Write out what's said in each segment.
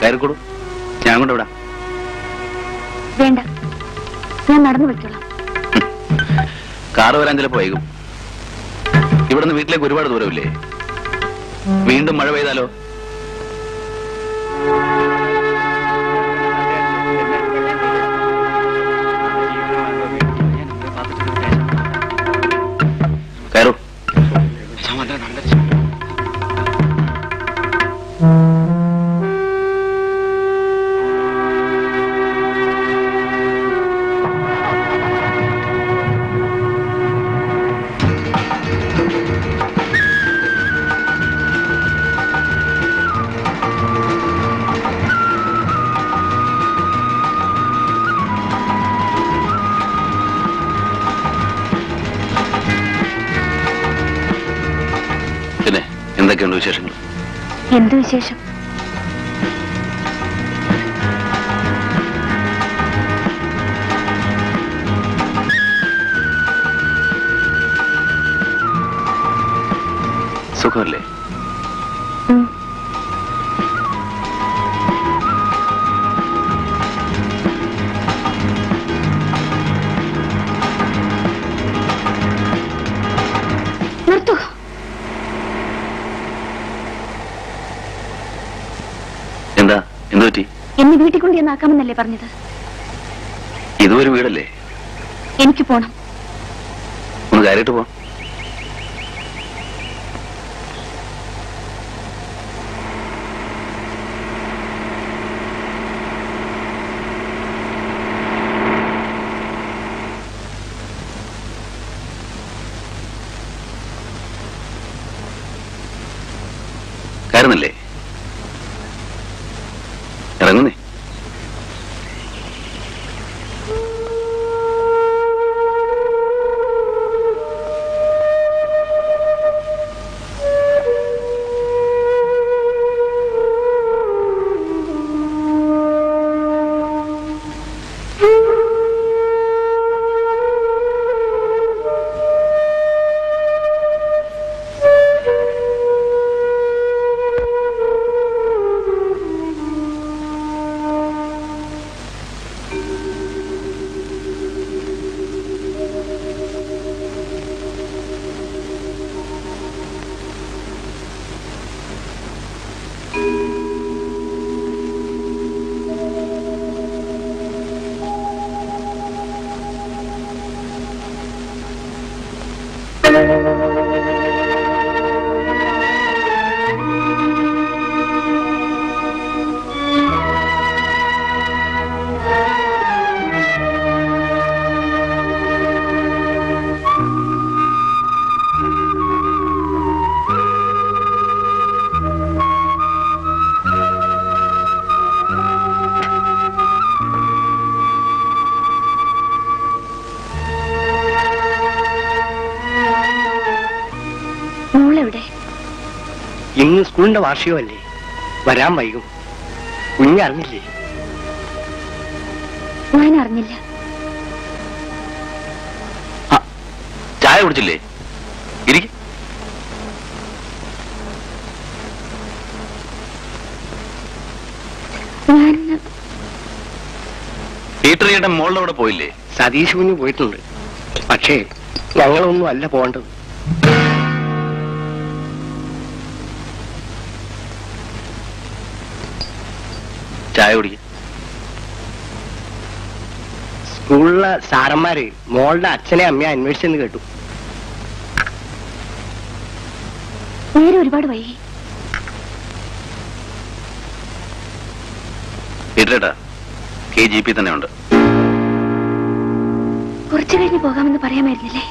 കയറിക്കൂടും ഞാൻ കൊണ്ട് വിടാം വേണ്ട ഞാൻ നടന്നു വെച്ചോളാം കാറ് വരാൻ ചിലപ്പോ വൈകും ഇവിടുന്ന് വീട്ടിലേക്ക് ഒരുപാട് ദൂരമില്ലേ വീണ്ടും മഴ പെയ്താലോ കയറൂ പിന്നെ എന്തൊക്കെയുണ്ട് വിശേഷങ്ങൾ എന്ത് വിശേഷം സുഖമല്ലേ ഉം. നിർത്തൂ എന്താ എന്തു പറ്റി എന്നെ വീട്ടിൽ കൊണ്ട് ചെന്നാക്കാമെന്നല്ലേ പറഞ്ഞത് ഇതുവരെ വീടല്ലേ എനിക്ക് പോണം ഒന്ന് കയറിയിട്ട് പോ കയറുന്നില്ലേ ഇറങ്ങുന്നേ മോളെവിടെ ഇന്ന് സ്കൂളിന്റെ വാർഷികമല്ലേ വരാൻ വൈകും കുഞ്ഞറിഞ്ഞില്ലേ ഞാൻ അറിഞ്ഞില്ല ആ, ചായ കുടിച്ചില്ലേ ഇരിക്ക ഞാൻ പീറ്റർ ചേട്ടൻ മോളുടെ അവിടെ പോയില്ലേ സതീഷ് കുഞ്ഞ് പോയിട്ടുണ്ട് പക്ഷേ ഞങ്ങളൊന്നും അല്ല പോകേണ്ടത് ചായ കുടിക്ക സ്കൂളിലെ സാറന്മാര് മോളുടെ അച്ഛനെ അമ്മയെ അന്വേഷിച്ചെന്ന് കേട്ടു നേരെ ഒരുപാട് വൈകി പീറ്റർ ചേട്ടാ കെ ജി പി തന്നെ ഉണ്ട് കുറച്ചു കഴിഞ്ഞ് പോകാമെന്ന് പറയാമായിരുന്നില്ലേ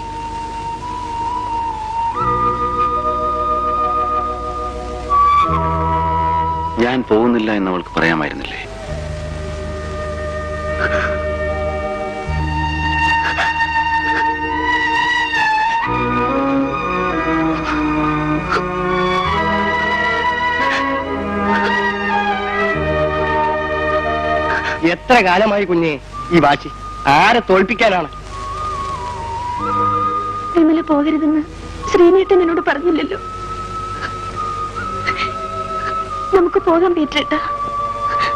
ഞാൻ പോകുന്നില്ല എന്ന് അവൾക്ക് പറയാമായിരുന്നില്ലേ എത്ര കാലമായി കുഞ്ഞെ ഈ വാശി ആരെ തോൽപ്പിക്കാനാണ് വിമല പോകരുതെന്ന് ശ്രീനേട്ടൻ എന്നോട് പറഞ്ഞില്ലല്ലോ നമുക്ക് പോകാൻ പറ്റേട്ടാ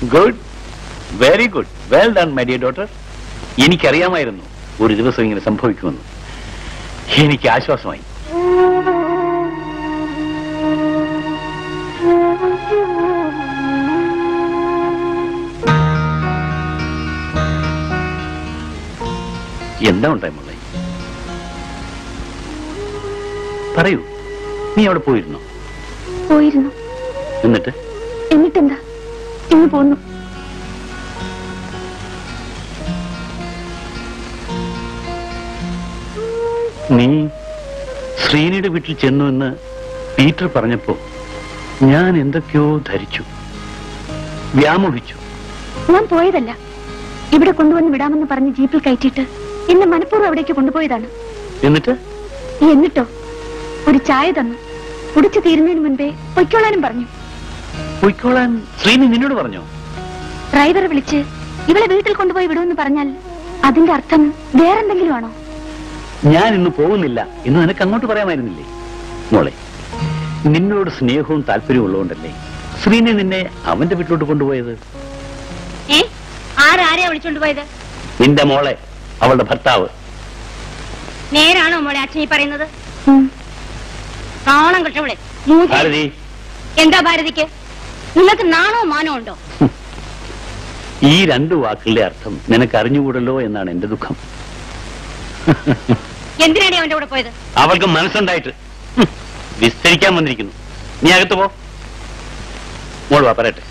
good very good well done my dear daughter എനിക്കറിയാമായിരുന്നു ഒരു ദിവസം ഇങ്ങനെ സംഭവിക്കുമെന്ന് എനിക്ക് ആശ്വാസമായി എന്താ ഉണ്ടായി മുള്ളേ പറയൂ നീ അവിടെ പോയിരുന്നോ പോയിരുന്നു എന്നിട്ട് എന്നിട്ടെന്താ ഇന്ന് പോന്നു നീ ശ്രീനിയുടെ വീട്ടിൽ ചെന്നു എന്ന് പീറ്റർ പറഞ്ഞപ്പോ ഞാൻ എന്തൊക്കെയോ ധരിച്ചു വ്യാമോഹിച്ചു ഞാൻ പോയതല്ല ഇവിടെ കൊണ്ടുവന്ന് വിടാമെന്ന് പറഞ്ഞ് ജീപ്പിൽ കയറ്റിയിട്ട് എന്നെ മനഃപൂർവ്വം അവിടേക്ക് കൊണ്ടുപോയതാണ് എന്നിട്ട് എന്നിട്ടോ ഒരു ചായ തന്നു കുടിച്ചു തീരുന്നതിന് മുൻപേ പൊയ്ക്കോളാനും പറഞ്ഞു പൊയ്ക്കോളാൻ ശ്രീനി നിന്നോട് പറഞ്ഞോ ഡ്രൈവറെ വിളിച്ച് ഇവളെ വീട്ടിൽ കൊണ്ടുപോയി വിടുമെന്ന് പറഞ്ഞാൽ അതിന്റെ അർത്ഥം വേറെന്തെങ്കിലും ആണോ ഞാൻ ഇന്ന് പോകുന്നില്ല എന്ന് നിനക്ക് അങ്ങോട്ട് പറയാമായിരുന്നില്ലേ മോളെ നിന്നോട് സ്നേഹവും താല്പര്യവും ഉള്ളതുകൊണ്ടല്ലേ ശ്രീനി നിന്നെ അവന്റെ വീട്ടിലോട്ട് കൊണ്ടുപോയത് ഏ ആരാരെയാ വിളിച്ചോണ്ട് പോയത് നിന്റെ മോളെ അവളുടെ ഭർത്താവ് നേരാണോ മോളെ അച്ഛൻ ഈ പറയുന്നത് ഉം. നാണം കെട്ടവളെ മൂതി ഭാരതി എന്താ ഭാരതിക്ക് നിങ്ങൾക്ക് നാണോ മാനോ ഉണ്ടോ ഈ രണ്ടു വാക്കുകളുടെ അർത്ഥം നിനക്ക് അറിഞ്ഞുകൂടല്ലോ എന്നാണ് എന്റെ ദുഃഖം എന്തിനാണ് അവന്റെ കൂടെ പോയത് അവൾക്ക് മനസ്സുണ്ടായിട്ട് ഹും, വിസ്തരിക്കാൻ വന്നിരിക്കുന്നു നീ അകത്ത് പോ മോൾ വാ പറയട്ടെ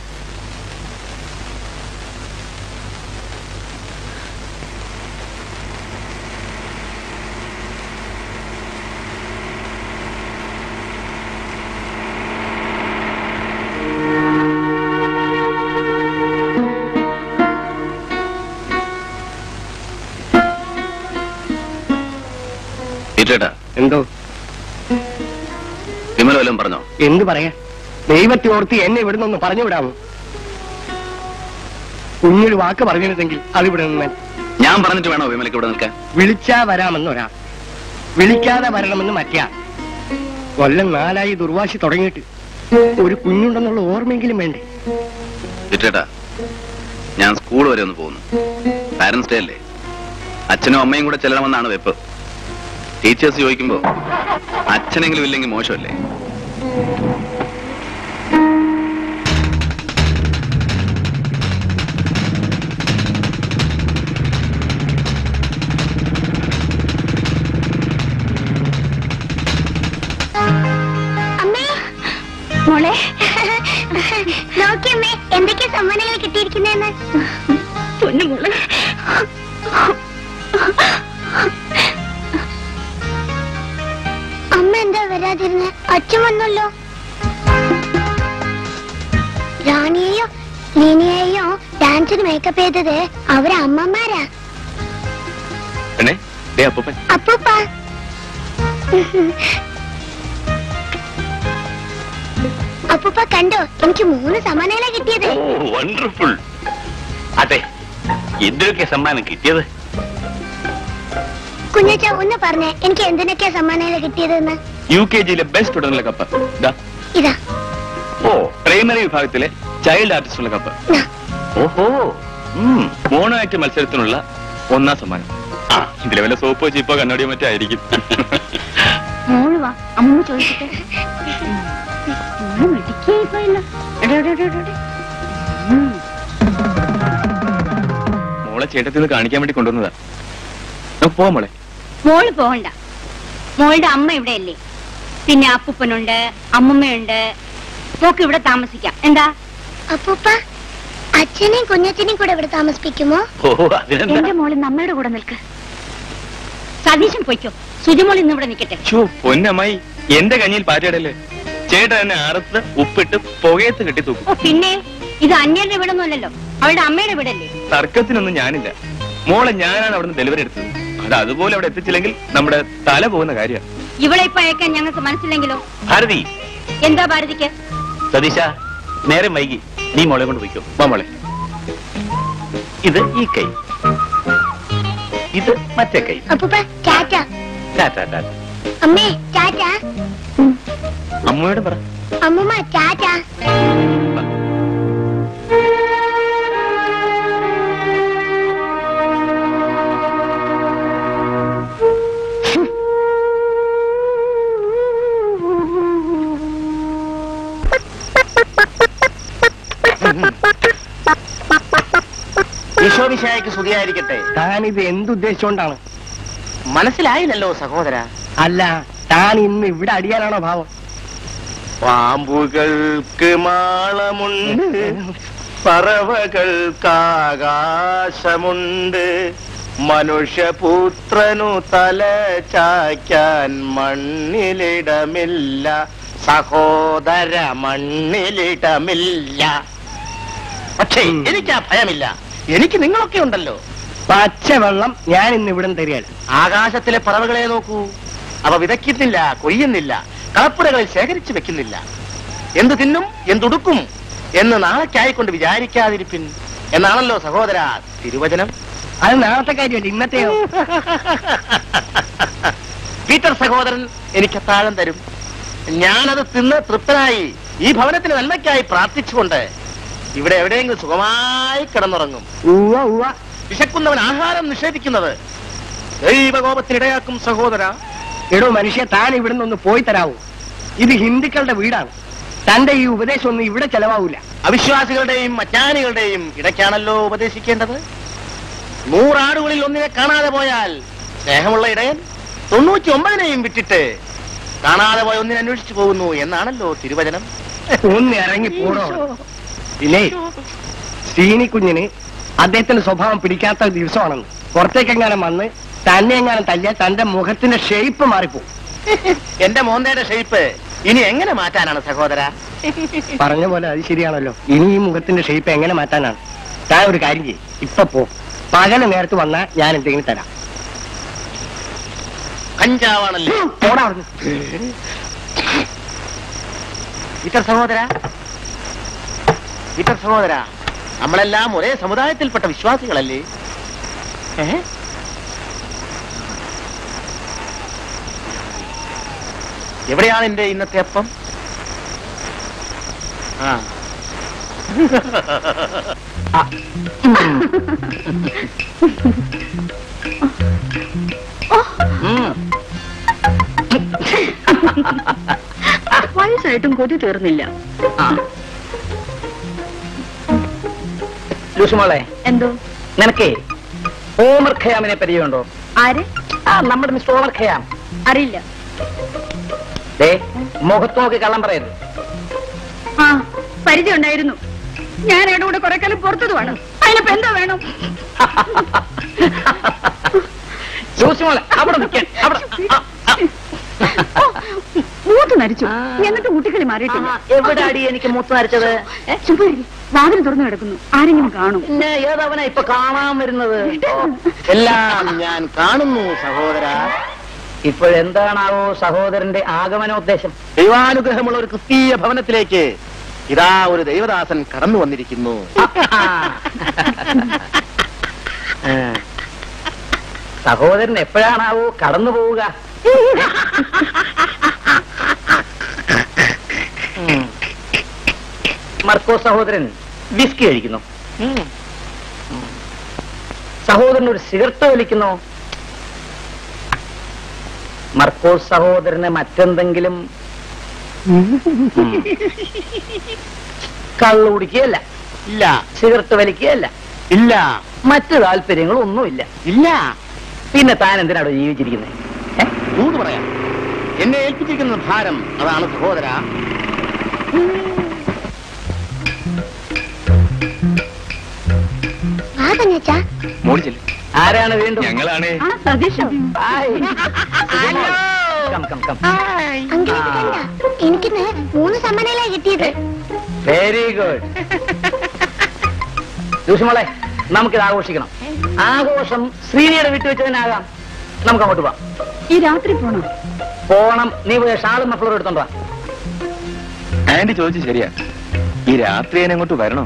ഇല്ലേട്ടാ എന്തോ വിമല വല്ലതും പറഞ്ഞോ എന്ത് പറയാ ദൈവത്തെ ഓർത്ത് എന്നെ ഇവിടുന്ന് ഒന്ന് പറഞ്ഞു വിടാമോ കുഞ്ഞൊരു വാക്ക് പറഞ്ഞിരുന്നെങ്കിൽ അതിവിടെ നിന്നാൽ ഞാൻ പറഞ്ഞിട്ട് വേണോ വിമലയ്ക്ക് ഇവിടെ നിൽക്കാൻ വിളിച്ചാ വരാമെന്ന് ഒരാൾ വിളിക്കാതെ വരണമെന്ന് മറ്റാ കൊല്ലം നാലായി ദുർവാശി തുടങ്ങിയിട്ട് ഒരു കുഞ്ഞുണ്ടെന്നുള്ള ഓർമ്മയെങ്കിലും വേണ്ടേ ഇല്ലേട്ടാ ഞാൻ സ്കൂൾ വരെ ഒന്ന് പോകുന്നു പാരന്റ്സ് ഡേ അല്ലേ അച്ഛനും അമ്മയും കൂടെ ചെല്ലണമെന്നാണ് വെപ്പ് ടീച്ചേഴ്സ് ചോദിക്കുമ്പോ അച്ഛനെങ്കിലും ഇല്ലെങ്കിൽ മോശമല്ലേ അമ്മേ മോളെ നോക്കിയമ്മേ എന്തൊക്കെ സമ്മാനങ്ങൾ കിട്ടിയിരിക്കുന്നതെന്ന് പൊന്നു മോളെ അമ്മ എന്താ വരാതിരുന്ന അച്ഛൻ വന്നല്ലോ റാണിയെയോ ലീനിയെയോ ഡാൻസിന് മേക്കപ്പ് ചെയ്തത് അവരെ അമ്മമാരാ പെണ്ണേ ദേ അപ്പൂപ്പൻ അപ്പൂപ്പ അപ്പൂപ്പ കണ്ടോ എനിക്ക് മൂന്ന് സമ്മാനങ്ങളാ കിട്ടിയത് ഓ വണ്ടർഫുൾ അതെ എന്തൊക്കെ സമ്മാനം കിട്ടിയത് കുഞ്ഞച്ച ഒന്ന് പറഞ്ഞേ എനിക്ക് എന്തിനൊക്കെയാ സമ്മാനങ്ങൾ കിട്ടിയതെന്ന് യു കെ ജിയിലെ ബെസ്റ്റ് സ്റ്റുഡന്റിലെ കപ്പ് ദാ. ഇതാ ഓ പ്രൈമറി വിഭാഗത്തിലെ ചൈൽഡ് ആർട്ടിസ്റ്റുള്ള കപ്പ് നാ. ഓഹോ ഉം. മോണോ ആക്ട് മത്സരത്തിനുള്ള ഒന്നാം സമ്മാനം ആ ഇതിലെ വല്ല സോപ്പോ ചീപ്പോ കണ്ണടിയോ മറ്റോ ആയിരിക്കും മോള് വാ അമ്മ ചോദിച്ചിട്ട് മോള് മിടുക്കിയായി പോയല്ലോ എടാ, എടാ, എടാ, എടാ, എടാ. മോളെ ചേട്ടത്തിൽ നിന്ന് കാണിക്കാൻ വേണ്ടി കൊണ്ടുവന്നതാ നമുക്ക് പോവാം മോളെ മോള് പോകണ്ട മോളുടെ അമ്മ ഇവിടെയല്ലേ പിന്നെ അപ്പൂപ്പനുണ്ട് അമ്മുമ്മയുണ്ട് മോക്ക് ഇവിടെ താമസിക്കാം എന്താ അപ്പൂപ്പ അച്ഛനെയും കുഞ്ഞച്ഛനെയും കൂടെ ഇവിടെ താമസിപ്പിക്കുമോ ഓ അതിനെന്താ എന്റെ മോള് നമ്മയുടെ കൂടെ നിൽക്ക് സതീശൻ പൊയ്ക്കോ സുജിമോൾ ഇന്ന് ഇവിടെ നിൽക്കട്ടെ ഷോ പൊന്നമ്മായി എന്റെ കഞ്ഞിയിൽ പാറ്റയിടല്ലേ ചേട്ടൻ എന്നെ അറുത്ത് ഉപ്പിട്ട് പുകയത്ത് കെട്ടി തൂക്കും ഓ പിന്നെ ഇത് അന്യരുടെ വീടൊന്നുമല്ലല്ലോ അവളുടെ അമ്മയുടെ വീടല്ലേ തർക്കത്തിനൊന്നും ഞാനില്ല മോളെ ഞാനാണ് അവിടുന്ന് ഡെലിവറി എടുത്തത് അത് അതുപോലെ അവിടെ എത്തിച്ചില്ലെങ്കിൽ നമ്മുടെ തല പോകുന്ന കാര്യമാണ് ഇവളെ ഇപ്പൊ അയക്കാൻ ഞങ്ങൾക്ക് മനസ്സില്ലെങ്കിലോ ഭാരതി എന്താ ഭാരതിക്ക് സതീശ നേരം വൈകി നീ മോളെ കൊണ്ട് പോയിക്കോ വാ മോളെ ഇത് ഈ കൈ ഇത് മറ്റേ കൈ അപ്പൂപ്പ ചാച്ച ടാറ്റാ ടാറ്റ അമ്മേ ചാച്ച അമ്മയോട് പറ അമ്മൂമ്മ ചാച്ച ഈശോമിശായ്ക്ക് സ്തുതിയായിരിക്കട്ടെ താനിത് എന്തുദ്ദേശിച്ചുകൊണ്ടാണ് മനസ്സിലായില്ലല്ലോ സഹോദര അല്ല താൻ ഇന്ന് ഇവിടെ അടിയാനാണോ ഭാവം പാമ്പുകൾക്ക് മാളമുണ്ട് പറവകൾക്കാകാശമുണ്ട് മനുഷ്യപുത്രനു തല ചായ്ക്കാൻ മണ്ണിലിടമില്ല സഹോദര മണ്ണിലിടമില്ല പക്ഷേ എനിക്ക് ആ ഭയമില്ല എനിക്ക് നിങ്ങളൊക്കെ ഉണ്ടല്ലോ പച്ചവെള്ളം ഞാൻ ഇന്ന് ഇവിടെ തരികയാണ് ആകാശത്തിലെ പറവകളെ നോക്കൂ അവ വിതയ്ക്കുന്നില്ല കൊയ്യുന്നില്ല കളപ്പുരകളിൽ ശേഖരിച്ചു വെക്കുന്നില്ല എന്ത് തിന്നും എന്തുടുക്കും എന്ന് നാളേക്കായിക്കൊണ്ട് വിചാരിക്കാതിരിപ്പിൻ എന്നാണല്ലോ സഹോദര തിരുവചനം അത് നാളത്തെ കാര്യമല്ല ഇന്നത്തെയോ പീറ്റർ സഹോദരൻ എനിക്ക് താഴം തരും ഞാനത് തിന്ന് തൃപ്തനായി ഈ ഭവനത്തിന് നന്മയ്ക്കായി പ്രാർത്ഥിച്ചുകൊണ്ട് ഇവിടെ എവിടെയെങ്കിലും സുഖമായി കിടന്നുറങ്ങും വിശക്കുന്നവൻ ആഹാരം നിഷേധിക്കുന്നത് ദൈവകോപത്തിനിടയാക്കും സഹോദര എടോ മനുഷ്യ താൻ ഇവിടുന്ന് ഒന്ന് പോയി തരാവൂ ഇത് ഹിന്ദുക്കളുടെ വീടാണ് തന്റെ ഈ ഉപദേശം ഒന്നും ഇവിടെ ചെലവാവൂല അവിശ്വാസികളുടെയും അജ്ഞാനികളുടെയും ഇടയ്ക്കാണല്ലോ ഉപദേശിക്കേണ്ടത് നൂറാടുകളിൽ ഒന്നിനെ കാണാതെ പോയാൽ സ്നേഹമുള്ള ഇടയൻ തൊണ്ണൂറ്റി ഒമ്പതിനെയും വിട്ടിട്ട് കാണാതെ പോയ ഒന്നിനെ അന്വേഷിച്ചു പോകുന്നു എന്നാണല്ലോ തിരുവചനം ഒന്ന് ഇറങ്ങി പോണോ പിന്നെ സീനി കുഞ്ഞിന് അദ്ദേഹത്തിന്റെ സ്വഭാവം പിടിക്കാത്ത ദിവസമാണെന്ന് പുറത്തേക്കെങ്ങാനും വന്ന് തന്നെ എങ്ങാനും തല്ലിയാൽ തന്റെ മുഖത്തിന്റെ ഷേപ്പ് മാറിപ്പോ എന്റെ മോന്തയുടെ ഷേപ്പ് ഇനി എങ്ങനെ മാറ്റാനാണ് സഹോദര പറഞ്ഞ പോലെ അത് ശരിയാണല്ലോ ഇനി ഈ മുഖത്തിന്റെ ഷേപ്പ് എങ്ങനെ മാറ്റാനാണ് താൻ ഒരു കാര്യം ചെയ്യും ഇപ്പൊ പോ പകല് നേരത്ത് വന്നാൽ ഞാൻ എന്തെങ്കിലും തരാം കഞ്ചാവാണല്ലേ പോടാ അവിടുന്ന്. പീറ്റർ സഹോദര പീറ്റർ സഹോദര നമ്മളെല്ലാം ഒരേ സമുദായത്തിൽപ്പെട്ട വിശ്വാസികളല്ലേ ഏ? എവിടെയാണ് എന്റെ ഇന്നത്തെ അപ്പം ആ ഉം. വയസ്സായിട്ടും കൊതി തീർന്നില്ല ലൂസുമോളെ എന്തോ നിനക്കേ ഓമർ ഖയാമിനെ പരിചയമുണ്ടോ ആര് ആ നമ്മുടെ മിസ്റ്റർ ഓമർ ഖയാം അറിയില്ല ദേ മുഖത്ത് നോക്കി കള്ളം പറയരുത് ആ പരിചയം ഉണ്ടായിരുന്നു ഞാൻ അയാളുടെ കൂടെ കുറെ കാലം പുറത്തതുമാണ് അതിനിപ്പോ എന്താ വേണം ലൂസുമോളെ അവിടെ നിൽക്കാൻ അവിടെ ആ, ആ. മൂത്ത് നരിച്ചു എന്നിട്ട് കുട്ടികളി മാറിയിട്ടില്ല എവിടെ അടി എനിക്ക് മൂത്ത് നരച്ചത് ചുമ്മാ ഇരി. വാതിൽ തുറന്നു കിടക്കുന്നു ആരെങ്കിലും കാണും പിന്നെ ഏതവനാ ഇപ്പൊ കാണാൻ വരുന്നത് എല്ലാം ഞാൻ കാണുന്നു സഹോദര ഇപ്പോഴെന്താണാവോ സഹോദരന്റെ ആഗമനോദ്ദേശം ദൈവാനുഗ്രഹമുള്ള ഒരു ക്രിസ്തീയ ഭവനത്തിലേക്ക് ഇതാ ഒരു ദൈവദാസൻ കടന്നു വന്നിരിക്കുന്നു സഹോദരൻ എപ്പോഴാണാവോ കടന്നു പോവുക ഉം. മർക്കോ സഹോദരൻ വിസ്കി കഴിക്കുന്നു സഹോദരൻ ഒരു സിഗരറ്റ് വലിക്കുന്നു മർക്കോസ് സഹോദരന് മറ്റെന്തെങ്കിലും കള്ളു കുടിക്കുകയല്ല ഇല്ല സിഗരറ്റ് വലിക്കുകയല്ല ഇല്ല മറ്റു താല്പര്യങ്ങളൊന്നുമില്ല ഇല്ല പിന്നെ താൻ എന്തിനാണോ ജീവിച്ചിരിക്കുന്നത് ഊത് പറയാം എന്നെ ഏൽപ്പിച്ചിരിക്കുന്ന ഭാരം അതാണ് സഹോദര മോളി ചെല്ലു ആരാണ് വീണ്ടും ഞങ്ങളാണ് ആ സതീഷോ കം കം കം എനിക്കിന്ന് മൂന്ന് സമ്മാനങ്ങളാ കിട്ടിയത് വെരി ഗുഡ് ദൂഷമോളെ നമുക്കിത് ആഘോഷിക്കണം ആഘോഷം ശ്രീനിയുടെ വീട്ടിൽ വെച്ച് തന്നെ ആകാം നമുക്ക് അങ്ങോട്ട് പോവാം ഈ രാത്രി പോണോ പോണം നീ പോയ ഷാളും മഫ്ലറും എടുത്തോണ്ട് വാ ആന്റി ചോദിച്ചു ശരിയാ ഈ രാത്രി ഞാൻ അങ്ങോട്ട് വരണോ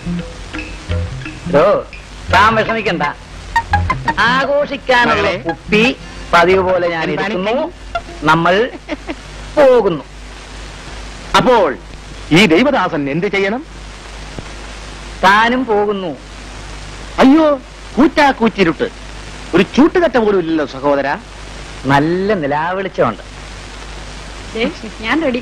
ഓ താൻ വിഷമിക്കണ്ട ആഘോഷിക്കാനുള്ള മകളെ. കുപ്പി പതിവ് പോലെ ഞാൻ എന്താണ് എടുക്കുന്നു നമ്മൾ പോകുന്നു അപ്പോൾ ഈ ദൈവദാസൻ എന്ത് ചെയ്യണം താനും പോകുന്നു അയ്യോ കൂറ്റാ കൂറ്റിരുട്ട് ഒരു ചൂട്ടുകട്ട പോലും ഇല്ലല്ലോ സഹോദര നല്ല നിലാവെളിച്ചമുണ്ട് ദേ, ഞാൻ റെഡി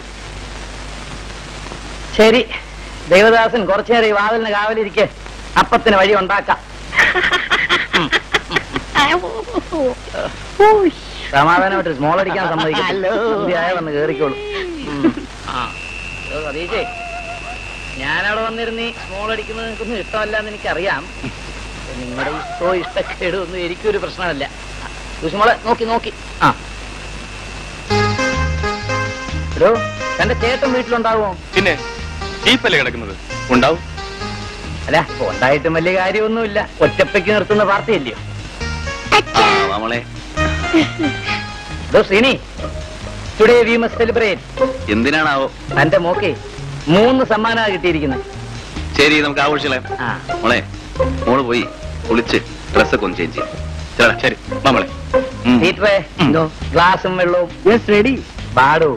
ശരി ദേവദാസൻ കുറച്ചു നേരം ഈ വാതിലിന് കാവലിരിക്കെ അപ്പത്തിന് വഴി ഉണ്ടാക്കാം സമാധാനമായിട്ട് സ്മോൾ അടിക്കാൻ ഹലോ. സമ്മതിക്കും വന്ന് കേറിക്കോളൂ ഉം. ആ ഓ, സതീശേ ഞാനവിടെ വന്നിരുന്ന് സ്മോൾ അടിക്കുന്നത് നിനക്കൊന്നും ഇഷ്ടമല്ല എന്ന് എനിക്കറിയാം നിങ്ങളുടെ ഇഷ്ടമോ ഇഷ്ടക്കേടോ ഒന്നും എനിക്കൊരു പ്രശ്നമല്ല സുഷ്മോളെ നോക്കി നോക്കി ആ ഹലോ തന്റെ ചേട്ടൻ വീട്ടിലുണ്ടാവുമോ പിന്നെ ജീപ്പല്ലേ കിടക്കുന്നത് ഉണ്ടാവും അല്ല ഇപ്പൊ ഉണ്ടായിട്ടും വലിയ കാര്യമൊന്നുമില്ല ഒറ്റപ്പയ്ക്ക് നിർത്തുന്ന പാർട്ടിയല്ലയോ ആ നമ്മളെ hello Sreeni today we must celebrate എന്തിനാണാവോ തന്റെ മോക്കെ മൂന്ന് സമ്മാനമാണ് കിട്ടിയിരിക്കുന്നത് ശരി നമുക്ക് ആഘോഷിക്കളയാം ആ മോളെ മോള് പോയി കുളിച്ച് ഡ്രസ്സൊക്കെ ഒന്ന് ചേഞ്ച് ചെയ്യാം ചേട്ടാ ശരി നമ്മളെ ഉം. ടീച്ചറെ ഉം. ഗ്ലാസും വെള്ളവും യെസ് റെഡി പാടൂ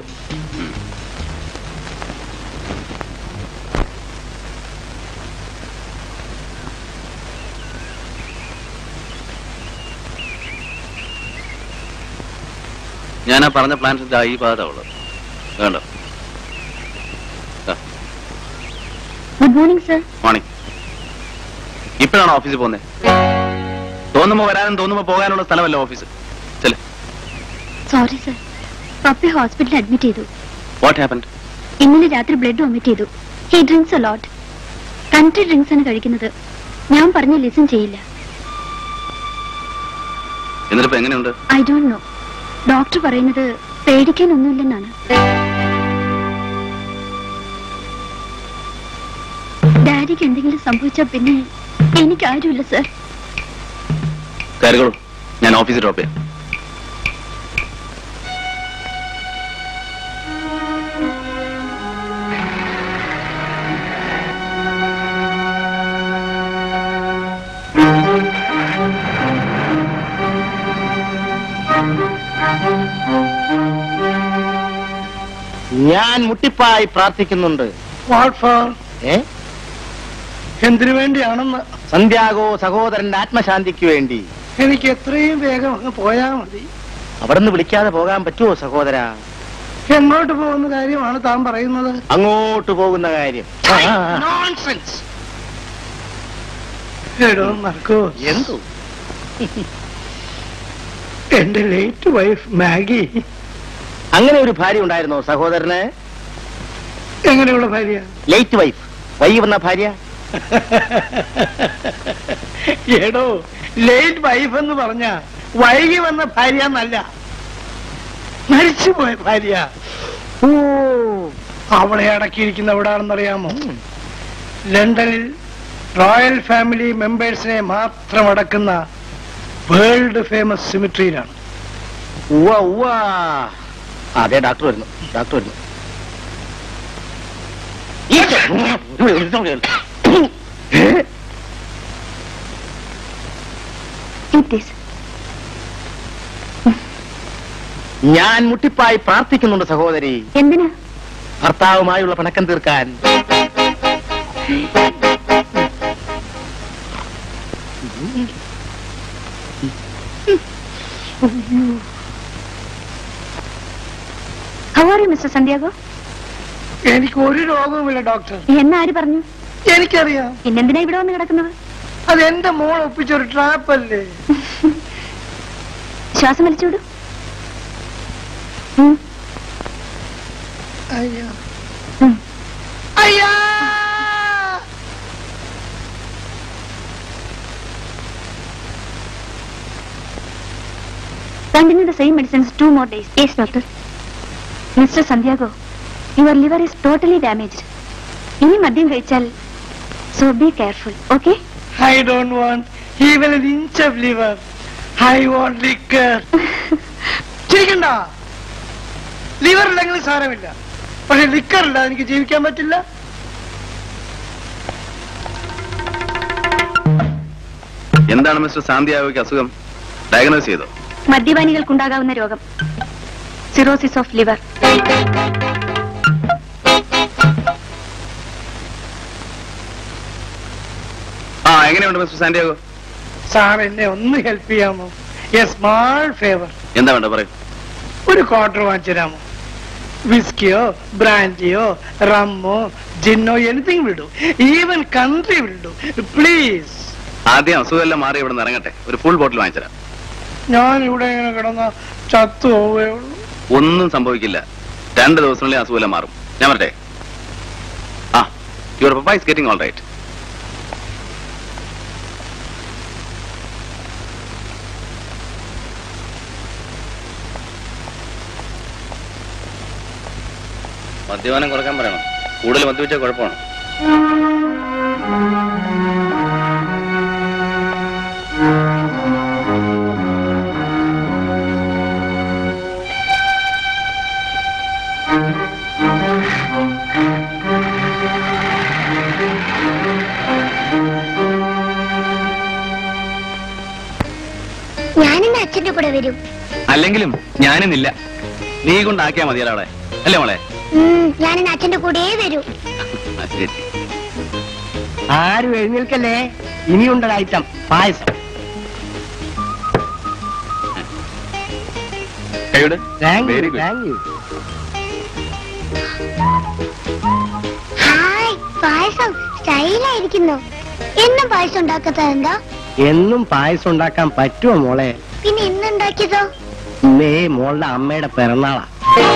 ഞാൻ ആ പറഞ്ഞ പ്ലാൻസിന്റെ ഈ ഭാഗത്താണ് ഉള്ളത് വേണ്ടോ ഗുഡ് മോർണിംഗ് സർ മോർണിംഗ് ഇപ്പോഴാണോ ഓഫീസിൽ പോകുന്നത് തോന്നുമ്പോ വരാനും തോന്നുമ്പോ പോകാനുള്ള സ്ഥലമല്ല ഓഫീസ് ചെല് സോറി സർ പപ്പയെ ഹോസ്പിറ്റലിൽ അഡ്മിറ്റ് ചെയ്തു വാട്ട് ഹാപ്പൻഡ് ഇന്നലെ രാത്രി ബ്ലഡ് വൊമിറ്റ് ചെയ്തു he drinks a lot country drinks ആണ് കഴിക്കുന്നത് ഞാൻ പറഞ്ഞ ലിസൺ ചെയ്യില്ല എന്നിട്ടിപ്പോ എങ്ങനെയുണ്ട് ഐ ഡോണ്ട് നോ ഡോക്ടർ പറയുന്നത് പേടിക്കാനൊന്നുമില്ലെന്നാണ് ഡാഡിക്ക് എന്തെങ്കിലും സംഭവിച്ചാൽ പിന്നെ എനിക്ക് ആരുമില്ല സർ കയറിക്കോളൂ ഞാൻ ഓഫീസിൽ ഡ്രോപ്പ് ചെയ്യാം ഞാൻ മുട്ടിപ്പായി പ്രാർത്ഥിക്കുന്നുണ്ട് വാട്ട് ഫോർ ഏ എന്തിനു വേണ്ടിയാണെന്ന് സന്ധ്യാഗോ സഹോദരന്റെ ആത്മശാന്തിക്ക് വേണ്ടി എനിക്ക് എത്രയും വേഗം അങ്ങ് പോയാ മതി അവിടുന്ന് വിളിക്കാതെ പോകാൻ പറ്റുമോ സഹോദര എങ്ങോട്ട് പോകുന്ന കാര്യമാണ് താൻ പറയുന്നത് അങ്ങോട്ട് പോകുന്ന കാര്യം നോൺസെൻസ് എടോ മർക്കോ എന്തു എന്റെ ലേറ്റ് വൈഫ് മാഗി അങ്ങനെ ഒരു ഭാര്യ ഉണ്ടായിരുന്നോ സഹോദരന് എങ്ങനെയുള്ള ഭാര്യ ലേറ്റ് വൈഫ് വൈ വന്ന ഭാര്യ എടോ ലേറ്റ് വൈഫ് എന്ന് പറഞ്ഞ വൈകി വന്ന ഭാര്യ എന്നല്ല മരിച്ചുപോയ ഭാര്യ ഓ അവളെ അടക്കിയിരിക്കുന്ന എവിടാണെന്നറിയാമോ ലണ്ടനിൽ റോയൽ ഫാമിലി മെമ്പേഴ്സിനെ മാത്രം അടക്കുന്ന വേൾഡ് ഫേമസ് സിമിട്രിയിലാണ് ഉവ്വ ഉവ്വ ആ, അതെ ഡോക്ടർ വരുന്നു ഡോക്ടർ വരുന്നു Eat this. ഞാൻ മുട്ടിപ്പായി പ്രാർത്ഥിക്കുന്നുണ്ട് സഹോദരി എന്തിനാ ഭർത്താവുമായുള്ള പിണക്കം തീർക്കാൻ how are you mister Santiago എനിക്ക് ഒരു രോഗവുമില്ല ഡോക്ടർ എന്നാര് പറഞ്ഞു എനിക്കറിയാം പിന്നെന്തിനാ ഇവിടെ വന്ന് കിടക്കുന്നത് അത് എന്റെ മോൾ ഒപ്പിച്ചൊരു ട്രാപ്പ് അല്ലേ ശ്വാസം വലിച്ചുവിടൂ ഉം, അയ്യോ ഉം. അയ്യാ Continue the same medicines two more days. Yes, doctor. Mr. Santiago, your liver is totally damaged. ഇനി മദ്യം കഴിച്ചാൽ so be careful okay I don't want even an inch of liver. I want liquor. ചിരിക്കണ്ട liver ഇല്ലെങ്കിലും സാരമില്ല പക്ഷെ liquor ഇല്ല എനിക്ക് ജീവിക്കാൻ പറ്റില്ല എന്താണ് മിസ്റ്റർ സാന്തിയാവയ്ക്ക് അസുഖം ഡയഗ്നോസ് ചെയ്തോ മദ്യപാനികൾക്കുണ്ടാകാവുന്ന രോഗം സിറോസിസ് ഓഫ് ലിവർ ആ എങ്ങനെയുണ്ട് മിസ്റ്റർ സാന്റിയാഗോ സാർ എന്നെ ഒന്ന് ഹെൽപ്പ് ചെയ്യാമോ എ സ്മാൾ ഫേവർ എന്താ വേണ്ട പറയൂ ഒരു ക്വാർട്ടർ വാങ്ങിച്ചു തരാമോ വിസ്കിയോ ബ്രാൻഡിയോ റമ്മോ ജിന്നോ എനിത്തിങ് വിടു ഈവൻ കൺട്രി വിടു പ്ലീസ് ആദ്യം അസുഖമെല്ലാം മാറി ഇവിടെ നിന്ന് ഇറങ്ങട്ടെ ഒരു ഫുൾ ബോട്ടിൽ വാങ്ങിച്ചരാം ഞാൻ ഇവിടെ ഇങ്ങനെ കിടന്ന ചത്തു പോവേ ഉള്ളൂ ഒന്നും സംഭവിക്കില്ല രണ്ട് ദിവസത്തിനുള്ളിൽ അസുഖമെല്ലാം മാറും ഞാൻ വരട്ടെ ആ your papa is getting all right മദ്യപാനം കുറക്കാൻ പറയണം കൂടുതൽ മദ്യപിച്ചാൽ കുഴപ്പമാണ് ഞാനിന്ന് അച്ഛന്റെ കൂടെ വരും അല്ലെങ്കിലും ഞാനിന്നില്ല നീ കൊണ്ടാക്കിയാ മതി ഒരാളെ അല്ലേ മോളെ ഉം, ഞാനിന്ന് അച്ഛന്റെ കൂടെ വരൂ ആ, ശരി ആരും എഴുന്നേൽക്കല്ലേ ഇനിയുണ്ടൊരു ഐറ്റം പായസം കൈയുടെ thank very you good thank you hi പായസം സ്റ്റൈലായിരിക്കുന്നു എന്നും പായസം ഉണ്ടാക്കാത്തത് എന്താ എന്നും പായസം ഉണ്ടാക്കാൻ പറ്റുമോ മോളെ പിന്നെ ഇന്ന് ഉണ്ടാക്കിയതോ ഇന്നേ മോളുടെ അമ്മയുടെ പിറന്നാളാ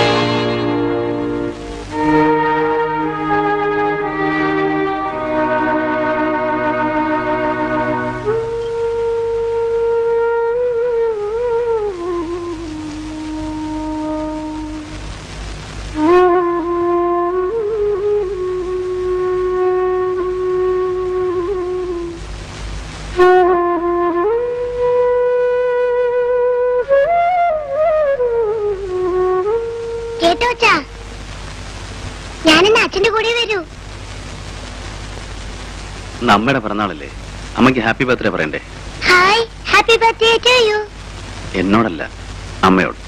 കേട്ടോ അച്ഛാ ഞാനിന്ന് അച്ഛന്റെ കൂടെ വരൂ ഇന്ന് അമ്മയുടെ പിറന്നാളല്ലേ അമ്മയ്ക്ക് ഹാപ്പി ബർത്ത്ഡേ പറയണ്ടേ hi happy birthday to you എന്നോടല്ല അമ്മയോട്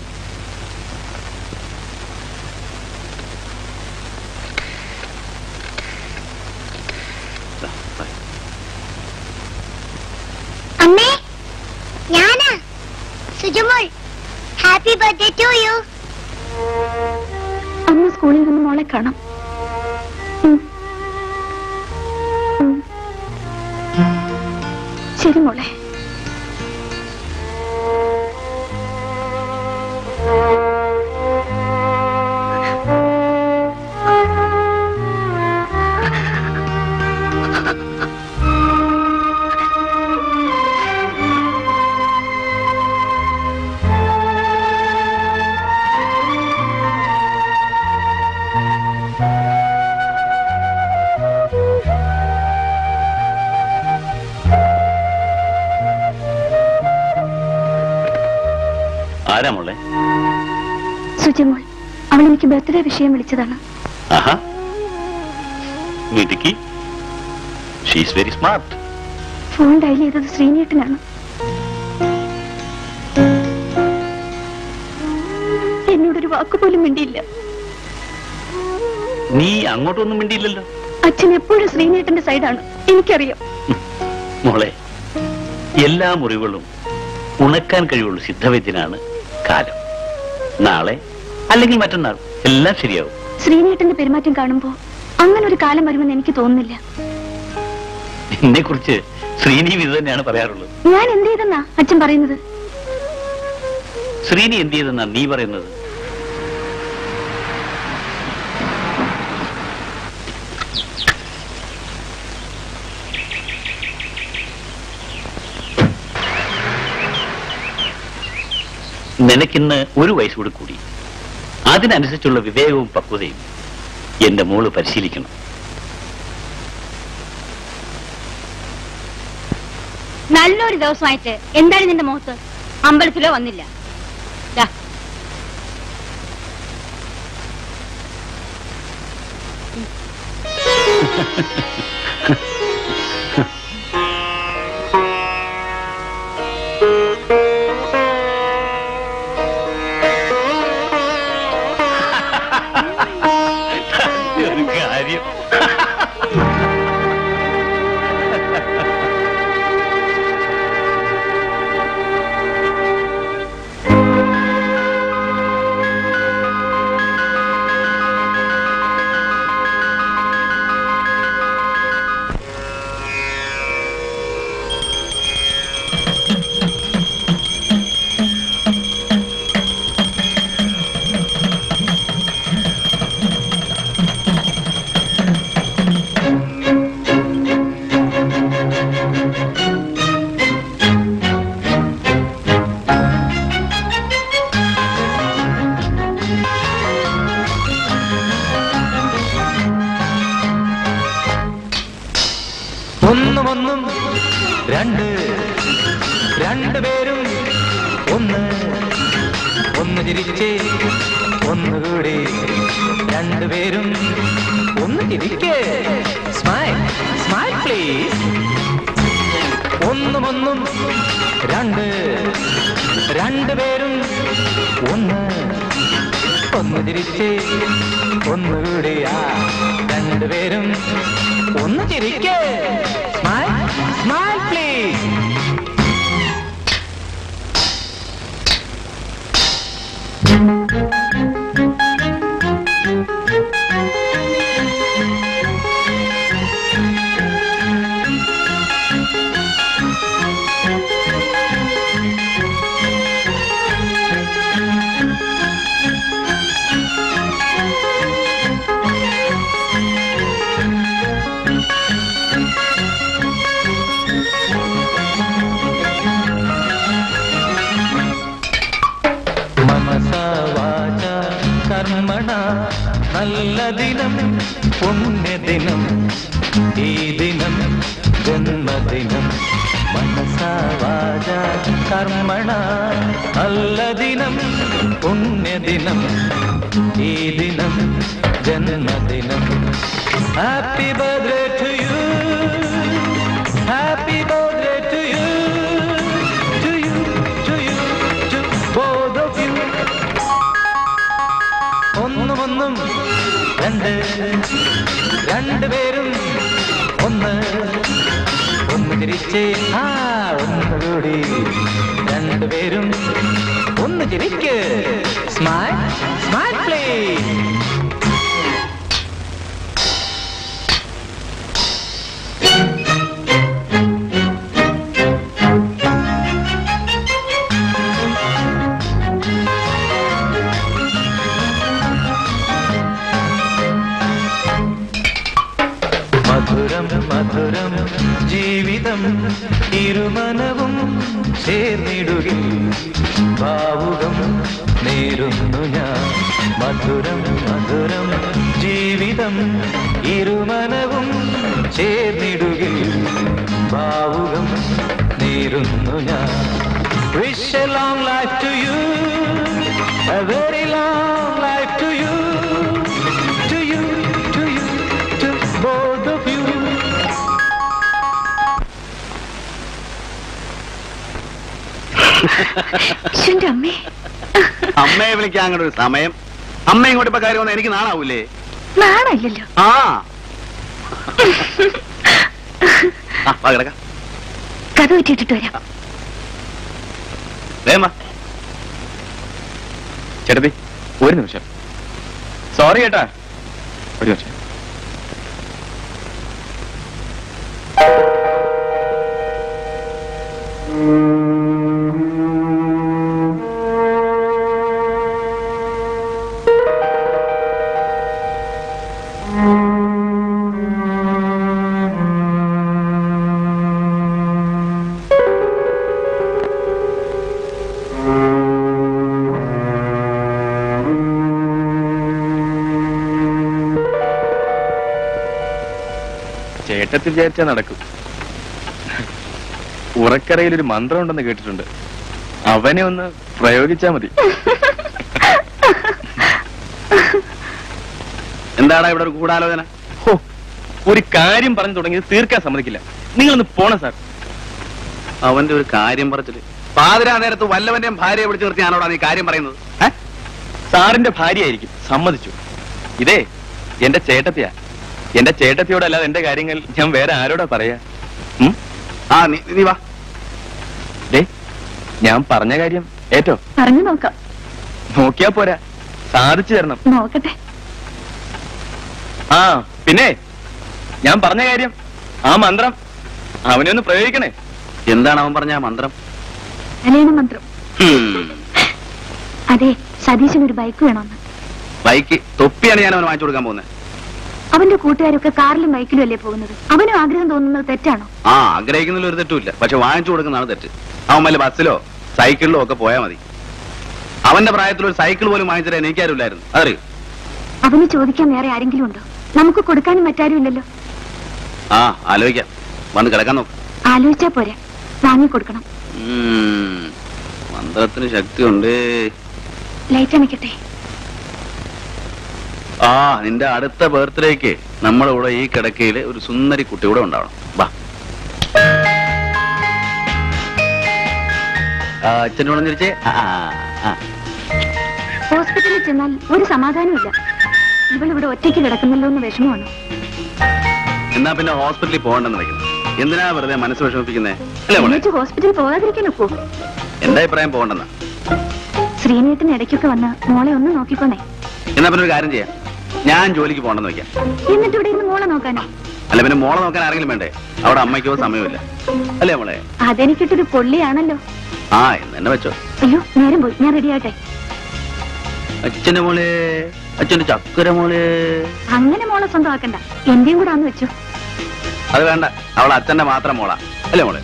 ദാ, bye. അമ്മേ ഞാനാ Sujumol happy birthday to you അമ്മ സ്കൂളിൽ നിന്ന് മോളെ കാണാം ഉം. ഉം. ശരി മോളെ ആരാ മോളെ സുജമോൾ അവൾ എനിക്ക് ബർത്ത്ഡേ വിഷയം വിളിച്ചതാണ് ആഹാ മിടുക്കി she's very smart phone dial ചെയ്തത് ശ്രീനേട്ടനാണ് എന്നോടൊരു വാക്കുപോലും മിണ്ടിയില്ല നീ അങ്ങോട്ടൊന്നും മിണ്ടിയില്ലല്ലോ അച്ഛൻ എപ്പോഴും ശ്രീനേട്ടന്റെ സൈഡാണ് എനിക്കറിയാം മോളെ എല്ലാ മുറിവുകളും ഉണക്കാൻ കഴിവുള്ള സിദ്ധവൈദ്യനാണ് കാലം നാളെ അല്ലെങ്കിൽ മറ്റന്നാൾ എല്ലാം ശരിയാവും ശ്രീനേട്ടന്റെ പെരുമാറ്റം കാണുമ്പോ അങ്ങനെ ഒരു കാലം വരുമെന്ന് എനിക്ക് തോന്നുന്നില്ല എന്നെ കുറിച്ച് ശ്രീനി ഇത് തന്നെയാണ് പറയാറുള്ളത് ഞാൻ എന്ത് ചെയ്തെന്നാ അച്ഛൻ പറയുന്നത് ശ്രീനി എന്ത് ചെയ്തെന്നാ നീ പറയുന്നത് നിനക്കിന്ന് ഒരു വയസ്സ് കൂടി കൂടി അതിനനുസരിച്ചുള്ള വിവേകവും പക്വതയും എന്റെ മോള് പരിശീലിക്കണം നല്ലൊരു ദിവസമായിട്ട് എന്താണ് നിന്റെ മുഖത്ത് അമ്പലത്തിലോ വന്നില്ല ദാ, ഒരു കാര്യം ചിരിച്ചേ ഒന്നുകൂടി രണ്ടുപേരും ഒന്ന് ചിരിക്കേ സ്മൈൽ സ്മൈൽ പ്ലീസ് ഒന്നും ഒന്നും രണ്ട് രണ്ടുപേരും ഒന്ന് ഒന്ന് ചിരിച്ചേ ഒന്നുകൂടി ആ രണ്ടുപേരും ഒന്ന് ചിരിക്കേ സ്മൈൽ സ്മൈൽ പ്ലീസ് മനസാ വാച കർമ്മണ നല്ല ദിനം പുണ്യദിനം ഈ ദിനം ജന്മദിനം മനസാ വാച കർമ്മണ നല്ല ദിനം പുണ്യദിനം ഈ ദിനം ജന്മദിനം happy birthday to you happy birthday to you to you to you to both of you ഒന്നും ഒന്നും രണ്ട് രണ്ടുപേരും ഒന്ന് ഒന്ന് ചിരിച്ചേ ആ ഒന്നുകൂടി രണ്ടുപേരും ഒന്ന് ചിരിക്ക് സ്മൈൽ സ്മൈൽ പ്ലീസ് മധുരം മധുരം ജീവിതം ഇരുമനവും ചേർന്നിടുകിൽ ഭാവുകം നേരുന്നു ഞാൻ മധുരം മധുരം ജീവിതം ഇരുമനവും ചേർന്നിടുകിൽ ഭാവുകം നേരുന്നു ഞാൻ wish a long life to you a very long life to you to you to you to both of you എന്റെ അമ്മേ അമ്മയെ വിളിക്കാൻ അങ്ങോട്ട് ഒരു സമയം അമ്മ ഇങ്ങോട്ട് ഇപ്പൊ കാര്യം വന്നാൽ എനിക്ക് നാണാവൂലേ നാണമില്ലല്ലോ ആ ആ, വാ കിടക്കാം കഥ വെച്ചിട്ടിട്ട് വരാം വേമ ചേട്ടത്തി ഒരു നിമിഷം സോറി ചേട്ടാ ഒരു നിമിഷം ചേട്ടത്തി വിചാരിച്ചാ നടക്കും ഉറക്കറയിൽ ഒരു മന്ത്രം ഉണ്ടെന്ന് കേട്ടിട്ടുണ്ട് അവനെ ഒന്ന് പ്രയോഗിച്ചാ മതി എന്താടാ ഇവിടെ ഒരു ഗൂഢാലോചന ഹോ, ഒരു കാര്യം പറഞ്ഞു തുടങ്ങിയത് തീർക്കാൻ സമ്മതിക്കില്ല നിങ്ങളൊന്ന് പോണം സാർ അവന്റെ ഒരു കാര്യം പറച്ചില് പാതിരാ നേരത്ത് വല്ലവന്റെയും ഭാര്യയെ വിളിച്ചു നിർത്തി ഞാനോടാ നീ കാര്യം പറയുന്നത് ഏ? സാറിന്റെ ഭാര്യയായിരിക്കും സമ്മതിച്ചു ഇതേ എന്റെ ചേട്ടത്തിയാ എന്റെ ചേട്ടത്തിയോടല്ലാതെ എന്റെ കാര്യങ്ങൾ ഞാൻ വേറെ ആരോടാ പറയാ ഉം? ആ നീ നീ വാ ദേ ഞാൻ പറഞ്ഞ കാര്യം ഏറ്റോ പറഞ്ഞു നോക്കാം നോക്കിയാ പോരാ സാധിച്ചു തരണം നോക്കട്ടെ ആ പിന്നെ ഞാൻ പറഞ്ഞ കാര്യം ആ മന്ത്രം അവനെ ഒന്ന് പ്രയോഗിക്കണേ എന്താണ് അവൻ പറഞ്ഞ ആ മന്ത്രം കല്യാണ മന്ത്രം ഹും. അതെ സതീശൻ ഒരു ബൈക്ക് വേണമെന്ന് ബൈക്ക് തൊപ്പിയാണ് ഞാൻ അവന് വാങ്ങിച്ചു കൊടുക്കാൻ പോകുന്നത് അവന്റെ കൂട്ടുകാരൊക്കെ കാറിലും ബൈക്കിലും അല്ലേ പോകുന്നത് അവനും ആഗ്രഹം തോന്നുന്നത് തെറ്റാണോ ആ ആഗ്രഹിക്കുന്നതിൽ ഒരു തെറ്റുമില്ല പക്ഷെ വാങ്ങിച്ചു കൊടുക്കുന്നതാണ് തെറ്റ് അവൻ വല്ല ബസ്സിലോ സൈക്കിളിലോ ഒക്കെ പോയാൽ മതി അവന്റെ പ്രായത്തിൽ ഒരു സൈക്കിൾ പോലും വാങ്ങിച്ചു തരാൻ എനിക്കാരുമില്ലായിരുന്നു അതറിയോ അവന് ചോദിക്കാൻ വേറെ ആരെങ്കിലും ഉണ്ടോ നമുക്ക് കൊടുക്കാനും മറ്റാരും ഇല്ലല്ലോ ആ ആലോചിക്കാം വന്ന് കിടക്കാൻ നോക്ക് ആലോചിച്ചാ പോരാ വാങ്ങിക്കൊടുക്കണം ഉം. മന്ത്രത്തിന് ശക്തിയുണ്ട് ലൈറ്റ് അണിക്കട്ടെ ആ നിന്റെ അടുത്ത ബർത്ത്ഡേക്ക് നമ്മുടെ കൂടെ ഈ കിടക്കയില് ഒരു സുന്ദരി കുട്ടി കൂടെ ഉണ്ടാവണം വാ ആ, അച്ഛൻ്റെ കൂടെ ചിരിച്ചേ ആ, ആ, ആ. ഹോസ്പിറ്റലിൽ ചെന്നാൽ ഒരു സമാധാനമില്ല ഇവളിവിടെ ഒറ്റയ്ക്ക് കിടക്കുന്നല്ലോ എന്ന് വിഷമമാണ് എന്നാ പിന്നെ ഹോസ്പിറ്റലിൽ പോകണ്ടെന്ന് വെക്കുന്നു എന്തിനാ വെറുതെ മനസ്സ് വിഷമിപ്പിക്കുന്നേ അല്ലേ മോളെ എന്നിട്ട് ഹോസ്പിറ്റലിൽ പോകാതിരിക്കാൻ ഒക്കൂ എന്റെ അഭിപ്രായം പോകണ്ടെന്നാ ശ്രീനേട്ടന് ഇടയ്ക്കൊക്കെ വന്ന് മോളെ ഒന്ന് നോക്കിക്കോണേ എന്നാ പിന്നെ ഒരു കാര്യം ചെയ്യാം ഞാൻ ജോലിക്ക് പോകണ്ടെന്ന് വെക്കാം എന്നിട്ട് ഇവിടെ ഇരുന്ന് മോളെ നോക്കാനോ അല്ല പിന്നെ മോളെ നോക്കാൻ ആരെങ്കിലും വേണ്ടേ അവിടെ അമ്മയ്ക്കോ സമയമില്ല അല്ലേ മോളെ അതെനിക്കിട്ടൊരു പൊള്ളിയാണല്ലോ ആ എന്ന് തന്നെ വെച്ചോ അയ്യോ നേരം പോയി ഞാൻ റെഡി ആട്ടെ അച്ഛന്റെ മോളെ അച്ഛന്റെ ചക്കര മോളെ അങ്ങനെ മോളെ സ്വന്തമാക്കണ്ട എന്റെയും കൂടെ ആന്ന് വെച്ചു അത് വേണ്ട അവൾ അച്ഛന്റെ മാത്രം മോളാ അല്ലേ മോളെ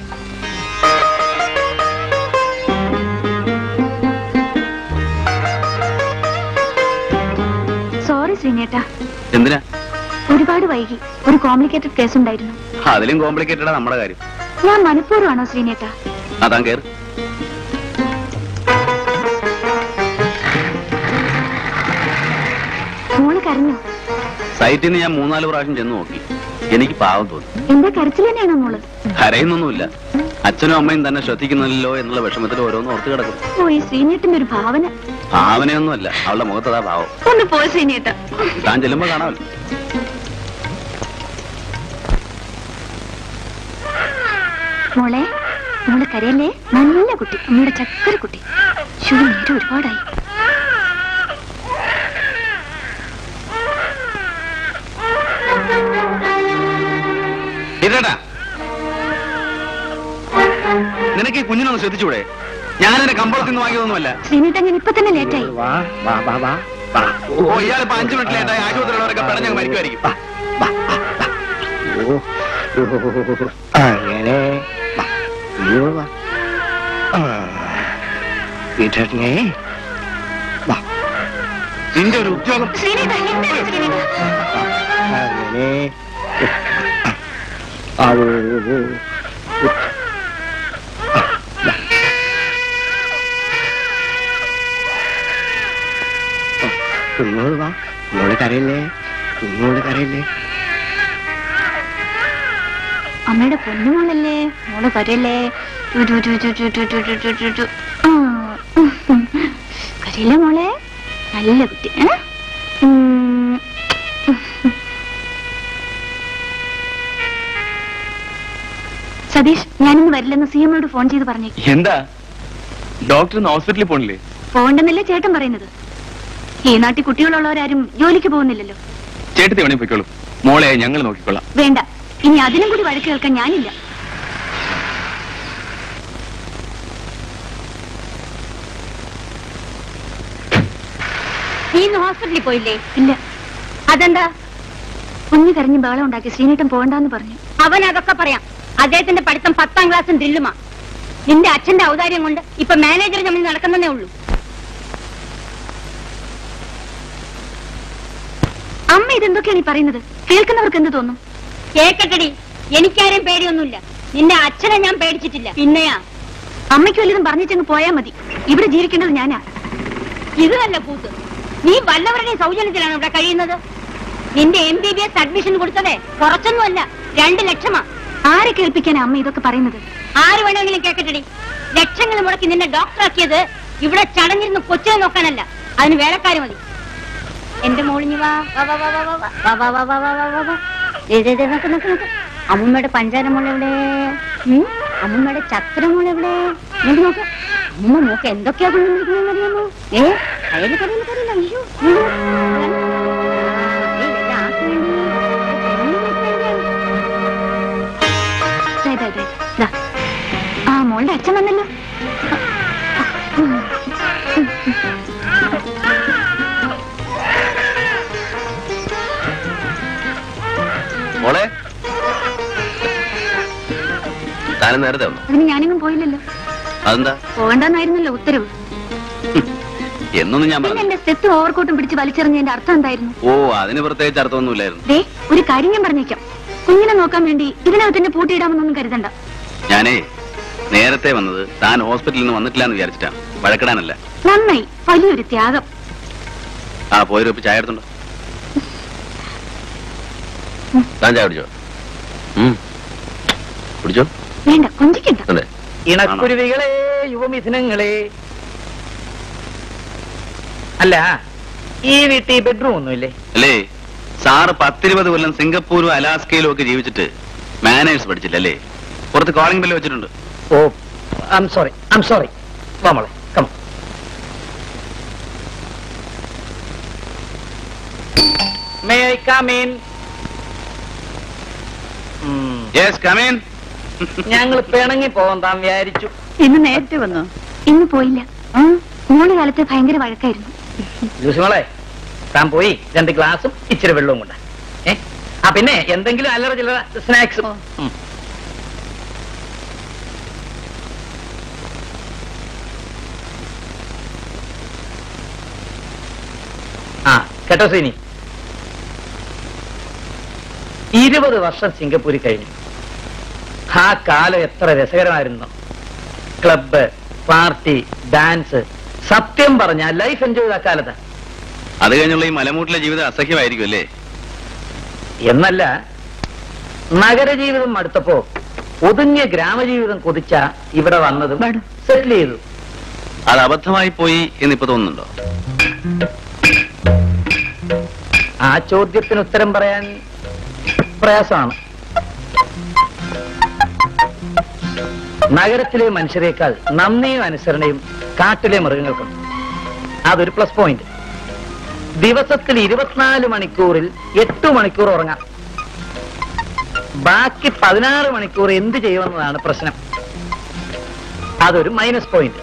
സോറി ശ്രീനേട്ടാ എന്തിനാ ഒരുപാട് വൈകി ഒരു കോംപ്ലിക്കേറ്റഡ് കേസ് ഉണ്ടായിരുന്നു അതിലും കോംപ്ലിക്കേറ്റഡാ നമ്മുടെ കാര്യം ഞാൻ മനഃപൂർവ്വമാണോ ശ്രീനേട്ടാ അതാ കേറ് മോള് കരഞ്ഞോ സൈറ്റിൽ നിന്ന് ഞാൻ മൂന്നാല് പ്രാവശ്യം ചെന്ന് നോക്കി എനിക്ക് പാവം തോന്നി എന്താ കരച്ചിൽ തന്നെയാണോ മോള് കരയുന്നൊന്നുമില്ല അച്ഛനും അമ്മയും തന്നെ ശ്രദ്ധിക്കുന്നില്ലല്ലോ എന്നുള്ള വിഷമത്തിൽ ഓരോന്ന് ഓർത്ത് കിടക്കും ഓ ഈ ശ്രീനേട്ടന്റെ ഒരു ഭാവന ഭാവനയൊന്നുമല്ല അവളുടെ മുഖത്തതാ ഭാവം ഒന്ന് പോയി ശ്രീനേട്ട താൻ ചെല്ലുമ്പോ കാണാമല്ലോ മോളെ മോള് കരയല്ലേ നല്ല കുട്ടി അമ്മയുടെ ചക്കര കുട്ടി ശോ നേരം ഒരുപാടായി ഇതേട്ടാ നിനക്ക് ഈ കുഞ്ഞിനൊന്ന് ശ്രദ്ധിച്ചൂടെ ഞാൻ എന്റെ കമ്പളത്തിൽ നിന്ന് വാങ്ങിയതൊന്നുമല്ല ശ്രീനേട്ട ഞാൻ ഇപ്പൊ തന്നെ ലേറ്റായി വാ വാ വാ വാ വാ ഓ ഇയാളിപ്പോ അഞ്ചു മിനിറ്റ് ലേറ്റായി ആശുപത്രിയുള്ളവരൊക്കെ പിടഞ്ഞങ്ങ് മരിക്കുമായിരിക്കും ഓ അങ്ങനെ വാ. ഇയ്യോ, വാ. ആ. പീറ്ററിനെ വാ. നിന്റെ ഒരു ഉദ്യോഗം ശ്രീനേട്ട എന്താണ് ശ്രീനേട്ട അങ്ങനെ അത് കുഞ്ഞോട് വാ കുഞ്ഞോട് കരയില്ലേ കുഞ്ഞോട് കരയില്ലേ അമ്മയുടെ പൊന്നുമോളല്ലേ മോള് കരയല്ലേ to to to to to to to to to to to. ആ. കരയില്ലേ മോളെ നല്ല കുട്ടി ഏ? ഉം. സതീഷ് ഞാനിന്ന് വരില്ലെന്ന് സി എമ്മോട് ഫോൺ ചെയ്ത് പറഞ്ഞേക്കും എന്താ ഡോക്ടർ ഇന്ന് ഹോസ്പിറ്റലിൽ പോണില്ലേ പോണ്ടെന്നല്ലേ ചേട്ടൻ പറയുന്നത് ഈ നാട്ടിൽ കുട്ടികളുള്ളവരാരും ജോലിക്ക് പോകുന്നില്ലല്ലോ ചേട്ടത്തി വേണേ പോയിക്കോളൂ മോളെ ഞങ്ങൾ നോക്കിക്കൊള്ളാം വേണ്ട ഇനി അതിനും കൂടി വഴക്ക് കേൾക്കാൻ ഞാനില്ല നീ ഇന്ന് ഹോസ്പിറ്റലിൽ പോയില്ലേ ഇല്ല അതെന്താ കുഞ്ഞു കരഞ്ഞ് ബഹളം ഉണ്ടാക്കി ശ്രീനേട്ടൻ പോകണ്ടെന്ന് പറഞ്ഞു അവൻ അതൊക്കെ പറയാം അദ്ദേഹത്തിന്റെ പഠിത്തം പത്താം ക്ലാസ്സും ഡ്രില്ലുമാ നിന്റെ അച്ഛന്റെ ഔദാര്യം കൊണ്ട് ഇപ്പൊ മാനേജർ തമ്മിൽ നടക്കുന്നതേ ഉള്ളൂ അമ്മ ഇതെന്തൊക്കെയാണ് ഈ പറയുന്നത് കേൾക്കുന്നവർക്ക് എന്ത് തോന്നും കേക്കട്ടടി എനിക്കാരെയും പേടിയൊന്നുമില്ല നിന്റെ അച്ഛനെ ഞാൻ പേടിച്ചിട്ടില്ല പിന്നെയാ അമ്മയ്ക്ക് വല്ലതും പറഞ്ഞിട്ടങ്ങ് പോയാ മതി ഇവിടെ ജീവിക്കേണ്ടത് ഞാനാ ഇത് നല്ല കൂത്ത് നീ വല്ലവരുടെയും സൗജന്യത്തിലാണ് ഇവിടെ കഴിയുന്നത് നിന്റെ M B B S admission കൊടുത്തതേ കുറച്ചൊന്നുമല്ല രണ്ട് ലക്ഷമാ ആരെ കേൾപ്പിക്കാനാ അമ്മ ഇതൊക്കെ പറയുന്നത് ആര് വേണമെങ്കിലും കേക്കട്ടടി ലക്ഷങ്ങൾ മുടക്കി നിന്നെ ഡോക്ടറാക്കിയത് ഇവിടെ ചടഞ്ഞിരുന്ന് കൊച്ചിനെ നോക്കാനല്ല അതിന് വേലക്കാര് മതി എന്റെ മോളിഞ്ഞു വാ വാ, വാ, വാ, വാ, വാ, വാ, വാ, വാ, വാ, വാ, വാ, വാ, വാ. ദേ, ദേ, ദേ, നോക്ക്, നോക്ക്, നോക്ക്. അമ്മുമ്മയുടെ പഞ്ചാര മോൾ എവിടെ ഉം? അമ്മുമ്മയുടെ ചക്കര മോൾ എവിടെ ഇങ്ങോട്ട് നോക്ക് അമ്മ നോക്ക് എന്തൊക്കെയാ കൊണ്ടുവന്നിരിക്കുന്നതെന്ന് അറിയാമോ ഏ കയ്യിൽ കറിയില്ല കറിയില്ല അയ്യോ ഉം. ഏയ്, ഇതെല്ലാം ആർക്ക് വേണ്ടി? ഒന്നും നോക്കണ്ട. ദേ, ദേ, ദേ, ദാ. ആ മോളുടെ അച്ഛൻ വന്നല്ലോ ഉം. മോളെ താനും നേരത്തെ വന്നു അതിന് ഞാനെങ്ങും പോയില്ലല്ലോ അതെന്താ പോകണ്ടെന്നായിരുന്നല്ലോ ഉത്തരവ് എന്നൊന്നും ഞാൻ പിന്നെ പറഞ്ഞു എന്റെ സെറ്റും ഓവർകോട്ടും പിടിച്ച് വലിച്ചെറിഞ്ഞതിന്റെ അർത്ഥം എന്തായിരുന്നു ഓ അതിന് പ്രത്യേകിച്ച് അർത്ഥമൊന്നുമില്ലായിരുന്നു ദേ ഒരു കാര്യം ഞാൻ പറഞ്ഞേക്കാം കുഞ്ഞിനെ നോക്കാൻ വേണ്ടി ഇതിനകത്ത് എന്നെ പൂട്ടിയിടാമെന്നൊന്നും കരുതണ്ട ഞാനേ നേരത്തെ വന്നത് താൻ ഹോസ്പിറ്റലിൽ നിന്ന് വന്നിട്ടില്ല എന്ന് വിചാരിച്ചിട്ടാണ് വഴക്കിടാനല്ല നന്നായി വലിയൊരു ത്യാഗം ആ പോയൊരു ചായ എടുത്തുണ്ടോ താൻ ചായ കുടിച്ചോ ഉം. കുടിച്ചോ വേണ്ട കൊഞ്ചിക്കണ്ട അതെ ഇണക്കുരുവികളെ യുവമിഥുനങ്ങളെ അല്ല ഈ വീട്ടിൽ ബെഡ്റൂം ഒന്നുമില്ലേ അല്ലേ സാറ് പത്തിരുപത് കൊല്ലം സിംഗപ്പൂരും അലാസ്കയിലും ഒക്കെ ജീവിച്ചിട്ട് മാനേഴ്സ് പഠിച്ചില്ല അല്ലേ പുറത്ത് കോളിംഗ് ബെല്ല് വെച്ചിട്ടുണ്ട് ഓ ഐം സോറി ഐം സോറി വാ മോളെ come may I come in yes come in ഞങ്ങൾ പിണങ്ങി പോവാൻ താൻ വിചാരിച്ചു ഇന്ന് നേരത്തെ വന്നോ ഇന്ന് പോയില്ല മൂന്ന് കാലത്ത് ഭയങ്കര വഴക്കായിരുന്നു ജൂസിമോളെ താൻ പോയി രണ്ട് ഗ്ലാസും ഇച്ചിരി വെള്ളവും കൊണ്ട് ഏ ആ പിന്നെ എന്തെങ്കിലും അല്ലറ ചില്ലറ സ്നാക്സ് ആ കേട്ടോ സീനി ഇരുപത് വർഷം സിംഗപ്പൂരിൽ കഴിഞ്ഞു ആ കാലം എത്ര രസകരമായിരുന്നു ക്ലബ്ബ് പാർട്ടി ഡാൻസ് സത്യം പറഞ്ഞ ലൈഫ് എൻജോയ് ചെയ്ത കാലത്ത് അത് കഴിഞ്ഞുള്ള ഈ മലമൂട്ടിലെ ജീവിതം അസഹ്യമായിരിക്കും അല്ലേ എന്നല്ല നഗരജീവിതം അടുത്തപ്പോ ഒതുങ്ങിയ ഗ്രാമജീവിതം കൊതിച്ച ഇവിടെ വന്നതും സെറ്റിൽ ചെയ്തു അത് അബദ്ധമായി പോയി എന്നിപ്പോ തോന്നുന്നുണ്ടോ ആ ചോദ്യത്തിന് ഉത്തരം പറയാൻ പ്രയാസമാണ് നഗരത്തിലെ മനുഷ്യരെക്കാൾ നന്ദിയും അനുസരണയും കാട്ടിലെ മൃഗങ്ങൾക്കുണ്ട് അതൊരു പ്ലസ് പോയിന്റ് ദിവസത്തിൽ ഇരുപത്തിനാല് മണിക്കൂറിൽ എട്ട് മണിക്കൂർ ഉറങ്ങാം ബാക്കി പതിനാറ് മണിക്കൂർ എന്ത് ചെയ്യുമെന്നതാണ് പ്രശ്നം അതൊരു മൈനസ് പോയിന്റ്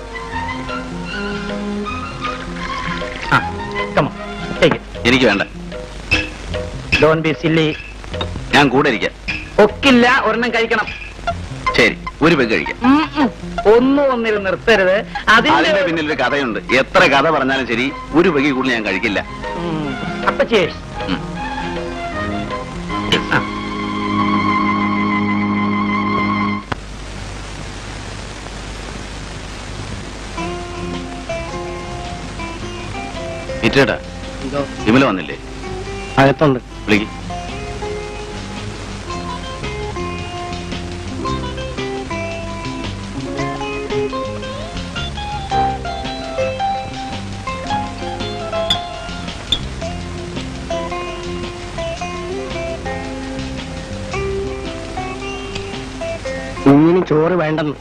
ആ കമോ ടേക്ക് എനിക്ക് വേണ്ട ഡോൺ ബി സില്ലി ഞാൻ കൂടെ ഇരിക്കാം ഒക്കില്ല ഒരെണ്ണം കഴിക്കണം ശരി ഒരു പെഗ് കഴിക്കാം ഉം, ഉം. ഒന്നും ഒന്നിൽ നിർത്തരുത് അതിന്റെ അതിന്റെ പിന്നിൽ ഒരു കഥയുണ്ട് എത്ര കഥ പറഞ്ഞാലും ശരി ഒരു പെഗ് കൂടുതൽ ഞാൻ കഴിക്കില്ല ഉം. അപ്പൊ ചേഴ്സ് ഉം. ഇറ്റേട്ടാ വിമല വന്നില്ലേ അകത്തുണ്ട് വിളിക്ക് കുഞ്ഞിന് ചോറ് വേണ്ടെന്ന്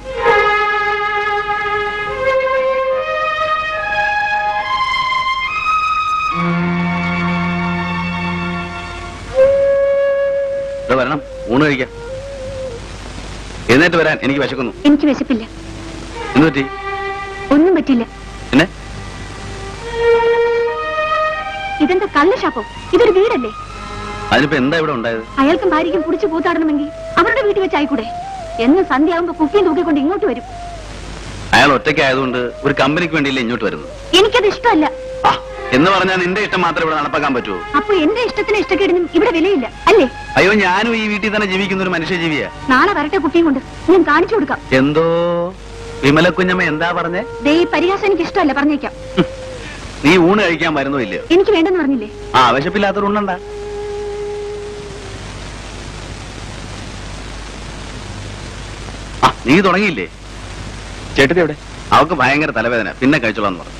ഇവിടെ വരണം ഊണ് കഴിക്കാം എഴുന്നേറ്റ് വരാൻ എനിക്ക് വിശക്കുന്നു എനിക്ക് വിശപ്പില്ല എന്ത് പറ്റി ഒന്നും പറ്റില്ല പിന്നെ ഇതെന്താ കള്ള ഷാപ്പോ ഇതൊരു വീടല്ലേ അതിനിപ്പോ എന്താ ഇവിടെ ഉണ്ടായത് അയാൾക്കും ഭാര്യയ്ക്കും കുടിച്ചു കൂത്താടണമെങ്കിൽ അവരുടെ വീട്ടിൽ വെച്ച് ആയിക്കൂടെ എന്ന് സന്ധ്യ ആകുമ്പോ കുപ്പിയും തൂക്കിക്കൊണ്ട് ഇങ്ങോട്ട് വരും അയാൾ ഒറ്റയ്ക്കായതുകൊണ്ട് ഒരു കമ്പനിക്ക് വേണ്ടിയില്ല ഇങ്ങോട്ട് വരുന്നത് എനിക്കത് ഇഷ്ടമല്ല ആ എന്ന് പറഞ്ഞാൽ നിന്റെ ഇഷ്ടം മാത്രമേ ഇവിടെ നടപ്പാക്കാൻ പറ്റുമോ അപ്പൊ എന്റെ ഇഷ്ടത്തിന് ഇഷ്ടക്കേടിനും ഇവിടെ വിലയില്ല അല്ലേ അയ്യോ ഞാനും ഈ വീട്ടിൽ തന്നെ ജീവിക്കുന്ന ഒരു മനുഷ്യജീവിയാ നാളെ വരട്ടെ കുട്ടിയും കൊണ്ട് ഞാൻ കാണിച്ചു കൊടുക്കാം എന്തോ വിമല കുഞ്ഞമ്മ എന്താ പറഞ്ഞേ ദേ ഈ പരിഹാസം എനിക്ക് ഇഷ്ടമല്ല പറഞ്ഞേക്കാം നീ ഊണ് കഴിക്കാൻ വരുന്നോ ഇല്ലയോ എനിക്ക് വേണ്ടെന്ന് പറഞ്ഞില്ലേ ആ വിശപ്പില്ലാത്തൊരു ഉണ്ണണ്ട ആ നീ തുടങ്ങിയില്ലേ ചേട്ടത്തി എവിടെ അവക്ക് ഭയങ്കര തലവേദന പിന്നെ കഴിച്ചോളാന്ന് പറഞ്ഞു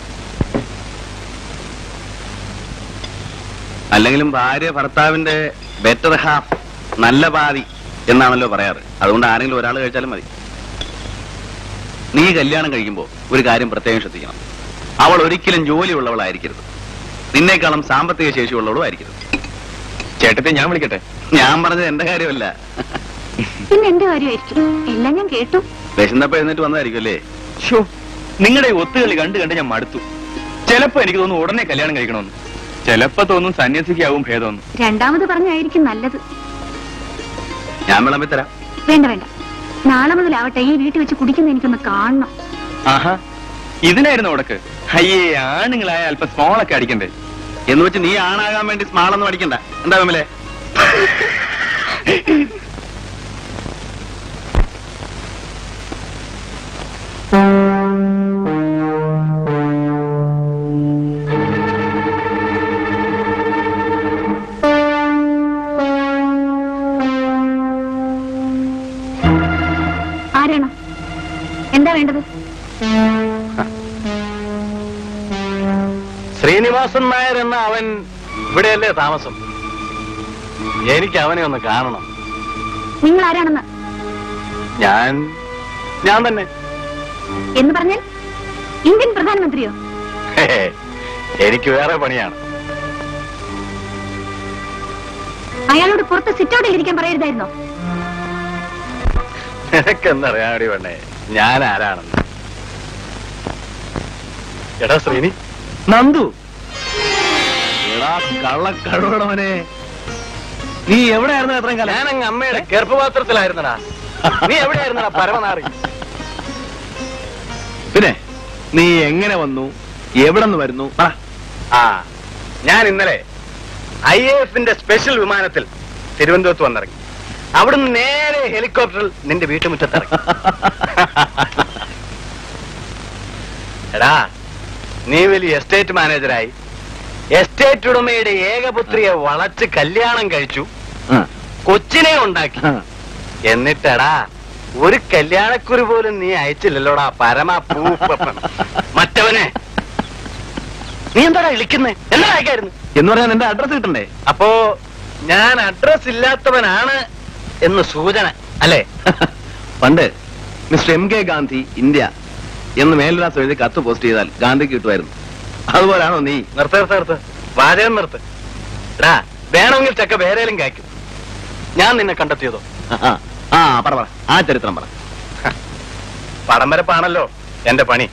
അല്ലെങ്കിലും ഭാര്യ ഭർത്താവിന്റെ ബെറ്റർ ഹാഫ് നല്ല പാതി എന്നാണല്ലോ പറയാറ് അതുകൊണ്ട് ആരെങ്കിലും ഒരാൾ കഴിച്ചാലും മതി നീ കല്യാണം കഴിക്കുമ്പോൾ ഒരു കാര്യം പ്രത്യേകം ശ്രദ്ധിക്കണം അവൾ ഒരിക്കലും ജോലിയുള്ളവളായിരിക്കരുത് നിന്നേക്കാളും സാമ്പത്തിക ശേഷിയുള്ളവളും ആയിരിക്കരുത് ചേട്ടത്തെ ഞാൻ വിളിക്കട്ടെ ഞാൻ പറഞ്ഞത് എന്റെ കാര്യമല്ല പിന്നെ എന്റെ കാര്യമായിരിക്കും എല്ലാം ഞാൻ കേട്ടു വിശന്നപ്പോ എഴുന്നേറ്റ് വന്നതായിരിക്കും അല്ലേ ഷോ നിങ്ങളുടെ ഈ ഒത്തുകളി കണ്ട് കണ്ട് ഞാൻ മടുത്തു ചിലപ്പോ എനിക്ക് തോന്നുന്നു ഉടനെ കല്യാണം കഴിക്കണമെന്ന് ചിലപ്പോ തോന്നും സന്യാസിക്കാവും ഭേദമെന്ന് രണ്ടാമത് പറഞ്ഞായിരിക്കും നല്ലത് ഞാൻ വിളമ്പി തരാം വേണ്ട വേണ്ട നാളെ മുതലാവട്ടെ ഈ വീട്ടിൽ വെച്ച് കുടിക്കുന്ന എനിക്കൊന്ന് കാണണം ആഹാ ഇതിനായിരുന്നു ഉടക്ക് അയ്യേ ആണുങ്ങളായ അല്പം സ്മോളൊക്കെ അടിക്കണ്ടേ എന്ന് വെച്ച് നീ ആണാകാൻ വേണ്ടി സ്മാളൊന്നും അടിക്കണ്ട എന്താ വിമലേ ശ്രീനിവാസൻ നായർ എന്ന അവൻ ഇവിടെയല്ലേ താമസം എനിക്ക് അവനെ ഒന്ന് കാണണം നിങ്ങൾ ആരാണെന്ന് ഞാൻ ഞാൻ തന്നെ എന്ന് പറഞ്ഞാൽ ഇന്ത്യൻ പ്രധാനമന്ത്രിയോ ഹേ, എനിക്ക് വേറെ പണിയാണ് അയാളോട് പുറത്ത് സിറ്റൗട്ടിൽ ഇരിക്കാൻ പറയരുതായിരുന്നോ നിനക്കെന്നറിയാടി പെണ്ണേ ഞാൻ ആരാണെന്ന് എടാ ശ്രീനി നന്ദു എടാ കള്ളക്കഴുവടവനെ നീ എവിടെയായിരുന്നു എത്രയും കാലം ഞാനങ്ങ് അമ്മയുടെ ഗർഭപാത്രത്തിലായിരുന്നടാ നീ എവിടെയായിരുന്നടാ പരമനാറി പിന്നെ നീ എങ്ങനെ വന്നു എവിടെ നിന്ന് വരുന്നു പറ ആ ഞാൻ ഇന്നലെ ഐ എഫിന്റെ സ്പെഷ്യൽ വിമാനത്തിൽ തിരുവനന്തപുരത്ത് വന്നിറങ്ങി അവിടുന്ന് നേരെ ഹെലികോപ്റ്ററിൽ നിന്റെ വീട്ടുമുറ്റത്തിറങ്ങി എടാ നീ വലിയ എസ്റ്റേറ്റ് മാനേജരായി എസ്റ്റേറ്റ് ഉടമയുടെ ഏകപുത്രിയെ വളച്ച് കല്യാണം കഴിച്ചു ആ, കൊച്ചിനെ ഉണ്ടാക്കി ആ. എന്നിട്ടടാ ഒരു കല്യാണക്കുറി പോലും നീ അയച്ചില്ലല്ലോടാ പരമ പൂപ്പൻ മറ്റവനെ നീ എന്താടാ വിളിക്കുന്നേ എന്താ അയക്കായിരുന്നു എന്ന് പറയാൻ എന്റെ അഡ്രസ് കിട്ടണ്ടേ അപ്പോ ഞാൻ അഡ്രസ് ഇല്ലാത്തവനാണ് എന്ന് സൂചന അല്ലേ പണ്ട് mister M K Gandhi India എന്ന് മേൽവിലാസം എഴുതി കത്ത് പോസ്റ്റ് ചെയ്താൽ ഗാന്ധിക്ക് കിട്ടുമായിരുന്നു അതുപോലാണോ നീ നിർത്ത് നിർത്ത് നിർത്ത് വാചകം നിർത്ത് എടാ വേണമെങ്കിൽ ചക്ക വേറേലും കായ്ക്കും ഞാൻ നിന്നെ കണ്ടെത്തിയതോ ആ, ആ, ആ പറ പറ ആ ചരിത്രം പറ പടം വരപ്പാണല്ലോ എന്റെ പണി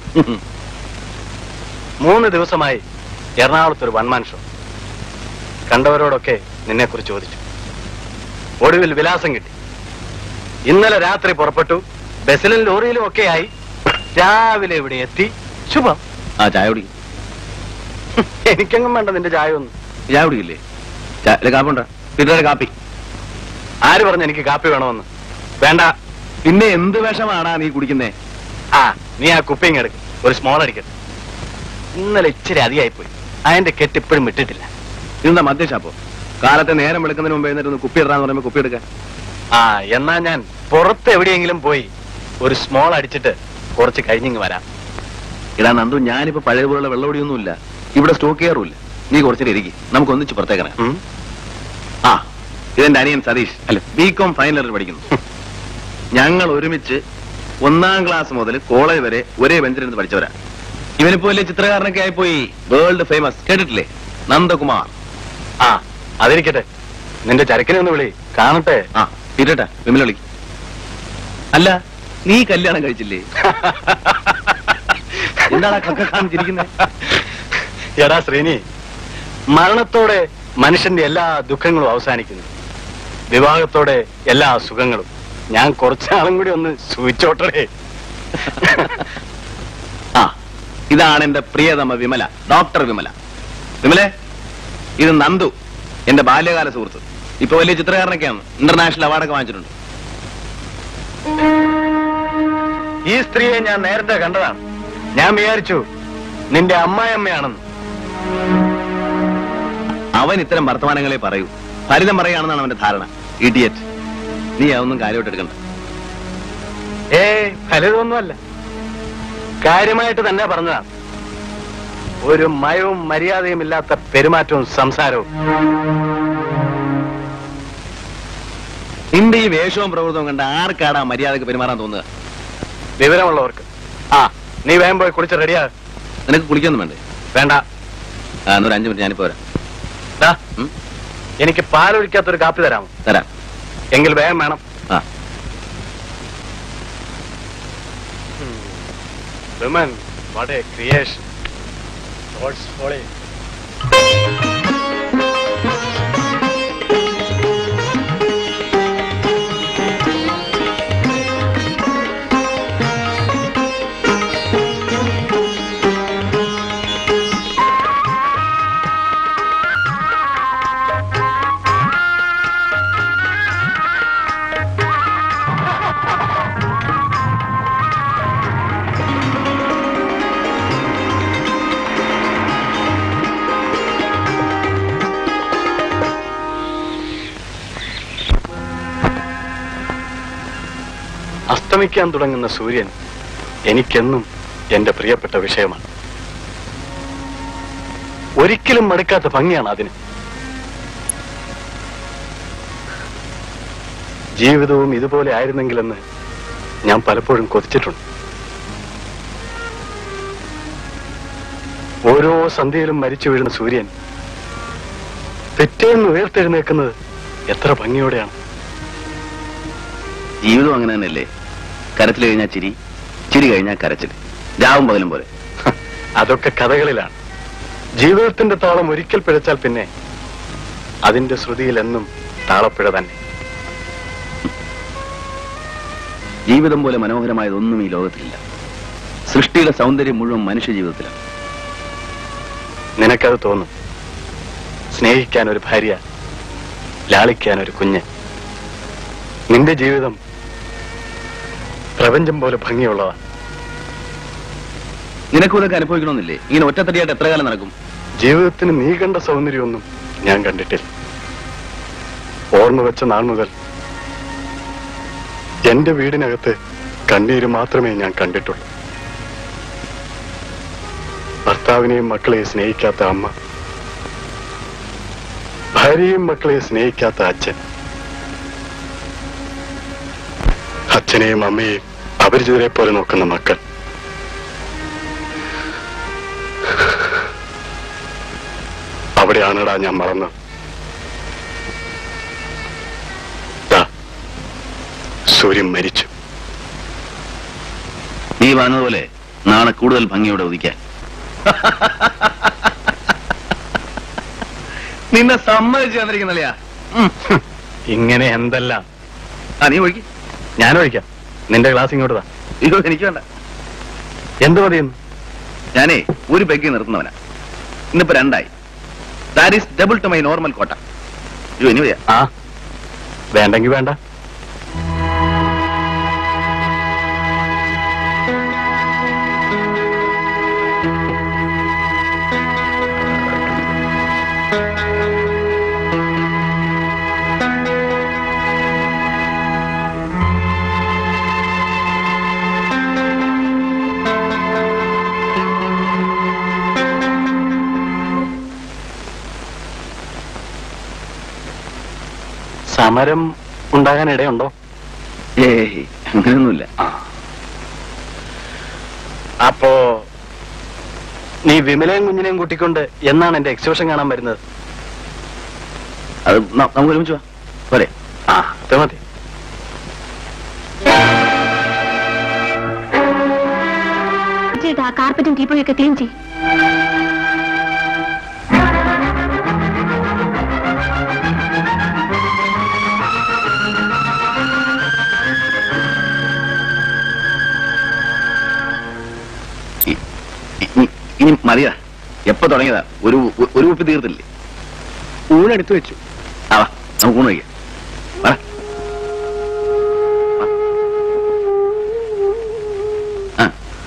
മൂന്ന് ദിവസമായി എറണാകുളത്ത് ഒരു വൺമാൻ ഷോ കണ്ടവരോടൊക്കെ നിന്നെ കുറിച്ച് ചോദിച്ചു ഒടുവിൽ വിലാസം കിട്ടി ഇന്നലെ രാത്രി പുറപ്പെട്ടു ബസ്സിലും ലോറിയിലും ഒക്കെ ആയി രാവിലെ ഇവിടെ എത്തി ശുഭം ആ ചായ കുടിക്കും എനിക്കെങ്ങും വേണ്ട നിന്റെ ചായ ഒന്നും ചായ കുടിക്കില്ലേ ചായ അല്ല, കാപ്പി ഉണ്ടോ പിന്നെ കാപ്പി ആര് പറഞ്ഞു എനിക്ക് കാപ്പി വേണമെന്ന് വേണ്ട പിന്നെ എന്ത് വിഷമാടാ നീ കുടിക്കുന്നേ ആ നീ ആ കുപ്പിങ് എടുക്ക് ഒരു സ്മോൾ അടിക്കട്ടെ ഇന്നലെ ഇച്ചിരി അധികമായി പോയി അതിന്റെ കെട്ട് ഇപ്പോഴും വിട്ടിട്ടില്ല ഇതെന്താ മദ്യഷാപ്പോ കാലത്തെ നേരം വെളുക്കുന്നതിന് മുമ്പ് എഴുന്നേറ്റ് ഒന്ന് കുപ്പി ഇടാന്ന് പറയുമ്പോ കുപ്പി എടുക്കാൻ ആ എന്നാ ഞാൻ പുറത്ത് എവിടെയെങ്കിലും പോയി ഒരു സ്മോൾ അടിച്ചിട്ട് കുറച്ച് കഴിഞ്ഞിങ് വരാം ഇടാ നന്ദു ഞാനിപ്പോ പഴയതുപോലുള്ള വെള്ളമൊടിയൊന്നുമില്ല ഇവിടെ സ്റ്റോക്ക് ചെയ്യാറുമില്ല നീ കുറച്ചിട്ട് ഇരിക്കും നമുക്ക് ഒന്നിച്ച് പുറത്തേക്കിറങ്ങാം ഉം? ആ ഇതെന്റെ അനിയൻ സതീഷ് അല്ല ബി കോം ഫൈനൽ ഇയർ പഠിക്കുന്നു ഞങ്ങൾ ഒരുമിച്ച് ഒന്നാം ക്ലാസ് മുതൽ കോളേജ് വരെ ഒരേ ബെഞ്ചിലിരുന്ന് പഠിച്ചവരാ ഇവനിപ്പോ വലിയ ചിത്രകാരനൊക്കെ ആയിപ്പോയി വേൾഡ് ഫേമസ് കേട്ടിട്ടില്ലേ നന്ദകുമാർ ആ അതിരിക്കട്ടെ നിന്റെ ചരക്കിനെ ഒന്ന് വിളി കാണട്ടെ ആ തീരട്ടെ വിമല വിളിക്ക് അല്ല നീ കല്യാണം കഴിച്ചില്ലേ എന്താണ് കക്ക കാണിച്ചിരിക്കുന്നത് എടാ ശ്രീനി മരണത്തോടെ മനുഷ്യന്റെ എല്ലാ ദുഃഖങ്ങളും അവസാനിക്കുന്നു വിവാഹത്തോടെ എല്ലാ സുഖങ്ങളും ഞാൻ കുറച്ചാളും കൂടി ഒന്ന് സൂചിച്ചോട്ടേ ആ ഇതാണ് എന്റെ പ്രിയതമ വിമല ഡോക്ടർ വിമല വിമലെ ഇത് നന്ദു എന്റെ ബാല്യകാല സുഹൃത്ത് ഇപ്പൊ വലിയ ചിത്രകാരനൊക്കെയാണ് ഇന്റർനാഷണൽ അവാർഡൊക്കെ വാങ്ങിച്ചിട്ടുണ്ട് ഈ സ്ത്രീയെ ഞാൻ നേരത്തെ കണ്ടതാണ് ഞാൻ വിചാരിച്ചു നിന്റെ അമ്മായിയമ്മയാണെന്ന് അവൻ ഇത്തരം വർത്തമാനങ്ങളെ പറയൂ ഫലിതം പറയുകയാണെന്നാണ് അവന്റെ ധാരണ ഇഡിയറ്റ് നീ അതൊന്നും കാര്യമായിട്ട് എടുക്കണ്ട ഏ ഫലിതൊന്നുമല്ല കാര്യമായിട്ട് തന്നെ പറഞ്ഞതാണ് ഒരു മയവും മര്യാദയും ഇല്ലാത്ത പെരുമാറ്റവും സംസാരവും നിന്റെ ഈ വേഷവും പ്രവൃത്തവും കണ്ട് ആർക്കാടാ മര്യാദക്ക് പെരുമാറാൻ തോന്നുക വിവരമുള്ളവർക്ക് ആ നീ വേഗം പോയി കുളിച്ച് റെഡിയാ നിനക്ക് കുളിക്കൊന്നും വേണ്ടേ വേണ്ട ആ എന്നൊരു അഞ്ചു മിനിറ്റ് ഞാനിപ്പോ വരാം ദാ, ഉം? എനിക്ക് പാലൊഴിക്കാത്തൊരു കാപ്പി തരാമോ തരാം എങ്കിൽ വേഗം വേണം ആ women what a creation God's folly. അസ്തമിക്കാൻ തുടങ്ങുന്ന സൂര്യൻ എനിക്കെന്നും എന്റെ പ്രിയപ്പെട്ട വിഷയമാണ് ഒരിക്കലും മടുക്കാത്ത ഭംഗിയാണ് അതിന് ജീവിതവും ഇതുപോലെ ആയിരുന്നെങ്കിലെന്ന് ഞാൻ പലപ്പോഴും കൊതിച്ചിട്ടുണ്ട് ഓരോ സന്ധ്യയിലും മരിച്ചു വീഴുന്ന സൂര്യൻ പിറ്റേന്ന് ഉയർത്തെഴുന്നേക്കുന്നത് എത്ര ഭംഗിയോടെയാണ് ജീവിതം അങ്ങനെ തന്നെയല്ലേ കരച്ചിൽ കഴിഞ്ഞാൽ ചിരി ചിരി കഴിഞ്ഞാൽ കരച്ചിൽ രാവും പകലും പോലെ അതൊക്കെ കഥകളിലാണ് ജീവിതത്തിന്റെ താളം ഒരിക്കൽ പിഴച്ചാൽ പിന്നെ അതിന്റെ ശ്രുതിയിൽ എന്നും താളപ്പിഴ തന്നെ ജീവിതം പോലെ മനോഹരമായതൊന്നും ഈ ലോകത്തിലില്ല സൃഷ്ടിയുടെ സൗന്ദര്യം മുഴുവൻ മനുഷ്യ ജീവിതത്തിലാണ് നിനക്കത് തോന്നും സ്നേഹിക്കാൻ ഒരു ഭാര്യ ലാളിക്കാൻ ഒരു കുഞ്ഞ് നിന്റെ ജീവിതം പ്രപഞ്ചം പോലെ ഭംഗിയുള്ളതാണ് നിനക്കും ഇതൊക്കെ അനുഭവിക്കണമെന്നില്ലേ ഇങ്ങനെ ഒറ്റത്തടിയായിട്ട് എത്ര കാലം നടക്കും ജീവിതത്തിന് നീ കണ്ട സൗന്ദര്യമൊന്നും ഞാൻ കണ്ടിട്ടില്ല ഓർമ്മ വെച്ച നാൾ മുതൽ എന്റെ വീടിനകത്ത് കണ്ണീര് മാത്രമേ ഞാൻ കണ്ടിട്ടുള്ളൂ ഭർത്താവിനെയും മക്കളെയും സ്നേഹിക്കാത്ത അമ്മ ഭാര്യയും മക്കളെയും സ്നേഹിക്കാത്ത അച്ഛൻ അച്ഛനെയും അമ്മയെയും അപരിചിതരെ പോലെ നോക്കുന്ന മക്കൾ അവിടെയാണടാ ഞാൻ മറന്നത് ദാ, സൂര്യൻ മരിച്ചു നീ പറഞ്ഞതുപോലെ നാളെ കൂടുതൽ ഭംഗിയോടെ ഉദിക്കാൻ നിന്നെ സമ്മതിച്ചു തന്നിരിക്കുന്നില്ലയാ ഇങ്ങനെ എന്തെല്ലാം ആ നീ ഒഴിക്ക് ഞാൻ ഒഴിക്കാം നിന്റെ ഗ്ലാസ് ഇങ്ങോട്ട് താ ഇതോ എനിക്ക് വേണ്ട എന്ത് മതിയെന്ന് ഞാനേ ഒരു പെഗ് നിർത്തുന്നവനാ ഇന്നിപ്പോ രണ്ടായി that is double to my normal quota അയ്യോ ഇനി വയ്യ ആ വേണ്ടെങ്കി വേണ്ട സമരം ഉണ്ടാകാൻ ഇടയുണ്ടോ ഏയ് അങ്ങനെയൊന്നുമില്ല അപ്പോ നീ വിമലയും കുഞ്ഞിനെയും കൂട്ടിക്കൊണ്ട് എന്നാണ് എന്റെ എക്സിബിഷൻ കാണാൻ വരുന്നത് അത് ന- നമുക്ക് ഒരുമിച്ച് പോവാം പോരെ ആ അത് മതി ചേട്ടാ കാർപ്പറ്റും ടീപ്പോയും ഒക്കെ ക്ലീൻ ചെയ്യും ഇനി- ഇനി മതിയാ എപ്പോ തുടങ്ങിയതാ ഒരു ഒ- ഒരു കുപ്പി തീർത്തില്ലേ ഊണെടുത്തു വെച്ചു ആ വാ നമുക്ക് ഊണ് കഴിക്കാം വാ. വാ. ആ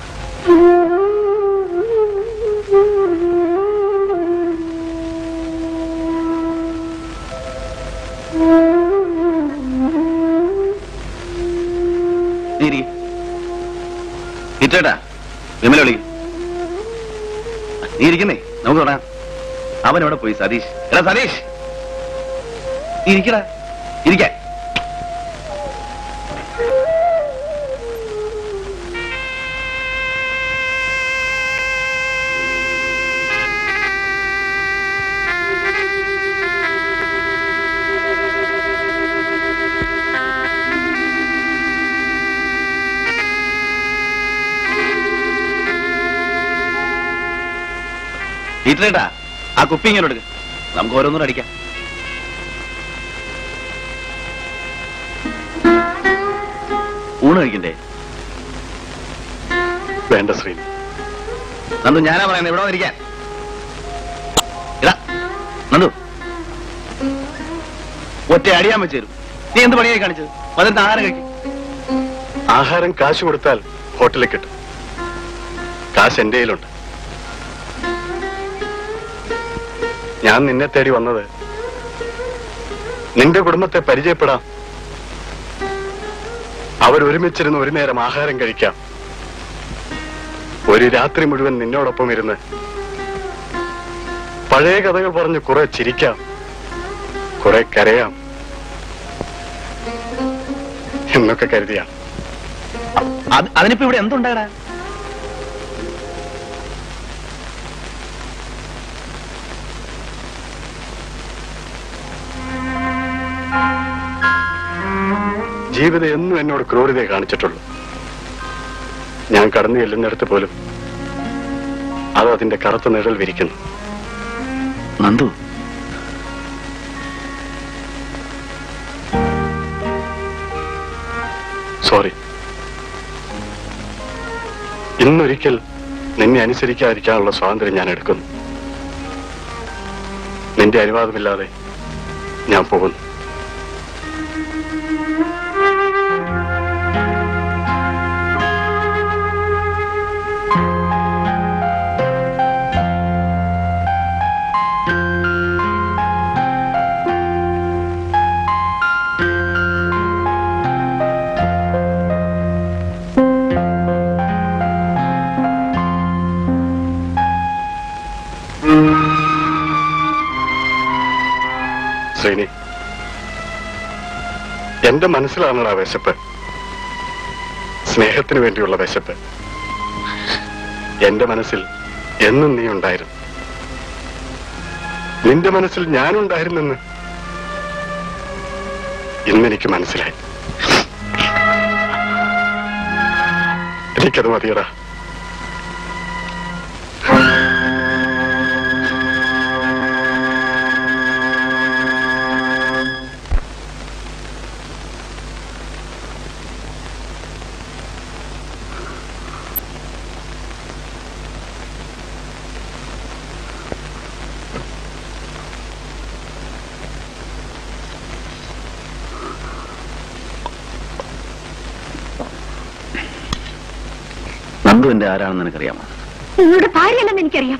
നീ ഇരിക്ക്. ഇറ്റേട്ടാ വിമല വിളിക്ക് നീ ഇരിക്കുന്നേ നമുക്ക് തുടങ്ങാം അവൻ എവിടെ പോയി സതീഷ് എടാ സതീഷ് നീ ഇരിക്കടാ ഇരിക്കാൻ ഇത്രേട്ടാ ആ കുപ്പി ഇങ്ങനെ എടുക്ക നമുക്ക് ഓരോന്നും അടിക്കാം ഊണ് കഴിക്കണ്ടേ വേണ്ട ശ്രീ നന്ദു ഞാനാ പറയുന്നത് ഇവിടെ വന്നിരിക്കാൻ ഇടാ നന്ദു ഒറ്റ അടിയാൻ വെച്ചേരും നീ എന്ത് പണിയായി കാണിച്ചത് അതിന്റെ ആഹാരം കഴിക്കും ആഹാരം കാശ് കൊടുത്താൽ ഹോട്ടലിൽ കിട്ടും കാശ് എന്റെ കയ്യിലുണ്ട് ഞാൻ നിന്നെ തേടി വന്നത് നിന്റെ കുടുംബത്തെ പരിചയപ്പെടാം അവരൊരുമിച്ചിരുന്ന് ഒരു നേരം ആഹാരം കഴിക്കാം ഒരു രാത്രി മുഴുവൻ നിന്നോടൊപ്പം ഇരുന്ന് പഴയ കഥകൾ പറഞ്ഞ് കുറെ ചിരിക്കാം കുറെ കരയാം എന്നൊക്കെ കരുതിയാണ് അത് അതിനിപ്പോ ഇവിടെ എന്തുണ്ടാടാ ജീവിതം എന്നും എന്നോട് ക്രൂരതയെ കാണിച്ചിട്ടുള്ളൂ ഞാൻ കടന്നു ചെല്ലുന്നിടത്ത് പോലും അത് അതിന്റെ കറുത്ത നിഴൽ വിരിക്കുന്നു നന്ദു സോറി ഇന്നൊരിക്കൽ നിന്നെ അനുസരിക്കാതിരിക്കാനുള്ള സ്വാതന്ത്ര്യം ഞാൻ എടുക്കുന്നു നിന്റെ അനുവാദമില്ലാതെ ഞാൻ പോകുന്നു ശ്രീനി എന്റെ മനസ്സിലാണടാ വിശപ്പ് സ്നേഹത്തിന് വേണ്ടിയുള്ള വിശപ്പ് എന്റെ മനസ്സിൽ എന്നും നീ ഉണ്ടായിരുന്നു നിന്റെ മനസ്സിൽ ഞാനുണ്ടായിരുന്നെന്ന് ഇന്നെനിക്ക് മനസ്സിലായി എനിക്കത് മതിയടാ നന്ദു എന്റെ ആരാണെന്ന് നിനക്കറിയാമോ നിങ്ങളുടെ ഭാര്യയല്ലെന്ന് എനിക്കറിയാം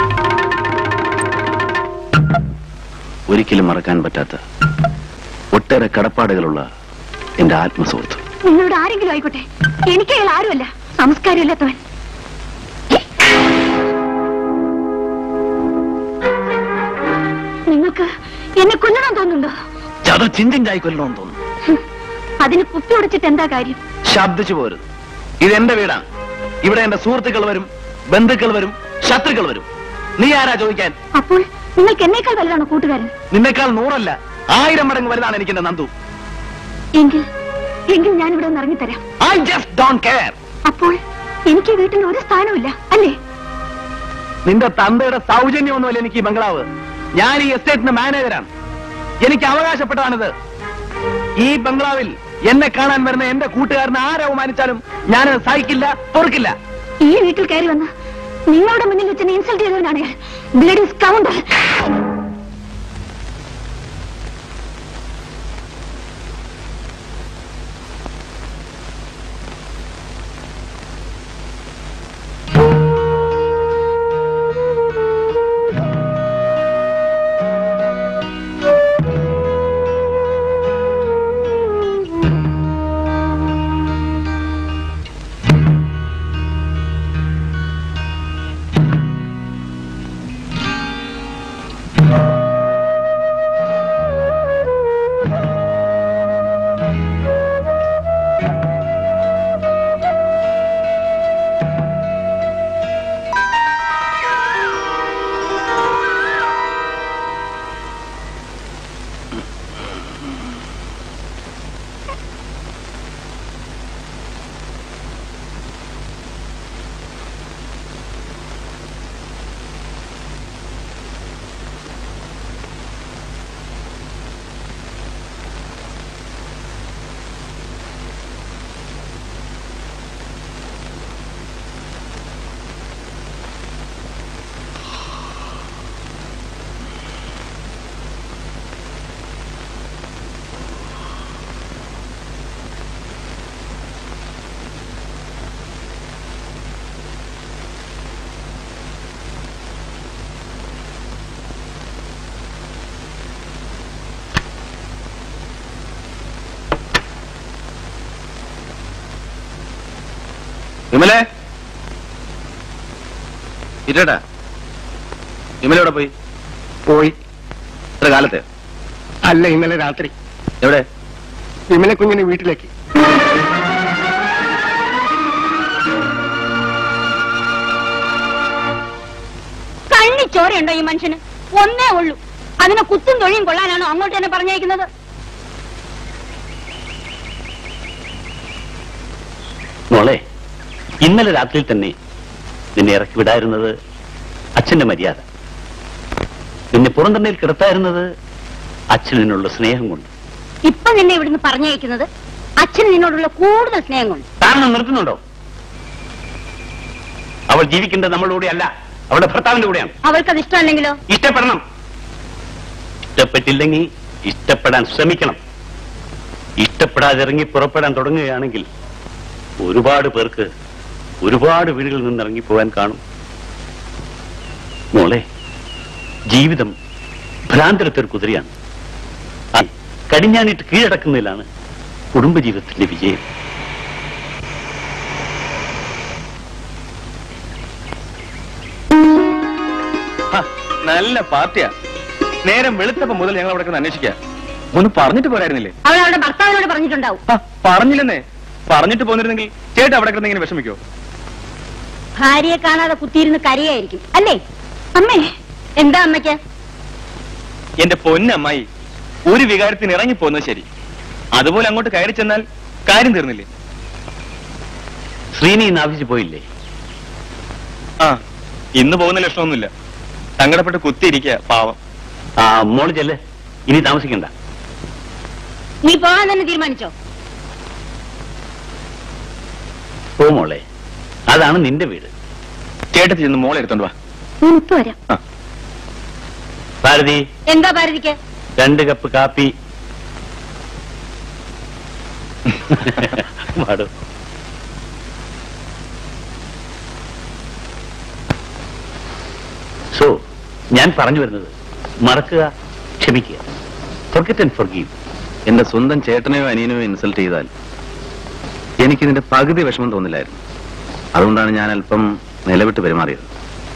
ഒരിക്കലും മറക്കാൻ പറ്റാത്ത ഒട്ടേറെ കടപ്പാടുകളുള്ള എന്റെ ആത്മസുഹൃത്ത് നിങ്ങളോട് ആരെങ്കിലും ആയിക്കോട്ടെ എനിക്ക് അയാൾ ആരുമല്ല സംസ്കാരമില്ലാത്തവൻ നിങ്ങൾക്ക് എന്നെ കൊല്ലണം തോന്നുന്നുണ്ടോ അത് ചിഞ്ചിൻ ചായ്ക്കൊല്ലണമെന്ന് തോന്നുന്നു അതിന് കുപ്പി ഉടച്ചിട്ട് എന്താ കാര്യം ശബ്ദിച്ചു പോരുത് ഇത് എന്റെ വീടാണ് ഇവിടെ എന്റെ സുഹൃത്തുക്കൾ വരും ബന്ധുക്കൾ വരും ശത്രുക്കൾ വരും നീ ആരാ ചോദിക്കാൻ അപ്പോൾ നിങ്ങൾക്ക് എന്നേക്കാൾ വലുതാണോ കൂട്ടുകാരൻ നിന്നെക്കാൾ നൂറല്ല ആയിരം മടങ്ങ് വലുതാണ് എനിക്ക് എന്റെ നന്ദു എങ്കിൽ എങ്കിൽ ഞാൻ ഇവിടെ ഒന്ന് ഇറങ്ങിത്തരാം ഐ ജസ്റ്റ് ഡോണ്ട് കെയർ അപ്പോൾ എനിക്ക് ഈ വീട്ടിൽ ഒരു സ്ഥാനമില്ല അല്ലേ നിന്റെ തന്തയുടെ സൗജന്യമൊന്നുമല്ല എനിക്ക് ഈ ബംഗ്ലാവ് ഞാൻ ഈ എസ്റ്റേറ്റിന്റെ മാനേജരാണ് എനിക്ക് അവകാശപ്പെട്ടതാണിത് ഈ ബംഗ്ലാവിൽ എന്നെ കാണാൻ വരുന്ന എന്റെ കൂട്ടുകാരനെ ആരെ അവമാനിച്ചാലും ഞാൻ സഹിക്കില്ല പൊറുക്കില്ല ഈ വീട്ടിൽ കയറി വന്ന് നിങ്ങളുടെ മുന്നിൽ വെച്ച് ഇൻസൾട്ട് ചെയ്തവനാണ് ഞാൻ ബ്ലഡി സ്കൗണ്ടർ വിമലേ ഇരടാ വിമല എവിടെ പോയി പോയി ഇത്ര കാലത്തെ അല്ല ഇന്നലെ രാത്രി എവിടെ വിമല കുഞ്ഞിനെ വീട്ടിലേക്ക് കണ്ണി ചോരയുണ്ടോ ഈ മനുഷ്യന് ഒന്നേ ഉള്ളൂ അതിനെ കുത്തും തൊഴിയും കൊള്ളാനാണോ അങ്ങോട്ട് തന്നെ പറഞ്ഞേക്കുന്നത് മോളെ ഇന്നലെ രാത്രിയിൽ തന്നെ നിന്നെ ഇറക്കി വിടായിരുന്നത് അച്ഛന്റെ മര്യാദ നിന്നെ പുറന്തണ്ണയിൽ കിടത്തായിരുന്നത് അച്ഛനുള്ള സ്നേഹം കൊണ്ട് ഇപ്പൊ നിന്നെ ഇവിടുന്ന് പറഞ്ഞയക്കുന്നത് അച്ഛൻ നിന്നോടുള്ള കൂടുതൽ സ്നേഹം കൊണ്ട് കാരണം നിർത്തുന്നുണ്ടോ അവൾ ജീവിക്കേണ്ടത് നമ്മളുടെ കൂടെയല്ല അവളുടെ ഭർത്താവിന്റെ കൂടെയാണ് അവൾക്കത് ഇഷ്ടമല്ലെങ്കിലോ ഇഷ്ടപ്പെടണം ഇഷ്ടപ്പെട്ടില്ലെങ്കിൽ ഇഷ്ടപ്പെടാൻ ശ്രമിക്കണം ഇഷ്ടപ്പെടാതെ ഇറങ്ങി പുറപ്പെടാൻ തുടങ്ങുകയാണെങ്കിൽ ഒരുപാട് പേർക്ക് ഒരുപാട് വീടുകളിൽ നിന്ന് ഇറങ്ങിപ്പോകാൻ കാണും മോളെ ജീവിതം ഭ്രാന്തരത്തൊരു കുതിരയാണ് അത് കടിഞ്ഞാനിട്ട് കീഴടക്കുന്നതിലാണ് കുടുംബജീവിതത്തിന്റെ വിജയം ഹ, നല്ല പാർട്ടിയാ നേരം വെളുത്തപ്പോ മുതൽ ഞങ്ങൾ അവിടെ അന്വേഷിക്കാം ഒന്ന് പറഞ്ഞിട്ട് പോരായിരുന്നില്ലേ അവൾ അവളുടെ ഭർത്താവിനോട് പറഞ്ഞിട്ടുണ്ടാവും ഹ, പറഞ്ഞില്ലെന്നേ പറഞ്ഞിട്ട് പോന്നിരുന്നെങ്കിൽ ചേട്ടാ അവിടെ കിടന്ന് ഇങ്ങനെ വിഷമിക്കോ ഭാര്യയെ കാണാതെ കുത്തിയിരുന്ന് കരയായിരിക്കും അല്ലേ അമ്മേ എന്താ അമ്മയ്ക്ക് എന്റെ പൊന്നമ്മായി ഒരു വികാരത്തിന് ഇറങ്ങി പോകുന്നത് ശരി അതുപോലെ അങ്ങോട്ട് കയറി ചെന്നാൽ കാര്യം തീർന്നില്ലേ ശ്രീനി ഇന്ന് ആഫീസിൽ പോയില്ലേ ആ ഇന്ന് പോകുന്ന ലക്ഷണമൊന്നുമില്ല സങ്കടപ്പെട്ട് കുത്തിയിരിക്കുക പാവം ആ മോള് ചെല്ല് ഇനി താമസിക്കണ്ട നീ പോകാൻ തന്നെ തീരുമാനിച്ചോ പോ മോളെ അതാണ് നിന്റെ വീട് ചേട്ടത്തി ചെന്ന് മോളെ എടുത്തോണ്ട് വാ ഞാൻ ഇപ്പൊ വരാം ഭാരതി എന്താ ഭാരതിക്ക് രണ്ട് കപ്പ് കാപ്പി പാടും സോ ഞാൻ പറഞ്ഞു വരുന്നത് മറക്കുക ക്ഷമിക്കുക forget and forgive എന്റെ സ്വന്തം ചേട്ടനെയോ അനിയനെയോ ഇൻസൾട്ട് ചെയ്താൽ എനിക്കിതിന്റെ പകുതി വിഷമം തോന്നില്ലായിരുന്നു അതുകൊണ്ടാണ് ഞാൻ അല്പം നിലവിട്ട് പെരുമാറിയത്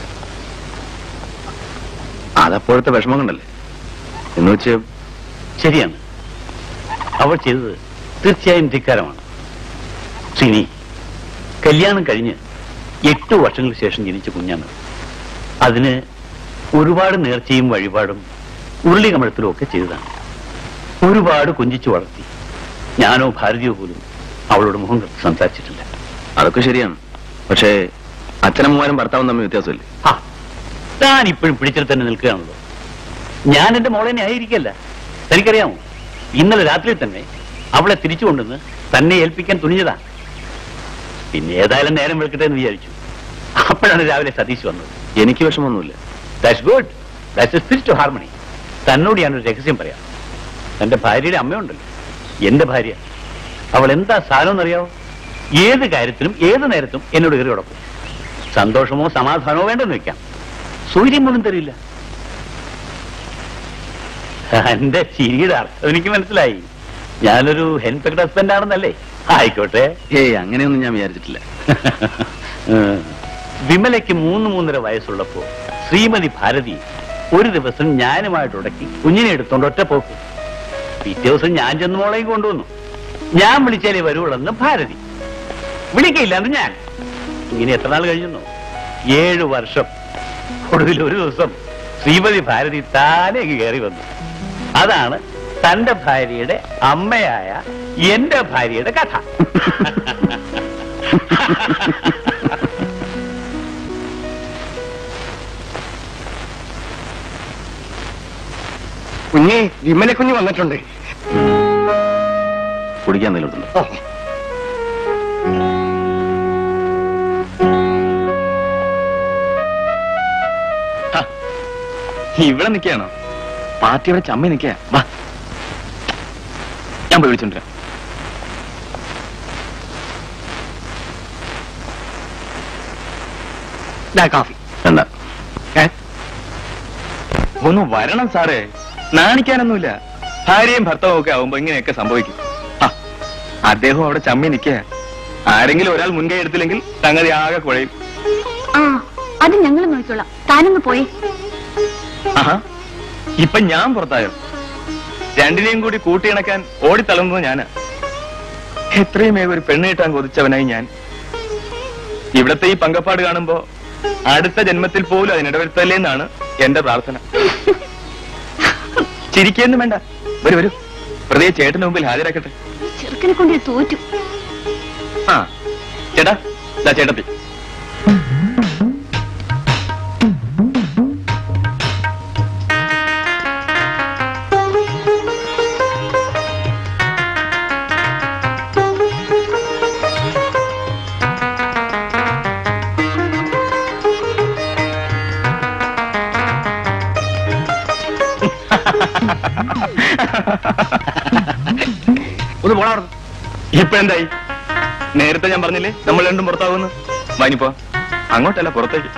അതപ്പോഴത്തെ വിഷമം കൊണ്ടല്ലേ എന്ന് വെച്ച് ശരിയാണ് അവൾ ചെയ്തത് തീർച്ചയായും ധിക്കാരമാണ് ശ്രീനി കല്യാണം കഴിഞ്ഞ് എട്ട് വർഷങ്ങൾക്ക് ശേഷം ജനിച്ച കുഞ്ഞാണ് അതിന് ഒരുപാട് നേർച്ചയും വഴിപാടും ഉരുളി കമഴത്തിലും ഒക്കെ ചെയ്തതാണ് ഒരുപാട് കൊഞ്ചിച്ചു വളർത്തി ഞാനോ ഭാരതിയോ പോലും അവളോട് മുഖം കറുത്ത് സംസാരിച്ചിട്ടില്ല അതൊക്കെ ശരിയാണ് പക്ഷേ അച്ഛനമ്മമാരും ഭർത്താവും തമ്മിൽ വ്യത്യാസമില്ലേ ആ, താൻ ഇപ്പോഴും പിടിച്ചിൽ തന്നെ നിൽക്കുകയാണല്ലോ ഞാൻ എന്റെ മോളെ ആയിരിക്കല്ല തനിക്കറിയാമോ ഇന്നലെ രാത്രി തന്നെ അവളെ തിരിച്ചു കൊണ്ടുവന്ന് തന്നെ ഏൽപ്പിക്കാൻ തുനിഞ്ഞതാ പിന്നെ ഏതായാലും നേരം വെളുക്കട്ടെ എന്ന് വിചാരിച്ചു അപ്പോഴാണ് രാവിലെ സതീഷ് വന്നത് എനിക്ക് വിഷമമൊന്നുമില്ല that's good that's spirit of harmony തന്നോട് ഞാനൊരു രഹസ്യം പറയാം തന്റെ ഭാര്യയുടെ അമ്മയുണ്ടല്ലോ എന്റെ ഭാര്യ അവൾ എന്താ സാധനം എന്നറിയാവോ ഏത് കാര്യത്തിലും ഏത് നേരത്തും എന്നോട് കയറി ഉടക്കും സന്തോഷമോ സമാധാനമോ വേണ്ടെന്ന് വെക്കാം സൂര്യം പോലും തരില്ല എന്റെ ചിരിയുടെ അർത്ഥം എനിക്ക് മനസ്സിലായി ഞാനൊരു ഹെൻപെക്ട് ഹസ്ബൻഡ് ആണെന്നല്ലേ ആയിക്കോട്ടെ ഏയ് അങ്ങനെയൊന്നും ഞാൻ വിചാരിച്ചിട്ടില്ല ഉം. വിമലയ്ക്ക് മൂന്ന് മൂന്നര വയസ്സുള്ളപ്പോ ശ്രീമതി ഭാരതി ഒരു ദിവസം ഞാനുമായിട്ട് ഉടക്കി കുഞ്ഞിനെ എടുത്തോണ്ട് ഒറ്റ പോക്ക് പിറ്റേ ദിവസം ഞാൻ ചെന്ന് മോളെയും കൊണ്ടുവന്നു ഞാൻ വിളിച്ചാലേ വരുവുള്ളെന്ന് ഭാരതി വിളിക്കയില്ലാന്ന് ഞാൻ ഇങ്ങനെ എത്ര നാൾ കഴിഞ്ഞു ഏഴു വർഷം ഒടുവിൽ ഒരു ദിവസം ശ്രീമതി ഭാരതി താനെ ഇങ്ങ് കയറി വന്നു അതാണ് തന്റെ ഭാര്യയുടെ അമ്മയായ എന്റെ ഭാര്യയുടെ കഥ കുഞ്ഞേ വിമല കുഞ്ഞ് വന്നിട്ടുണ്ട് കുടിക്കാൻ നിലത്തുണ്ട് ഓ, ഇവിടെ നിൽക്കുകയാണോ പാർട്ടി ഇവിടെ ചമ്മി നിൽക്കുക വാ ഞാൻ പോയി വിളിച്ചോണ്ടിരാം ദാ കാഫി വേണ്ട ഏ? ഒന്ന് വരണം സാറേ നാണിക്കാനൊന്നുമില്ല ഭാര്യയും ഭർത്താവും ഒക്കെ ആവുമ്പോ ഇങ്ങനെയൊക്കെ സംഭവിക്കും ആ, അദ്ദേഹം അവിടെ ചമ്മി നിൽക്കുക ആരെങ്കിലും ഒരാൾ മുൻകൈ എടുത്തില്ലെങ്കിൽ സംഗതി ആകെ കുഴയും ആ അത് ഞങ്ങൾ നോക്കിക്കോളാം താനൊന്ന് പോയി ആഹാ ഇപ്പൊ ഞാൻ പുറത്തായോ രണ്ടിനെയും കൂടി കൂട്ടിയിണക്കാൻ ഓടിത്തളർന്നത് ഞാനാ എത്രയും വേഗം ഒരു പെണ്ണ് കിട്ടാൻ കൊതിച്ചവനായി ഞാൻ ഇവിടത്തെ ഈ പങ്കപ്പാട് കാണുമ്പോ അടുത്ത ജന്മത്തിൽ പോലും അതിനിടവരുത്തല്ലേ എന്നാണ് എന്റെ പ്രാർത്ഥന ചിരിക്കൊന്നും വേണ്ട വരൂ വരൂ വെറുതെ ചേട്ടന് മുമ്പിൽ ഹാജരാക്കട്ടെ ചെറുക്കനെ കൊണ്ട് ഞാൻ തോറ്റു ആ ചേട്ടാ ദാ ചേട്ടത്തി ഒന്ന് പോടാ ഇപ്പൊ എന്തായി നേരത്തെ ഞാൻ പറഞ്ഞില്ലേ നമ്മൾ രണ്ടും പുറത്താവുന്നു വാനിപ്പോ അങ്ങോട്ടല്ല പുറത്തേക്ക്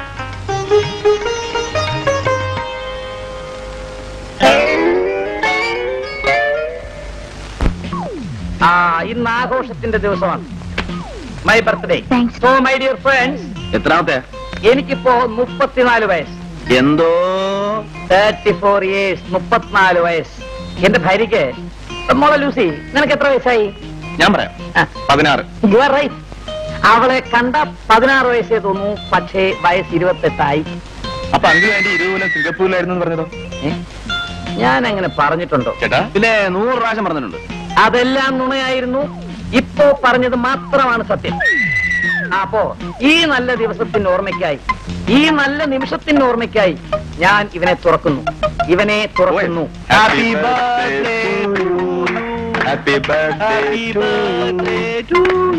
ആ ഇന്ന് ആഘോഷത്തിന്റെ ദിവസമാണ് my birthday thanks so my dear friends എത്രാമത്തെ എനിക്കിപ്പോ മുപ്പത്തിനാല് വയസ്സ് എന്തോ തേർട്ടി ഫോർ ഇയേഴ്സ് മുപ്പത്തിനാല് വയസ്സ് എന്റെ ഭാര്യക്ക് മോളെ ലൂസി നിനക്ക് എത്ര വയസ്സായി ഞാൻ പറയാം പതിനാറ് യു ആർ റൈറ്റ് അവളെ കണ്ട പതിനാറ് വയസ്സേ തോന്നുന്നു പക്ഷേ വയസ്സ് ഇരുപത്തെട്ടായി അപ്പൊ അങ്കിൾ വേണ്ടി ഇരുപത് കൊല്ലം സിംഗപ്പൂരിലായിരുന്നു എന്ന് പറഞ്ഞതോ ഏ? ഞാൻ അങ്ങനെ പറഞ്ഞിട്ടുണ്ടോ ചേട്ടാ പിന്നെ നൂറ് പ്രാവശ്യം പറഞ്ഞിട്ടുണ്ട് അതെല്ലാം നുണയായിരുന്നു ഇപ്പോ പറഞ്ഞത് മാത്രമാണ് സത്യം അപ്പോ ഈ നല്ല ദിവസത്തിന്റെ ഓർമ്മയ്ക്കായി ഈ നല്ല നിമിഷത്തിന്റെ ഓർമ്മയ്ക്കായി ഞാൻ ഇവനെ തുറക്കുന്നു ഇവനെ തുറക്കുന്നു ഹാപ്പി ബർത്ത്ഡേ ഹാപ്പി ബർത്ത്ഡേ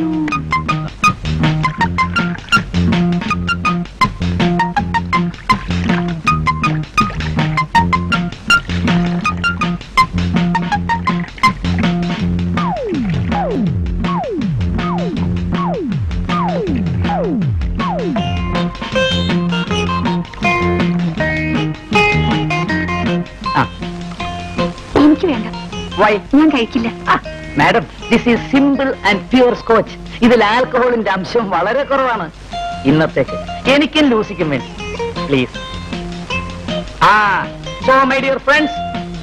ആ എനിക്ക് വേണ്ട വൈ ഞാൻ കഴിക്കില്ല madam this is simple and pure scotch ഇതിൽ ആൽക്കഹോളിന്റെ അംശം വളരെ കുറവാണ് ഇന്നത്തേക്ക് എനിക്കും ലൂസിക്കും വേണ്ടി പ്ലീസ് ആ so my dear friends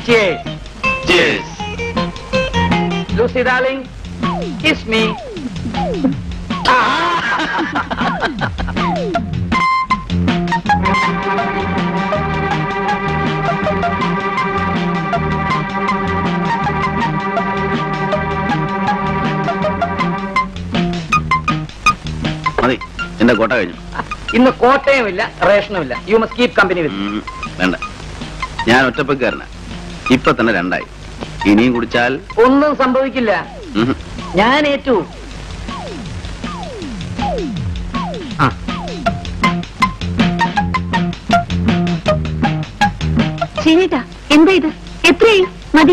Lucy darling kiss me മതി എന്റെ കോട്ട കഴിഞ്ഞു ഇന്ന് കോട്ടയുമില്ല റേഷനുമില്ല you must keep company with um, വേണ്ട ഞാൻ ഒറ്റപ്പക്കാരനാ ഇപ്പൊ തന്നെ രണ്ടായി ഇനിയും കുടിച്ചാൽ ഒന്നും സംഭവിക്കില്ല ഉം, ഞാൻ ഏറ്റു ആ ശരിയേട്ടാ എന്താ ഇത് എത്രയായി മതി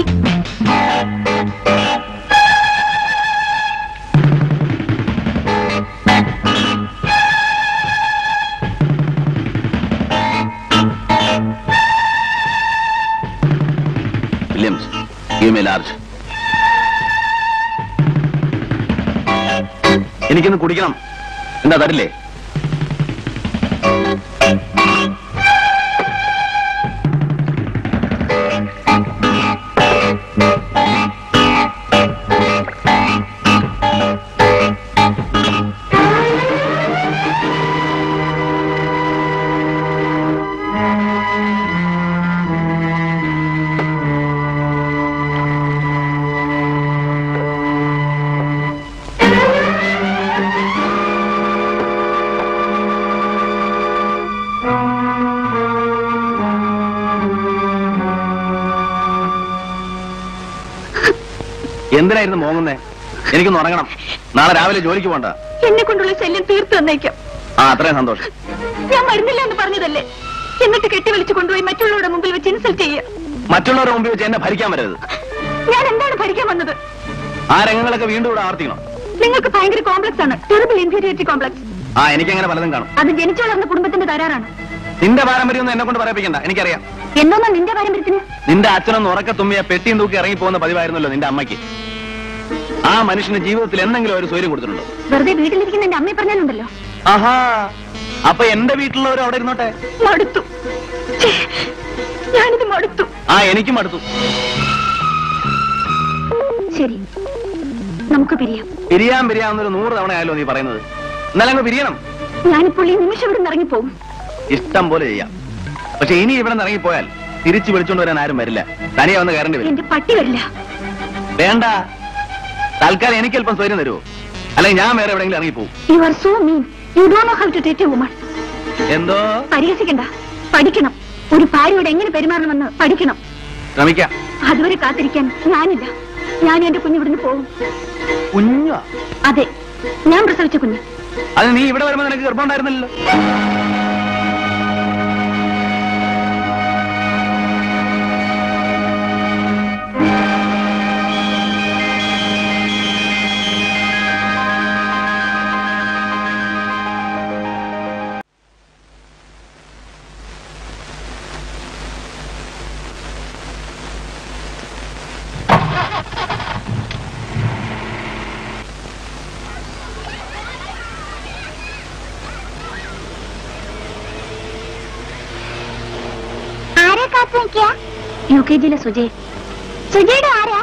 വില്യംസ് give me large എനിക്കൊന്ന് കുടിക്കണം എന്താ തരില്ലേ എന്തിനായിരുന്നു മോങ്ങുന്നേ എനിക്കൊന്ന് ഉറങ്ങണം നാളെ രാവിലെ ജോലിക്ക് പോണ്ട എന്നെ കൊണ്ടുള്ള ശല്യം തീർത്തു തന്നേക്കാം ആ അത്രയും സന്തോഷം ഞാൻ മരുന്നില്ല എന്ന് പറഞ്ഞതല്ലേ എന്നിട്ട് കെട്ടിവലിച്ചു കൊണ്ടുപോയി മറ്റുള്ളവരുടെ മുമ്പിൽ വെച്ച് ഇൻസൾട്ട് ചെയ്യുക മറ്റുള്ളവരുടെ മുമ്പിൽ വെച്ച് എന്നെ ഭരിക്കാൻ വരരുത് ഞാൻ എന്താണ് ഭരിക്കാൻ വന്നത് ആ രംഗങ്ങളൊക്കെ വീണ്ടും ഇവിടെ ആവർത്തിക്കണം നിങ്ങൾക്ക് ഭയങ്കര കോംപ്ലക്സ് ആണ് ടെറിബിൾ ഇൻഫീരിയോറിറ്റി കോംപ്ലക്സ് ആ എനിക്കങ്ങനെ പലതും കാണും അത് ജനിച്ചു വളർന്ന കുടുംബത്തിന്റെ തരാറാണ് നിന്റെ പാരമ്പര്യം ഒന്നും എന്നെ കൊണ്ട് പറയിപ്പിക്കണ്ട എനിക്കറിയാം എന്നൊന്നും നിന്റെ പാരമ്പര്യത്തിന് നിന്റെ അച്ഛനൊന്ന് ഉറക്ക തുമ്മിയ പെട്ടിയും തൂക്കി ഇറങ്ങി പോകുന്ന പതിവായിരുന്നല്ലോ നിന്റെ അമ്മയ്ക്ക് ആ മനുഷ്യന് ജീവിതത്തിൽ എന്തെങ്കിലും ഒരു സ്വൈര്യം കൊടുത്തിട്ടുണ്ടോ വെറുതെ വീട്ടിലിരിക്കുന്ന എന്റെ അമ്മയെ പറഞ്ഞാലുണ്ടല്ലോ ആഹാ അപ്പൊ എന്റെ വീട്ടിലുള്ളവർ അവിടെ ഇരുന്നോട്ടെ മടുത്തു ഛേ, ഞാനിത് മടുത്തു ആ ആ എനിക്കും അടുത്തു ശരി നമുക്ക് പിരിയാം പിരിയാൻ പിരിയാവുന്നൊരു നൂറ് തവണ ആയാലോ നീ പറയുന്നത് എന്നാലും അങ്ങ് പിരിയണം ഞാനിപ്പോൾ ഈ നിമിഷം ഇവിടെ നിന്ന് ഇറങ്ങിപ്പോകും ഇഷ്ടം പോലെ ചെയ്യാം പക്ഷെ ഇനി ഇവിടെ നിന്ന് ഇറങ്ങിപ്പോയാൽ തിരിച്ചു വിളിച്ചോണ്ട് വരാൻ ആരും വരില്ല തനിയെ വന്ന് കയറേണ്ടി വരും എന്റെ പട്ടി വരില്ല വേണ്ട തൽക്കാലം എനിക്ക് അല്പം സ്വയം തരുമോ അല്ലെങ്കിൽ ഞാൻ വേറെ എവിടെയെങ്കിലും ഇറങ്ങിപ്പോവും you are so mean you do know how to ടേറ്റ് എ വുമൺ എന്തോ പരിഹസിക്കണ്ട പഠിക്കണം ഒരു ഭാര്യയോട് എങ്ങനെ പെരുമാറണമെന്ന് പഠിക്കണം ശ്രമിക്കാം അതുവരെ കാത്തിരിക്കാൻ ഞാനില്ല ഞാൻ എന്റെ കുഞ്ഞ് ഇവിടുന്ന് പോകും കുഞ്ഞോ അതെ ഞാൻ പ്രസവിച്ച കുഞ്ഞ് അത് നീ ഇവിടെ വരുമ്പോ നിനക്ക് ഗർഭം ഉണ്ടായിരുന്നല്ലോ ആരെ കാത്തു നിൽക്കുക യു കെ ജിയിലെ സുജയ് സുജയുടെ ആരാ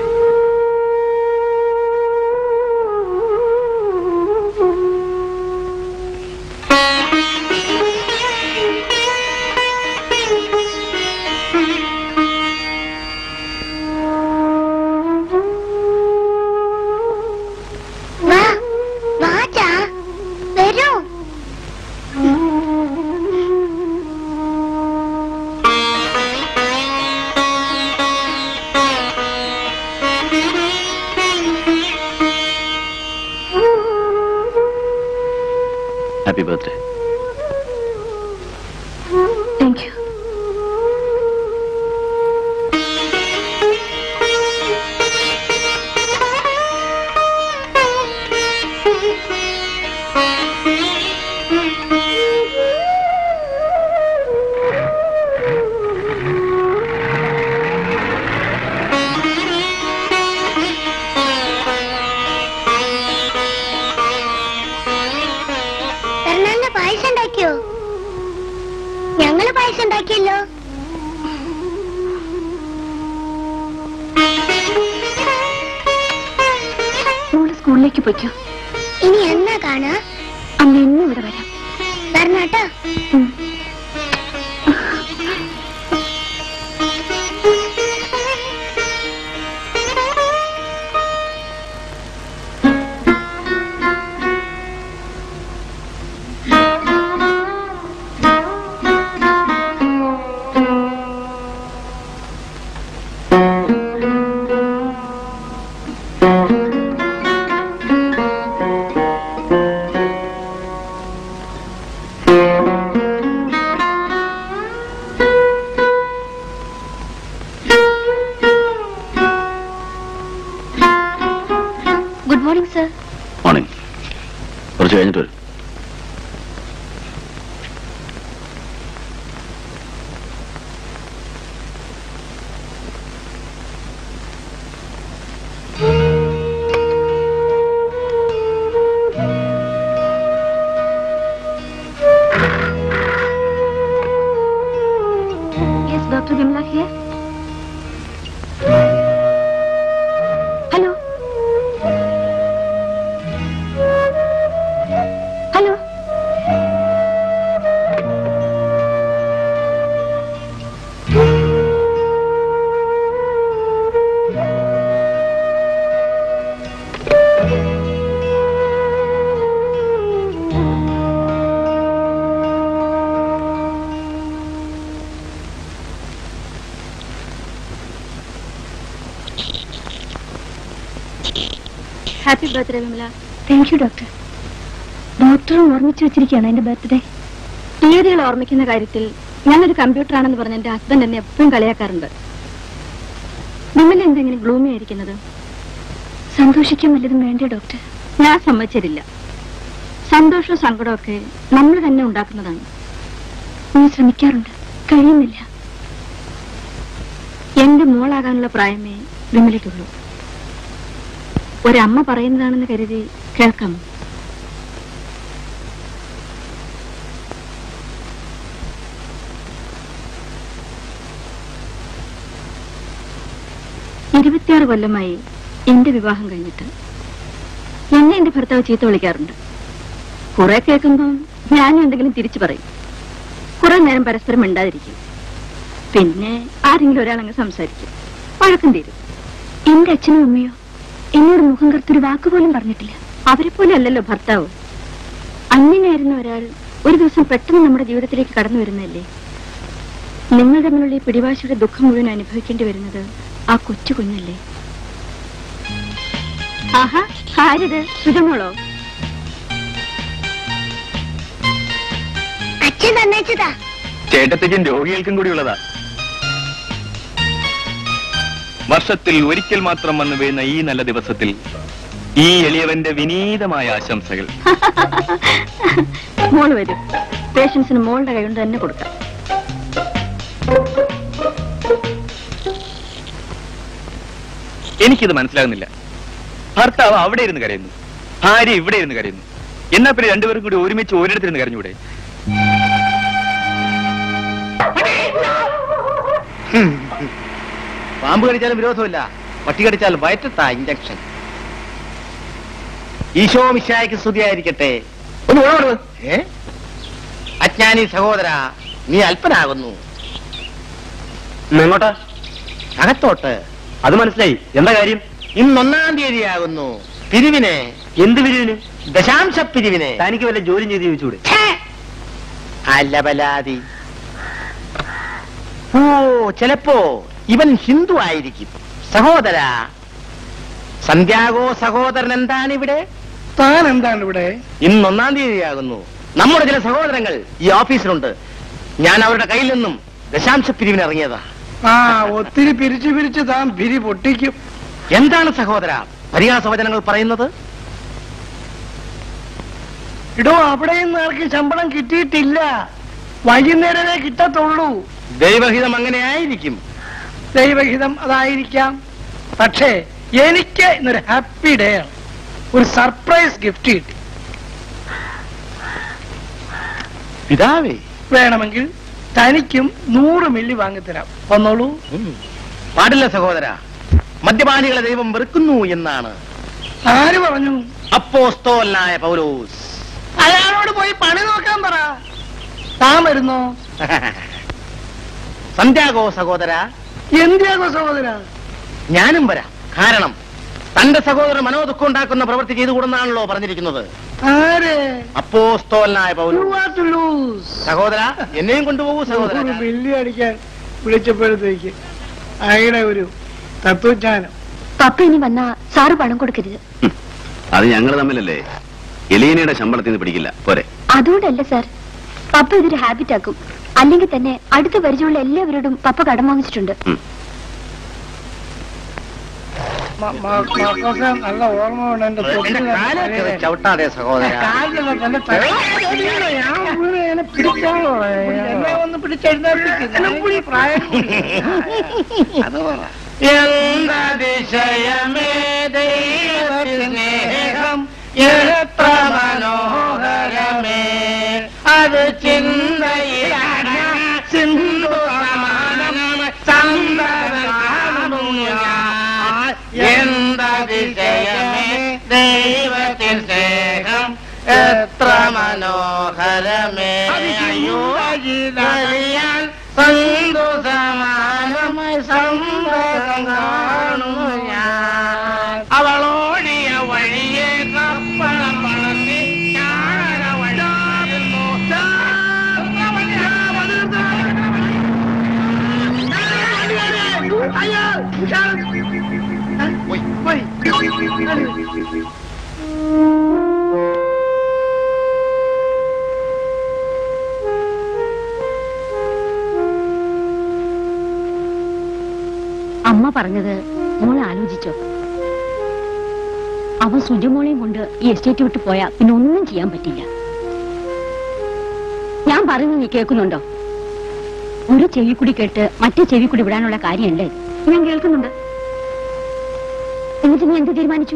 വാ വാച്ചാ വരൂ ഹാപ്പി ബർത്ത്ഡേ താങ്ക് യു പെരുന്നാളിന് പായസം ഉണ്ടാക്കിയോ ഞങ്ങള് പായസം ഉണ്ടാക്കിയല്ലോ മോള് സ്കൂളിലേക്ക് പൊയ്ക്കോ ഇനി എന്നാ കാണാ അമ്മ എന്നും ഇവിടെ വരാം വരണാട്ടോ ഉം. ഗുഡ് മോർണിംഗ് സർ മോർണിംഗ് കുറച്ച് കഴിഞ്ഞിട്ട് വരും yes doctor Vimala here hello hello happy birthday Vimala thank you doctor ഡോക്ടറും ഓർമ്മിച്ചു വെച്ചിരിക്കുകയാണ് എന്റെ ബർത്ത്ഡേ തീയതികൾ ഓർമ്മിക്കുന്ന കാര്യത്തിൽ ഞാനൊരു കമ്പ്യൂട്ടർ ആണെന്ന് പറഞ്ഞ് എന്റെ ഹസ്ബൻഡ് എന്നെ എപ്പോഴും കളിയാക്കാറുണ്ട് വിമല എന്തെങ്കിലും ഗ്ലൂമി ആയിരിക്കുന്നത് സന്തോഷിക്കാൻ വല്ലതും വേണ്ടേ ഡോക്ടർ ഞാൻ സമ്മതിച്ചിട്ടില്ല സന്തോഷവും സങ്കടവും ഒക്കെ നമ്മൾ തന്നെ ഉണ്ടാക്കുന്നതാണ് ഞാൻ ശ്രമിക്കാറുണ്ട് കഴിയുന്നില്ല എന്റെ മോളാകാനുള്ള പ്രായമേ വിമലയ്ക്കുള്ളൂ ഒരമ്മ പറയുന്നതാണെന്ന് കരുതി കേൾക്കാമോ ഇരുപത്തിയാറ് കൊല്ലമായി എന്റെ വിവാഹം കഴിഞ്ഞിട്ട് എന്നെ എന്റെ ഭർത്താവ് ചീത്ത വിളിക്കാറുണ്ട് കുറെ കേൾക്കുമ്പം ഞാനും എന്തെങ്കിലും തിരിച്ചു പറയും കുറെ നേരം പരസ്പരം മിണ്ടാതിരിക്കും പിന്നെ ആരെങ്കിലും ഒരാളങ്ങ് സംസാരിക്കും വഴക്കം തീരും എന്റെ അച്ഛനും അമ്മയോ എന്നോട് മുഖം കറുത്തൊരു വാക്കുപോലും പറഞ്ഞിട്ടില്ല അവരെ പോലെ അല്ലല്ലോ ഭർത്താവ് അന്യനായിരുന്ന ഒരാൾ ഒരു ദിവസം പെട്ടെന്ന് നമ്മുടെ ജീവിതത്തിലേക്ക് കടന്നു വരുന്നതല്ലേ നിങ്ങൾ തമ്മിലുള്ള ഈ പിടിവാശിയുടെ ദുഃഖം മുഴുവൻ അനുഭവിക്കേണ്ടി വരുന്നത് ആ കൊച്ചു കുഞ്ഞല്ലേ ആഹാ ആരിത് സുജമോളോ അച്ഛൻ തന്നേച്ചതാ ചേട്ടത്തേക്കും രോഗികൾക്കും കൂടി ഉള്ളതാ വർഷത്തിൽ ഒരിക്കൽ മാത്രം വന്നു വീഴുന്ന ഈ നല്ല ദിവസത്തിൽ ഈ എളിയവന്റെ വിനീതമായ ആശംസകൾ മോള് വരും പേഷ്യൻസിന് മോളുടെ കൈ കൊണ്ട് തന്നെ കൊടുക്കാം എനിക്കിത് മനസ്സിലാകുന്നില്ല ഭർത്താവ് അവിടെ ഇരുന്ന് കരയുന്നു ഭാര്യ ഇവിടെ ഇരുന്ന് കരയുന്നു എന്നാ പിന്നെ രണ്ടുപേരും കൂടി ഒരുമിച്ച് ഒരിടത്തിരുന്ന് കരഞ്ഞൂടെ പാമ്പ് കടിച്ചാലും വിരോധമില്ല പട്ടി കടിച്ചാൽ വയറ്റത്താ ഇഞ്ചക്ഷൻ ഈശോ മിശായ്ക്ക് സ്തുതിയായിരിക്കട്ടെ ഒന്ന് ഓടോട് ഏ അജ്ഞാനി സഹോദര നീ അല്പനാകുന്നു എങ്ങോട്ടാ അകത്തോട്ട് അത് മനസ്സിലായി എന്താ കാര്യം ഇന്നൊന്നാം തീയതിയാകുന്നു പിരിവിനെ എന്ത് പിരിവിന് ദശാംശ പിരിവിനെ തനിക്ക് വല്ല ജോലി ചെയ്ത് ചോദിച്ചൂടെ അല്ലബലാതി ഓ ചിലപ്പോ ഇവൻ ഹിന്ദു ആയിരിക്കും സഹോദര സന്ധ്യാഗോ സഹോദരൻ എന്താണ് ഇവിടെ താൻ എന്താണ് ഇവിടെ ഇന്ന് ഒന്നാം തീയതിയാകുന്നു നമ്മുടെ ചില സഹോദരങ്ങൾ ഈ ഓഫീസിലുണ്ട് ഞാൻ അവരുടെ കയ്യിൽ നിന്നും ദശാംശ പിരിവിന് ഇറങ്ങിയതാ ആ ഒത്തിരി പിരിച്ചു പിരിച്ച് താൻ പിരി പൊട്ടിക്കും എന്താണ് സഹോദര പരിഹാസവചനങ്ങൾ പറയുന്നത് ഇടോ അവിടെ നിന്ന് ആർക്ക് ശമ്പളം കിട്ടിയിട്ടില്ല വൈകുന്നേരമേ കിട്ടത്തുള്ളൂ ദൈവഹിതം അങ്ങനെ ആയിരിക്കും ദൈവഹിതം അതായിരിക്കാം പക്ഷേ എനിക്ക് ഇന്നൊരു ഹാപ്പി ഡേ ആണ് ഒരു സർപ്രൈസ് ഗിഫ്റ്റ് കിട്ടി പിതാവേ വേണമെങ്കിൽ തനിക്കും നൂറ് മില്ലി വാങ്ങിത്തരാം വന്നോളൂ പാടില്ല സഹോദര മദ്യപാനികളെ ദൈവം വെറുക്കുന്നു എന്നാണ് ആര് പറഞ്ഞു അപ്പോസ്തോലനായ പൗലോസ് അയാളോട് പോയി പണി നോക്കാൻ പറ താൻ വരുന്നോ സന്ധ്യാഗോ സഹോദര എന്തിയാകോ സഹോദര ഞാനും വരാം കാരണം തന്റെ സഹോദരൻ മനോദുഃഖം ഉണ്ടാക്കുന്ന പ്രവൃത്തി ചെയ്തുകൂടെന്നാണല്ലോ പറഞ്ഞിരിക്കുന്നത് ആര് അപ്പോസ്തോലനായ You Paulose are to lose. സഹോദര എന്നെയും കൊണ്ടുപോകൂ സഹോദര ഒരു മില്ലി അടിക്കാൻ വിളിച്ചപ്പോഴത്തേക്ക് അയാളുടെ ഒരു തത്വജ്ഞാനം പപ്പ ഇനി വന്നാ സാറ് പണം കൊടുക്കരുത് ഹും. അത് ഞങ്ങൾ തമ്മിലല്ലേ എലീനയുടെ ശമ്പളത്തിൽ നിന്ന് പിടിക്കില്ല പോരെ അതുകൊണ്ടല്ല സാർ പപ്പ ഇതൊരു ഹാബിറ്റ് ആക്കും അല്ലെങ്കിൽ തന്നെ അടുത്ത പരിചയമുള്ള എല്ലാവരോടും പപ്പ കടം വാങ്ങിച്ചിട്ടുണ്ട് മ- മ- മക്കൾക്ക് നല്ല ഓർമ്മ ഉണ്ട് എന്റെ എന്റെ കാലൊക്കെ തൊട്ടിൽ ചവിട്ടാതെ സഹോദര കാലിലല്ല, തന്റെ തല- ഞാൻ വീണ് എന്നെ പിടിച്ചോളൂ. എന്നെ ഒന്ന് പിടിച്ചെഴുന്നേൽപ്പിക്ക്. ഞാൻ ഈ പ്രായം കൂടി. അത് പറ. എന്തതിശയമേ ദൈവസ്നേഹം എത്ര മനോഹരമേ അത് ചിന്തയിലാണ് സിന്ധു സമാനം ചന്ദ്രൻ കാണുന്നു ഞാൻ എന്തതിശയമേ ദൈവത്തിൻ സ്നേഹം എത്ര മനോഹരമേ അയ്യോ അറിയാൻ സന്തു സമാനമായി സന്തോഷം കാണുന്നു ഞാൻ അവളോടിയ വഴിയെ കപ്പളം വളർത്തി ഞാനര വഴിയായിരുന്നു അമ്മ പറഞ്ഞത് മോൾ ആലോചിച്ചോ അവൻ സുജമോളെയും കൊണ്ട് ഈ എസ്റ്റേറ്റ് വിട്ട് പോയാ പിന്നെ ഒന്നും ചെയ്യാൻ പറ്റില്ല ഞാൻ പറയുന്നത് നീ കേൾക്കുന്നുണ്ടോ ഒരു ചെവി കൂടി കേട്ട് മറ്റേ ചെവി കൂടി വിടാനുള്ള കാര്യമല്ലേ ഞാൻ കേൾക്കുന്നുണ്ട് എന്നിട്ട് നീ എന്ത് തീരുമാനിച്ചു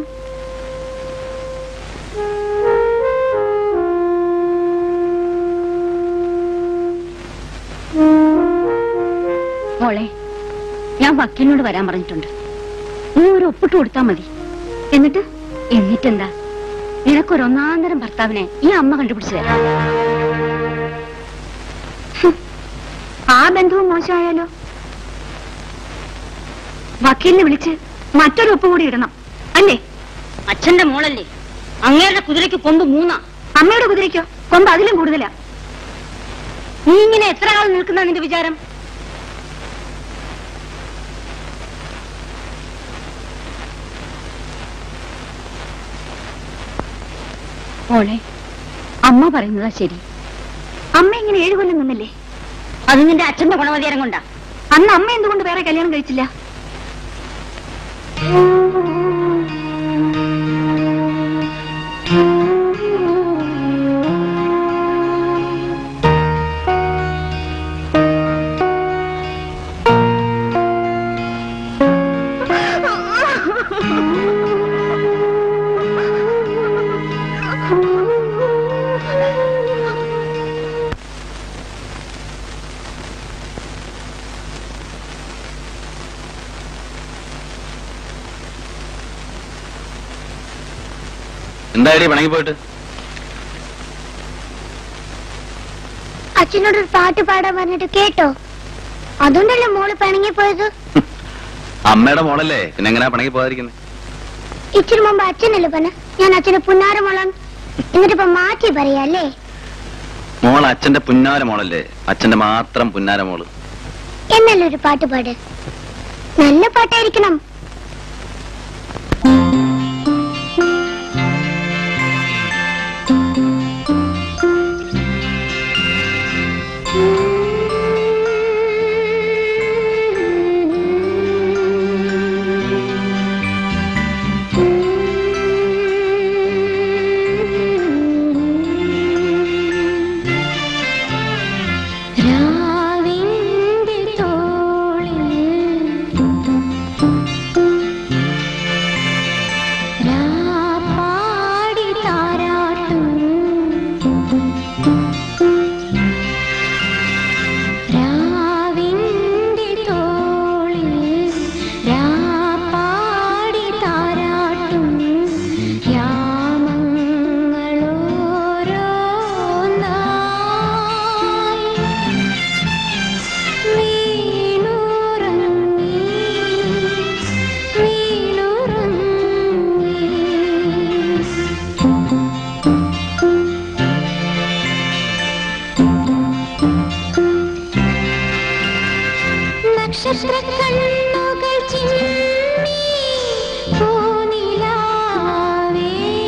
മോളെ ഞാൻ വക്കീലിനോട് വരാൻ പറഞ്ഞിട്ടുണ്ട് നീ ഒരു ഒപ്പിട്ട് കൊടുത്താ മതി എന്നിട്ട് എന്നിട്ടെന്താ നിനക്കൊരു ഒന്നാന്തരം ഭർത്താവിനെ ഈ അമ്മ കണ്ടുപിടിച്ചു തരാം ഹും. ആ ബന്ധവും മോശമായാലോ വക്കീലിനെ വിളിച്ച് മറ്റൊരു ഒപ്പ് കൂടി ഇടണം അല്ലേ അച്ഛന്റെ മോളല്ലേ അങ്ങേരുടെ കുതിരയ്ക്ക് കൊമ്പ് മൂന്നാ അമ്മയുടെ കുതിരയ്ക്കോ കൊമ്പ് അതിലും കൂടുതലാ നീ ഇങ്ങനെ എത്ര കാലം നിൽക്കുന്ന നിന്റെ വിചാരം മോളെ അമ്മ പറയുന്നതാ ശരി അമ്മ ഇങ്ങനെ ഏഴു കൊല്ലം നിന്നില്ലേ അത് നിന്റെ അച്ഛന്റെ ഗുണവധികാരം കൊണ്ടാ അന്ന് അമ്മ എന്തുകൊണ്ട് വേറെ കല്യാണം കഴിച്ചില്ല എന്തായാലും പിണങ്ങി പോയിട്ട് അച്ഛനോട് ഒരു പാട്ട് പാടാൻ പറഞ്ഞിട്ട് കേട്ടോ അതുകൊണ്ടല്ലേ മോള് പിണങ്ങി പോയത് അമ്മയുടെ മോളല്ലേ പിന്നെ എങ്ങനെയാ പിണങ്ങി പോകാതിരിക്കുന്നത് ഇച്ചിരി മുമ്പ് അച്ഛനല്ലേ പറഞ്ഞ ഞാൻ അച്ഛനെ പുന്നാര മോളാണ് എന്നിട്ടിപ്പോ മാറ്റി പറയാല്ലേ മോൾ അച്ഛന്റെ പുന്നാര മോളല്ലേ അച്ഛന്റെ മാത്രം പുന്നാര മോള് എന്നല്ലേ ഒരു പാട്ട് പാട് നല്ല പാട്ടായിരിക്കണം രാവിന്റെ തോളിൽ രാപ്പാടി താരാട്ടും രാവിന്റെ തോളിൽ രാപ്പാടി താരാട്ടും യാമങ്ങളോരോന്നായി വീണുറങ്ങി നക്ഷത്ര കണ്ണുകൾ ചിമ്മി പൂനിലാവേ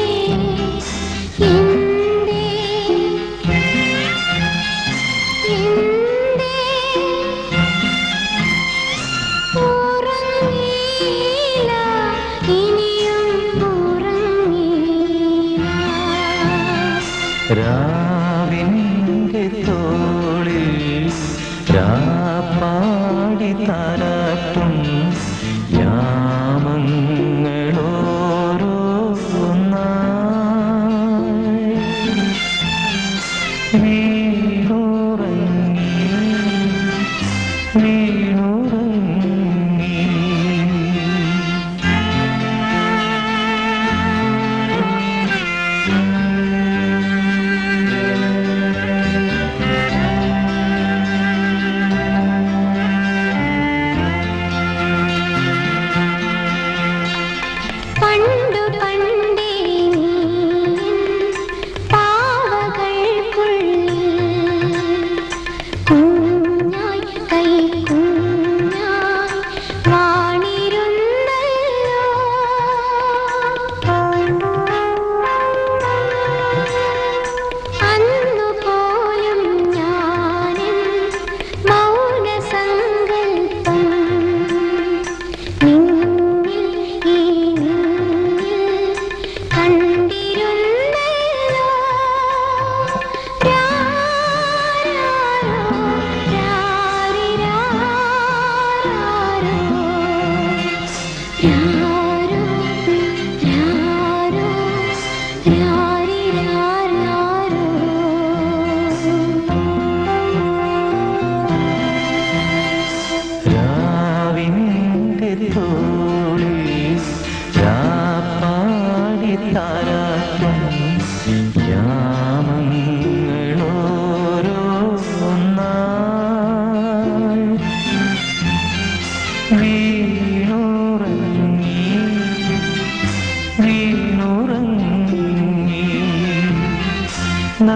എന്തേ എന്തേ ഉറങ്ങിയില്ല ഇനിയും ഉറങ്ങിയില്ല രാവിന്റെ തോളിൽ രാപ്പാടി താരാട്ടും യാമങ്ങളോരോ വീണുറങ്ങി വീണുറങ്ങി പണ്ടു പണ്ടേ നീ പാവകൾക്കുള്ളിൽ കുഞ്ഞായി കൈ കുഞ്ഞായി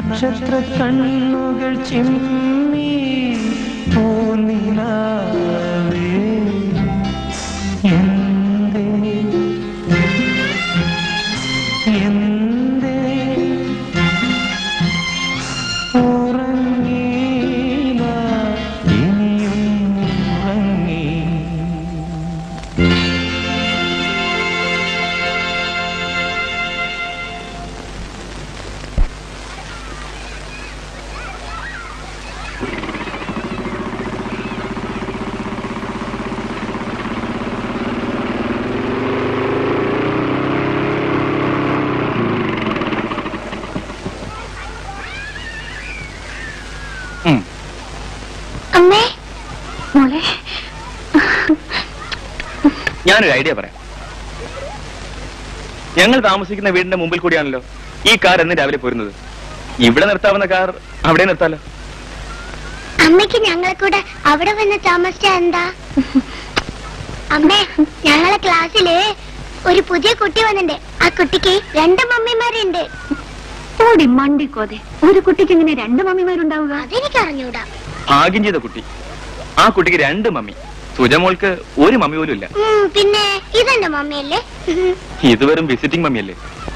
നക്ഷത്ര കണ്ണുകൾ ചിമ്മി പൂനിലാവേ എന്തേ എന്തേ ഉറങ്ങിയില്ല ഇനിയും ഉറങ്ങി അമ്മേ മോളെ ഞാനൊരു ഐഡിയ പറയാം ഞങ്ങൾ താമസിക്കുന്ന വീടിന്റെ മുമ്പിൽ കൂടിയാണല്ലോ ഈ കാർ എന്ന് രാവിലെ പോരുന്നത് ഇവിടെ നിർത്താവുന്ന കാർ അവിടെ നിർത്താലോ അമ്മയ്ക്ക് ഞങ്ങളെ കൂടെ അവിടെ വന്ന് താമസിച്ച എന്താ അമ്മേ ഞങ്ങളെ ക്ലാസ്സില് ഒരു പുതിയ കുട്ടി വന്നിട്ടുണ്ട് ആ കുട്ടിക്ക് രണ്ട് മമ്മിമാരുണ്ട് ഓടി മണ്ടിക്കോതെ ഒരു കുട്ടിക്ക് ഇങ്ങനെ രണ്ട് മമ്മിമാരുണ്ടാവുക അതെനിക്ക് അറിഞ്ഞൂടാ ഭാഗ്യം ചെയ്ത കുട്ടി ആ കുട്ടിക്ക് രണ്ട് മമ്മി സുജമോൾക്ക് ഒരു മമ്മി പോലും ഇല്ല ഉം, പിന്നെ ഇതെന്റെ മമ്മിയല്ലേ ഇത് വെറും വിസിറ്റിംഗ് മമ്മിയല്ലേ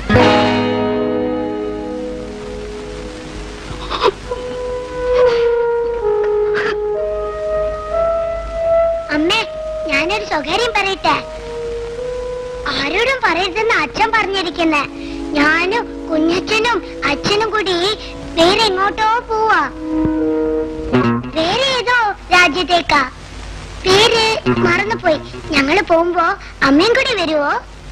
അമ്മേ ഞാനൊരു സ്വകാര്യം പറയട്ടെ ആരോടും പറയരുതെന്ന് അച്ഛൻ പറഞ്ഞിരിക്കുന്നെ ഞാനും കുഞ്ഞച്ഛനും അച്ഛനും കൂടി വേറെ എങ്ങോട്ടോ പോവാ വേറെ ഏതോ രാജ്യത്തേക്കാ പേര് മറന്നുപോയി ഞങ്ങള് പോകുമ്പോ അമ്മയും കൂടി വരുവോ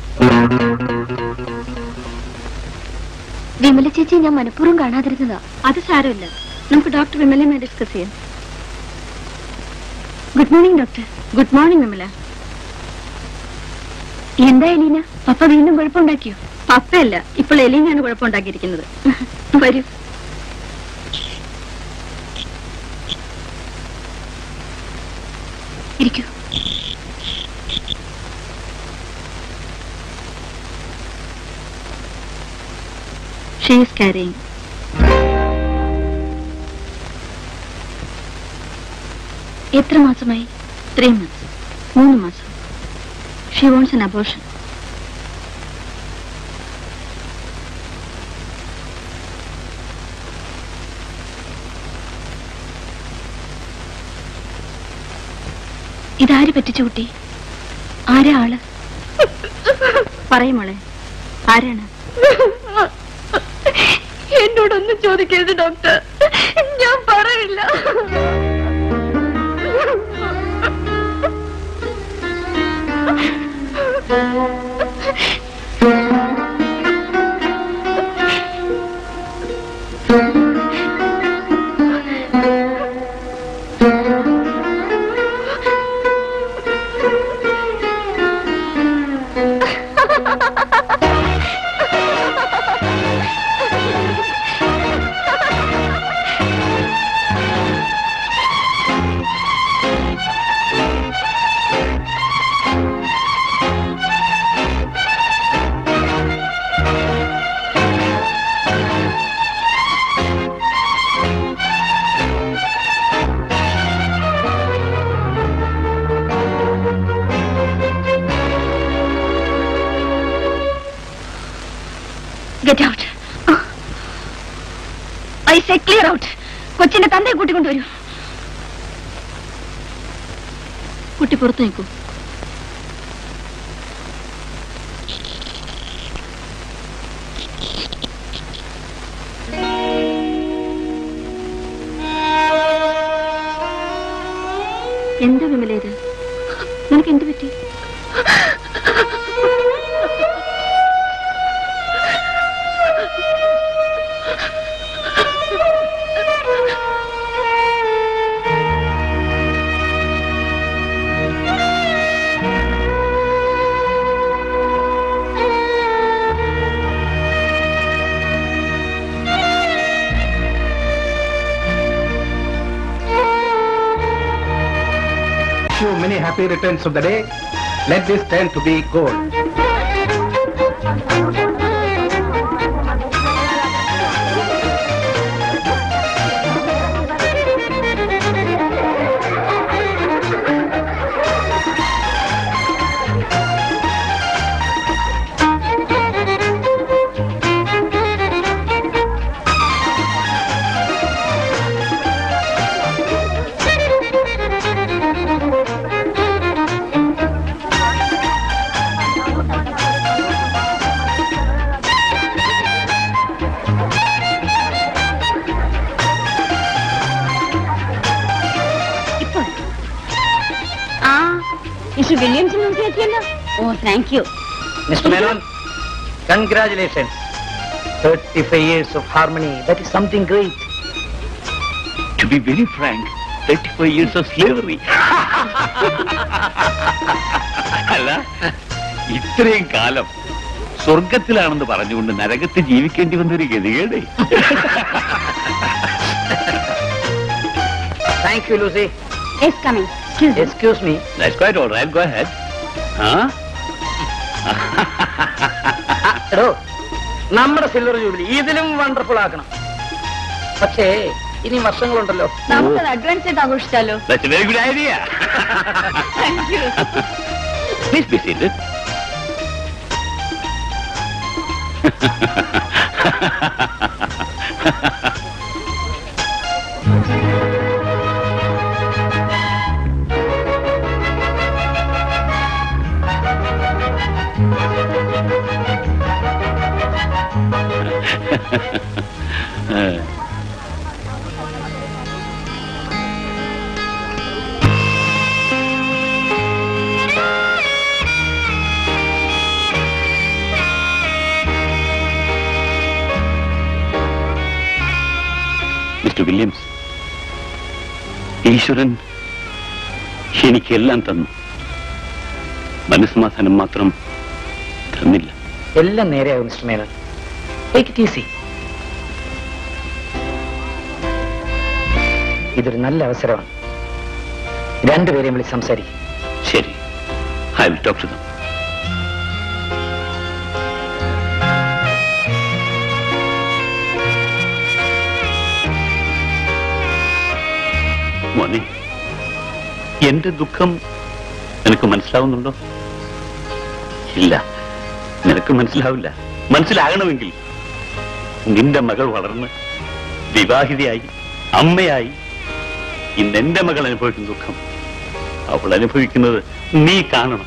വിമല ചേച്ചി ഞാൻ മനഃപൂർവ്വം കാണാതിരുന്നതാ അത് സാരമില്ല നമുക്ക് ഡോക്ടർ വിമലയുമായി ഡിസ്കസ് ചെയ്യാം good morning doctor good morning Vimala എന്താ എലീന പപ്പ വീണ്ടും കുഴപ്പമുണ്ടാക്കിയോ പപ്പയല്ല ഇപ്പോൾ എലീനയാണ് കുഴപ്പമുണ്ടാക്കിയിരിക്കുന്നത് വരൂ ഇരിക്കൂ ഷീ ഈസ് ക്യാരിങ് എത്ര മാസമായി ത്രീ മന്ത്സ് മൂന്ന് മാസം ഷീ വോൺസ് എൻ അബോഷൻ ഇതാര് പറ്റിച്ചു കുട്ടി ആരാ ആള് പറയും മോളെ ആരാണ് എന്നോടൊന്നും ചോദിക്കരുത് ഡോക്ടർ ഞാൻ പറയില്ല get out I say clear out കൊച്ചിന്റെ തന്തയെ കൂട്ടിക്കൊണ്ടുവരൂ കുട്ടി പുറത്തു നിൽക്കൂ എന്താ വിമല ഇത് നിനക്ക് എന്ത് പറ്റി you many happy returns of the day. Let this turn to be gold. Mister Williams നോക്കിയാക്കിയല്ലോ oh thank you mister Menon congratulations thirty five years of harmony that is something great To be very frank, 35 years of slavery. അല്ല ഇത്രയും കാലം സ്വർഗത്തിലാണെന്ന് പറഞ്ഞുകൊണ്ട് നരകത്ത് ജീവിക്കേണ്ടി വന്നൊരു ഗതികേടേ thank you Lucy yes coming excuse me That's quite all right. Go ahead. Huh? എടോ നമ്മുടെ സിൽവർ ജൂബിലി ഇതിലും വണ്ടർഫുൾ ആക്കണം പക്ഷേ ഇനി വർഷങ്ങളുണ്ടല്ലോ നമുക്കത് അഡ്വാൻസ് ആയിട്ട് ആഘോഷിച്ചാലോ That's a very good idea. Thank you Please be seated. Uh, mister Williams ഈശ്വരൻ എനിക്കെല്ലാം തന്നു മനസ്സമാധാനം മാത്രം തന്നില്ല എല്ലാം നേരെയാകും mister Menon take it easy ഇതൊരു നല്ല അവസരമാണ് രണ്ടുപേരെയും വിളിച്ച് സംസാരിക്കും ശരി I will talk to them മോനെ എന്റെ ദുഃഖം നിനക്ക് മനസ്സിലാവുന്നുണ്ടോ ഇല്ല നിനക്ക് മനസ്സിലാവില്ല മനസ്സിലാകണമെങ്കിൽ നിന്റെ മകൾ വളർന്ന് വിവാഹിതയായി അമ്മയായി ഇന്ന് എന്റെ മകൾ അനുഭവിക്കുന്ന ദുഃഖം അവൾ അനുഭവിക്കുന്നത് നീ കാണണം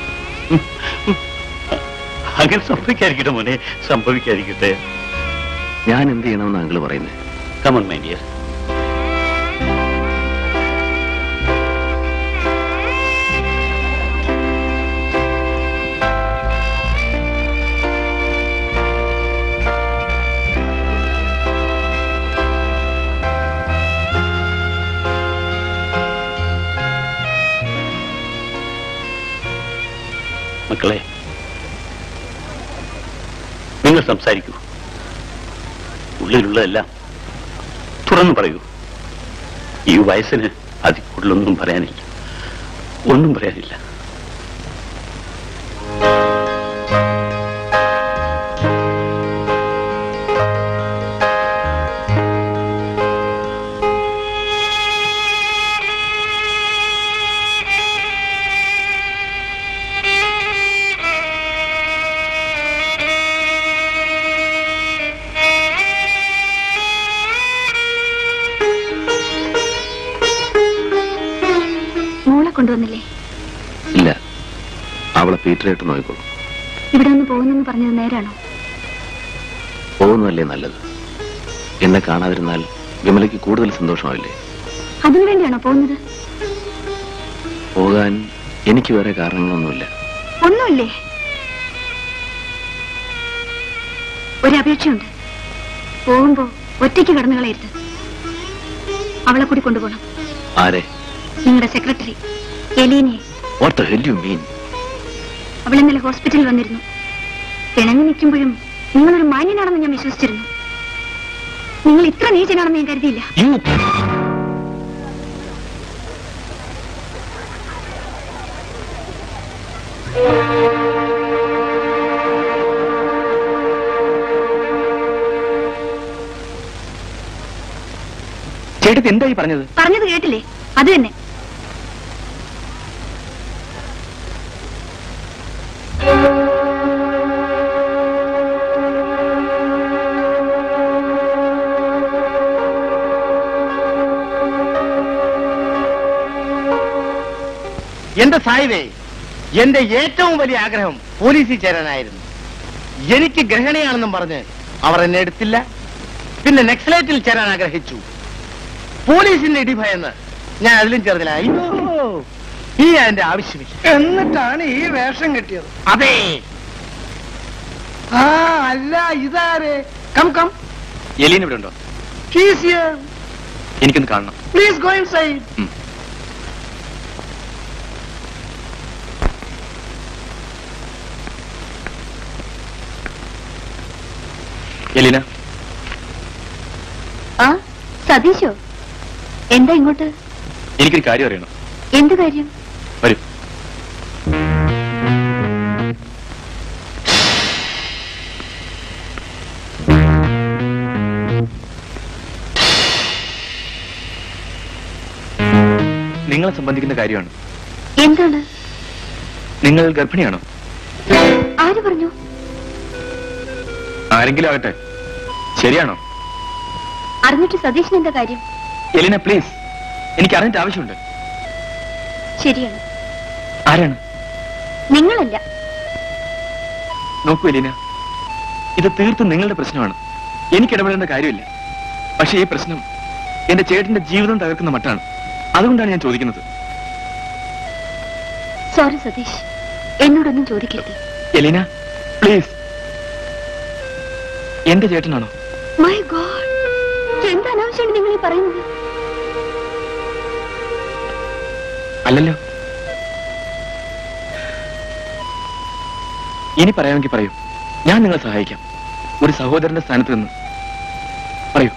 അങ്ങനെ സംഭവിക്കാതിരിക്കട്ടെ മോനെ സംഭവിക്കാതിരിക്കട്ടെ ഞാൻ എന്ത് ചെയ്യണമെന്ന് അങ്കിള് പറയുന്നത് കമൺ മൈ ഡിയർ മക്കളെ നിങ്ങൾ സംസാരിക്കൂ ഉള്ളിലുള്ളതെല്ലാം തുറന്നു പറയൂ ഈ വയസ്സിന് അതിൽ കൂടുതലൊന്നും പറയാനില്ല ഒന്നും പറയാനില്ല മോളെ കൊണ്ടുവന്നില്ലേ ഇല്ല അവളെ പീറ്ററായിട്ട് നോക്കിക്കോളൂ ഇവിടെ ഒന്ന് പോകുന്നെന്ന് പറഞ്ഞത് നേരാണോ പോകുന്നതല്ലേ നല്ലത് എന്നെ കാണാതിരുന്നാൽ വിമലയ്ക്ക് കൂടുതൽ സന്തോഷമാവില്ലേ അതിനു വേണ്ടിയാണോ പോകുന്നത് പോകാൻ എനിക്ക് വേറെ കാരണങ്ങളൊന്നുമില്ല ഒന്നുമില്ലേ ഒരപേക്ഷയുണ്ട് പോകുമ്പോ ഒറ്റയ്ക്ക് കടന്നു കളയരുത് അവളെ കൂടി കൊണ്ടുപോകണം ആരെ നിങ്ങളുടെ സെക്രട്ടറി എലീനയെ what the hell you mean അവൾ ഇന്നലെ ഹോസ്പിറ്റലിൽ വന്നിരുന്നു പിണങ്ങി നിൽക്കുമ്പോഴും നിങ്ങളൊരു മാന്യനാണെന്ന് ഞാൻ വിശ്വസിച്ചിരുന്നു നിങ്ങൾ ഇത്ര നീചനാണെന്ന് ഞാൻ കരുതിയില്ല യു ചേട്ടത്തി എന്തായി പറഞ്ഞത് പറഞ്ഞത് കേട്ടില്ലേ അത് തന്നെ എന്റെ സായിവേ എന്റെ ഏറ്റവും വലിയ ആഗ്രഹം പോലീസിൽ ചേരാനായിരുന്നു എനിക്ക് ഗ്രഹണിയാണെന്നും പറഞ്ഞ് അവർ എന്നെ എടുത്തില്ല പിന്നെ നെക്സലൈറ്റിൽ ചേരാൻ ആഗ്രഹിച്ചു പോലീസിന്റെ ഇടിഭയന്ന് ഞാൻ അതിലും ചേർന്നില്ല അയ്യോ ഈ അതിന്റെ ആവശ്യമില്ല എന്നിട്ടാണ് ഈ വേഷം കിട്ടിയത് അതെ ആ അല്ല ഇതാരെ കം കം എലീൻ ഇവിടെ ഉണ്ടോ ഹീസ് ഹിയർ എനിക്കൊന്ന് കാണണം പ്ലീസ് ഗോ ഇൻസൈഡ് എലീന ആ സതീശോ എന്താ ഇങ്ങോട്ട് എനിക്കൊരു കാര്യം അറിയണം എന്ത് കാര്യം വരൂ നിങ്ങളെ സംബന്ധിക്കുന്ന കാര്യമാണ് എന്താണ് നിങ്ങൾ ഗർഭിണിയാണോ ആര് പറഞ്ഞു ആരെങ്കിലും ആകട്ടെ ശരിയാണോ അറിഞ്ഞിട്ട് സതീഷിന് എന്താ കാര്യം എലിന പ്ലീസ് എനിക്ക് അറിഞ്ഞിട്ട് ആവശ്യമുണ്ട് ശരിയാണ് ആരാണ് നിങ്ങളല്ല നോക്കൂ എലീന ഇത് തീർത്തും നിങ്ങളുടെ പ്രശ്നമാണ് എനിക്ക് ഇടപെടേണ്ട കാര്യമില്ല പക്ഷേ ഈ പ്രശ്നം എന്റെ ചേട്ടന്റെ ജീവിതം തകർക്കുന്ന മട്ടാണ് അതുകൊണ്ടാണ് ഞാൻ ചോദിക്കുന്നത് സോറി സതീഷ് എന്നോടൊന്നും ചോദിക്കരുത് എലീന പ്ലീസ് എന്റെ ചേട്ടനാണോ മൈ ഗോഡ് എന്ത് അനാവശ്യമാണ് നിങ്ങൾ ഈ പറയുന്നത് അല്ലല്ലോ ഇനി പറയാമെങ്കിൽ പറയൂ ഞാൻ നിങ്ങളെ സഹായിക്കാം ഒരു സഹോദരന്റെ സ്ഥാനത്ത് നിന്ന് പറയൂ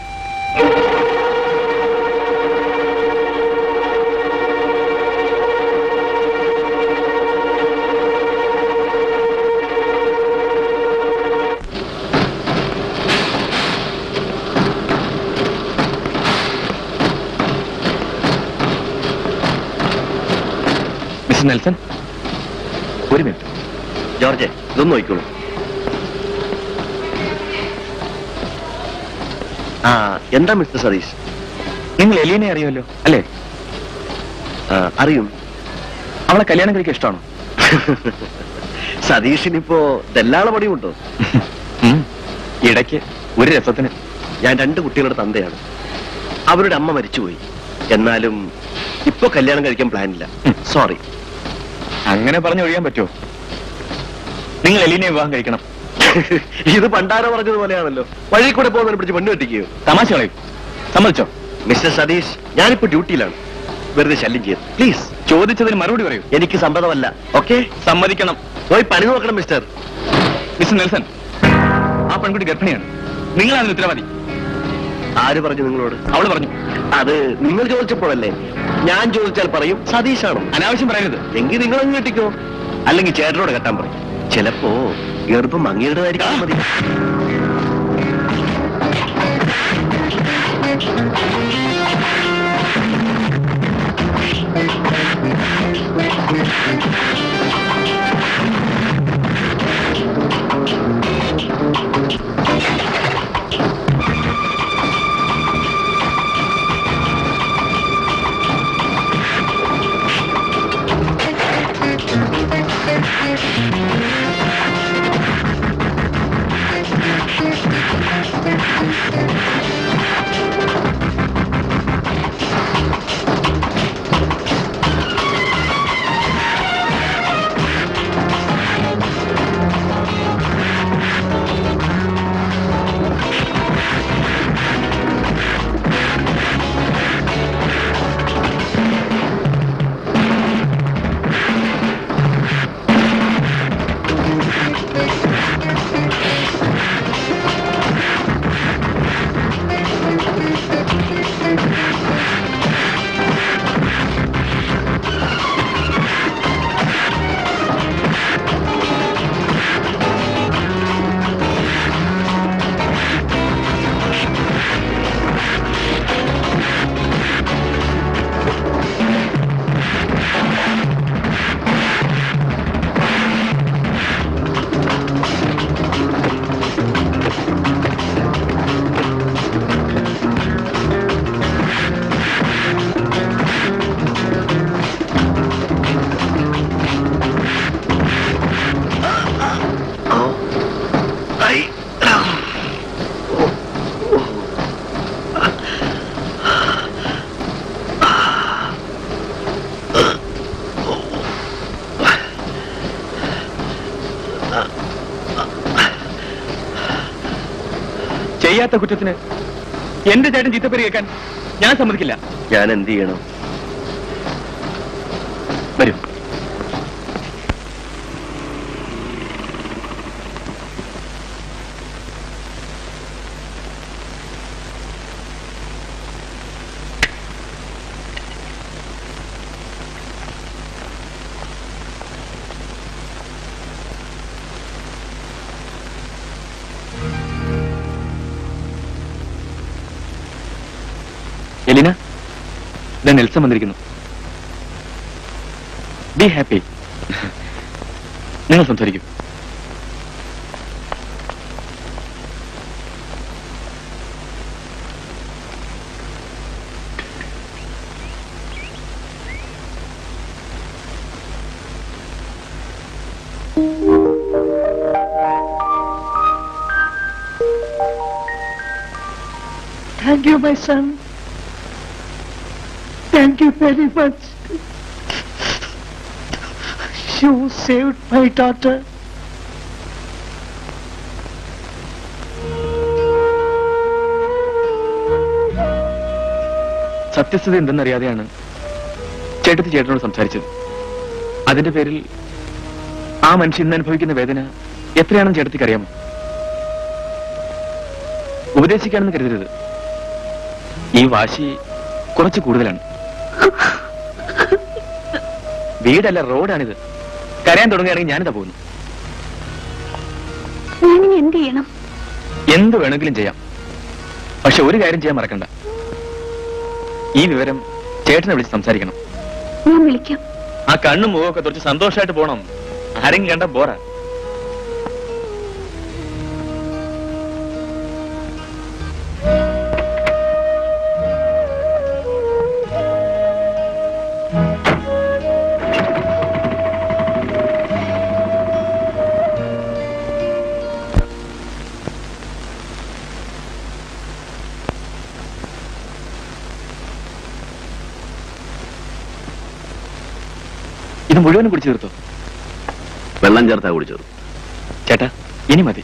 മിസ്റ്റർ നെൽസൺ ഒരു മിനിറ്റ് ജോർജ് ഇതൊന്നും നോക്കിക്കോളൂ ആ എന്താ മിസ്റ്റർ സതീഷ് നിങ്ങൾ എലീനെ അറിയുമല്ലോ അല്ലേ ആ, അറിയും അവളെ കല്യാണം കഴിക്കാൻ ഇഷ്ടമാണോ സതീഷിനിപ്പോ ദല്ലാള പണിയുണ്ടോ ഉം. ഇടയ്ക്ക് ഒരു രസത്തിന് ഞാൻ രണ്ട് കുട്ടികളുടെ തന്തയാണ് അവരുടെ അമ്മ മരിച്ചുപോയി എന്നാലും ഇപ്പൊ കല്യാണം കഴിക്കാൻ പ്ലാനില്ല സോറി അങ്ങനെ പറഞ്ഞു ഒഴിയാൻ പറ്റുമോ നിങ്ങൾ എലീനെ വിവാഹം കഴിക്കണം ഇത് പണ്ടാര പറഞ്ഞതുപോലെയാണല്ലോ വഴി കൂടെ പോകുന്നതിനെ പിടിച്ച് പെണ്ണു കെട്ടിക്കുകയോ തമാശ കളയും സമ്മതിച്ചോ മിസ്റ്റർ സതീഷ് ഞാനിപ്പോ ഡ്യൂട്ടിയിലാണ് വെറുതെ ശല്യം ചെയ്ത് പ്ലീസ് ചോദിച്ചതിന് മറുപടി പറയൂ എനിക്ക് സമ്മതമല്ല ഓക്കെ സമ്മതിക്കണം പോയി പണി നോക്കണം മിസ്റ്റർ മിസ്റ്റർ നെൽസൺ ആ പെൺകുട്ടി ഗർഭിണിയാണ് നിങ്ങൾ അതിന് ഉത്തരവാദി ആര് പറഞ്ഞു നിങ്ങളോട് അവള് പറഞ്ഞു അത് നിങ്ങൾ ചോദിച്ചപ്പോഴല്ലേ ഞാൻ ചോദിച്ചാൽ പറയും സതീഷാണോ അനാവശ്യം പറയരുത് എങ്കിൽ നിങ്ങളങ്ങ് കെട്ടിക്കോ അല്ലെങ്കിൽ ചേട്ടനോട് കെട്ടാൻ പറയും ചിലപ്പോ ഗർഭം അങ്ങയുടേതായിരിക്കും മതി ചെയ്യാത്ത കുറ്റത്തിന് എന്റെ ചേട്ടൻ ചീത്തപ്പേര് കേൾക്കാൻ ഞാൻ സമ്മതിക്കില്ല ഞാൻ എന്ത് ചെയ്യണം വരൂ എലിന ഇതാ നെൽസൺ വന്നിരിക്കുന്നു ബി ഹാപ്പി നിങ്ങൾ സംസാരിക്കും Thank you, my son. Thank you very much. You saved my daughter. സത്യസ്ഥത എന്തെന്നറിയാതെയാണ് ചേട്ടത്തി ചേട്ടനോട് സംസാരിച്ചത് അതിന്റെ പേരിൽ ആ മനുഷ്യൻ ഇന്ന് അനുഭവിക്കുന്ന വേദന എത്രയാണെന്ന് ചേട്ടത്തിക്ക് അറിയാമോ ഉപദേശിക്കാണെന്ന് കരുതരുത് ഈ വാശി കുറച്ച് കൂടുതലാണ് വീടല്ല റോഡാണിത് കരയാൻ തുടങ്ങുകയാണെങ്കിൽ ഞാനിതാ പോകുന്നു ഞാനിനി എന്ത് ചെയ്യണം എന്ത് വേണമെങ്കിലും ചെയ്യാം പക്ഷെ ഒരു കാര്യം ചെയ്യാൻ മറക്കണ്ട ഈ വിവരം ചേട്ടനെ വിളിച്ച് സംസാരിക്കണം ഞാൻ വിളിക്കാം ആ കണ്ണും മുഖമൊക്കെ കുറച്ച് സന്തോഷമായിട്ട് പോണം ആരെങ്കിലും കണ്ട ബോറ ഇത് മുഴുവനും കുടിച്ചു തീർത്തോ വെള്ളം ചേർത്താ കുടിച്ചത് ചേട്ടാ ഇനി മതി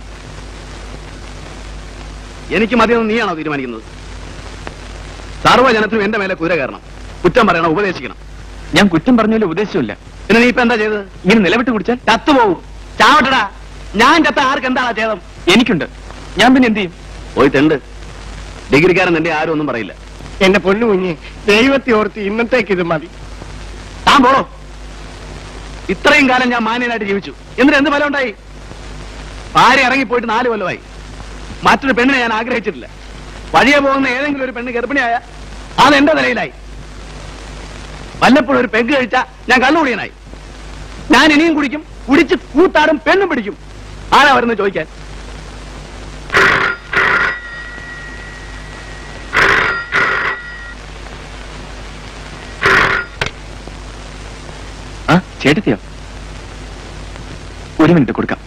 എനിക്ക് മതിയെന്ന് നീയാണോ തീരുമാനിക്കുന്നത് സർവ്വജനത്തിനും എന്റെ മേലെ കുതിര കയറണം കുറ്റം പറയണം ഉപദേശിക്കണം ഞാൻ കുറ്റം പറഞ്ഞതിൽ ഉദ്ദേശിച്ചില്ല പിന്നെ നീ ഇപ്പൊ എന്താ ചെയ്തത് ഇങ്ങനെ നിലവിട്ട് കുടിച്ചാൽ ചത്തുപോകും ചാവട്ടടാ ഞാൻ ചത്ത ആർക്ക് എന്താണ് ചെയ്തം എനിക്കുണ്ട് ഞാൻ പിന്നെ എന്ത് ചെയ്യും പോയി തെണ്ട് ഡിഗ്രിക്കാരൻ നിന്റെ ആരും ഒന്നും പറയില്ല എന്റെ പൊന്നു കുഞ്ഞ് ദൈവത്തെ ഓർത്ത് ഇന്നത്തേക്ക് ഇത് മതി താൻ പോടോ ഇത്രയും കാലം ഞാൻ മാന്യനായിട്ട് ജീവിച്ചു എന്നിട്ട് എന്ത് ഫലം ഉണ്ടായി ഭാര്യ ഇറങ്ങിപ്പോയിട്ട് നാല് കൊല്ലമായി മറ്റൊരു പെണ്ണിനെ ഞാൻ ആഗ്രഹിച്ചിട്ടില്ല വഴിയെ പോകുന്ന ഏതെങ്കിലും ഒരു പെണ്ണ് ഗർഭിണിയായ അത് എന്റെ നിലയിലായി വല്ലപ്പോഴും ഒരു പെഗ് കഴിച്ചാ ഞാൻ കള്ളുകുടിയനായി ഞാൻ ഇനിയും കുടിക്കും കുടിച്ച് കൂത്താടും പെണ്ണും പിടിക്കും ആരാ വരുന്നത് ചോദിക്കാൻ ആ ചേട്ടത്തിയോ ഒരു മിനിറ്റ് കൊടുക്കാം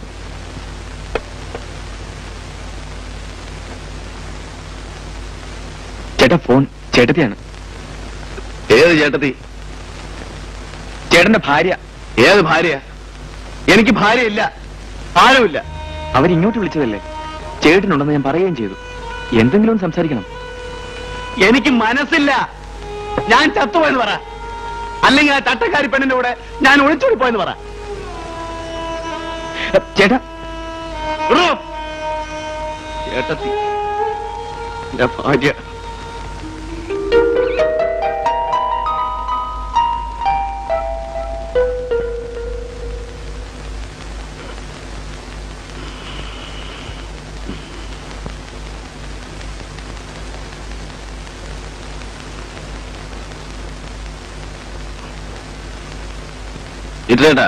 ചേട്ടാ ഫോൺ ചേട്ടത്തിയാണ് ഏത് ചേട്ടത്തി ചേട്ടന്റെ ഭാര്യ ഏത് ഭാര്യ എനിക്ക് ഭാര്യയില്ല ആരുമില്ല അവരിങ്ങോട്ട് വിളിച്ചതല്ലേ ചേട്ടനുണ്ടെന്ന് ഞാൻ പറയുകയും ചെയ്തു എന്തെങ്കിലും ഒന്ന് സംസാരിക്കണം എനിക്ക് മനസ്സില്ല ഞാൻ ചത്തുപോയെന്ന് പറ അല്ലെങ്കിൽ ആ ചട്ടക്കാരി പെണ്ണിന്റെ കൂടെ ഞാൻ ഒളിച്ചോടി പോയെന്ന് പറ ചേട്ടാ വിടോ. ചേട്ടത്തി എന്റെ ഭാര്യ ഇട്ടേട്ടാ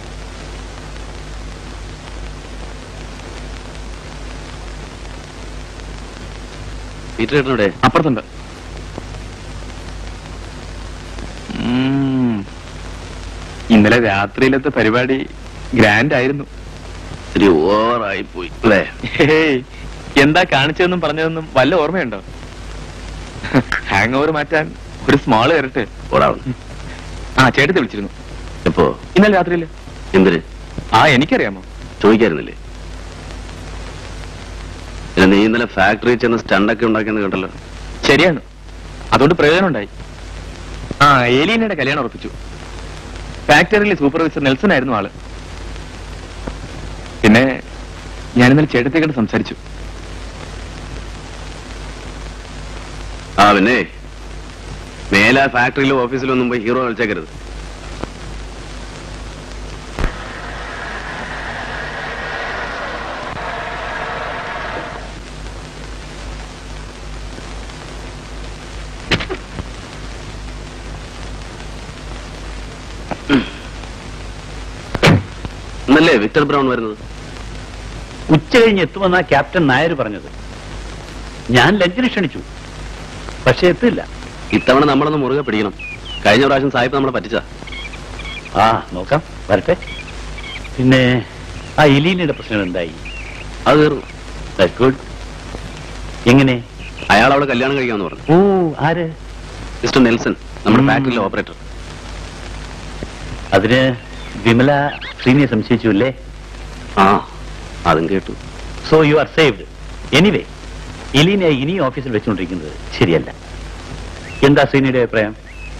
പീറ്ററേട്ടനോടെ അപ്പുറത്തുണ്ട് ഉം. ഇന്നലെ രാത്രിയിലത്തെ പരിപാടി ഗ്രാൻഡ് ആയിരുന്നു ഇത്തിരി ഓവറായി പോയി അല്ലേ ഹേയ്, എന്താ കാണിച്ചതെന്നും പറഞ്ഞതെന്നും വല്ല ഓർമ്മയുണ്ടോ ഹാങ് ഓവർ മാറ്റാൻ ഒരു സ്മോൾ കയറട്ടെ ഓടാവുന്നു ആ ചേട്ടത്തെ വിളിച്ചിരുന്നു എപ്പോ ഇന്നലെ രാത്രിയില് എന്തിന് ആ എനിക്കറിയാമോ ചോദിക്കായിരുന്നില്ലേ പിന്നെ നീ ഇന്നലെ ഫാക്ടറി ചെന്ന് സ്റ്റണ്ടൊക്കെ ഉണ്ടാക്കിയെന്ന് കേട്ടല്ലോ ശരിയാണ് അതുകൊണ്ട് പ്രയോജനം ഉണ്ടായി ആ ഏലീനയുടെ കല്യാണം ഉറപ്പിച്ചു ഫാക്ടറിയിലെ സൂപ്പർവൈസർ നെൽസൺ ആയിരുന്നു ആള് പിന്നെ ഞാൻ ഇന്നലെ ചേട്ടത്തെ കണ്ട് സംസാരിച്ചു ആ പിന്നെ മേലെ ഫാക്ടറിയിലും ഓഫീസിലും ഒന്നും പോയി ഹീറോ കളിച്ചേക്കരുത് ഇന്നല്ലേ വിക്ടർ ബ്രൗൺ വരുന്നത് ഉച്ച കഴിഞ്ഞ് എത്തുമെന്നാ ക്യാപ്റ്റൻ നായർ പറഞ്ഞത് ഞാൻ ലഞ്ചിന് ക്ഷണിച്ചു പക്ഷെ എത്തില്ല ഇത്തവണ നമ്മളൊന്ന് മുറുകെ പിടിക്കണം കഴിഞ്ഞ പ്രാവശ്യം സാഹിബ് നമ്മളെ പറ്റിച്ച ആ നോക്കാം വരട്ടെ പിന്നെ ആ എലീനയുടെ പ്രശ്നം എന്തായി അത് തീർന്നു ഗുഡ് എങ്ങനെ അയാൾ അവളെ കല്യാണം കഴിക്കാന്ന് പറഞ്ഞു ഓ ആര് മിസ്റ്റർ നെൽസൺ നമ്മുടെ ഉം. ഫാക്ടറിയിലെ ഓപ്പറേറ്റർ അതിന് വിമല ശ്രീനിയെ സംശയിച്ചു അല്ലേ ആ അതും കേട്ടു so you are saved anyway എലീനെ ഇനി ഓഫീസിൽ വെച്ചുകൊണ്ടിരിക്കുന്നത് ശരിയല്ല എന്താ ശ്രീനിയുടെ അഭിപ്രായം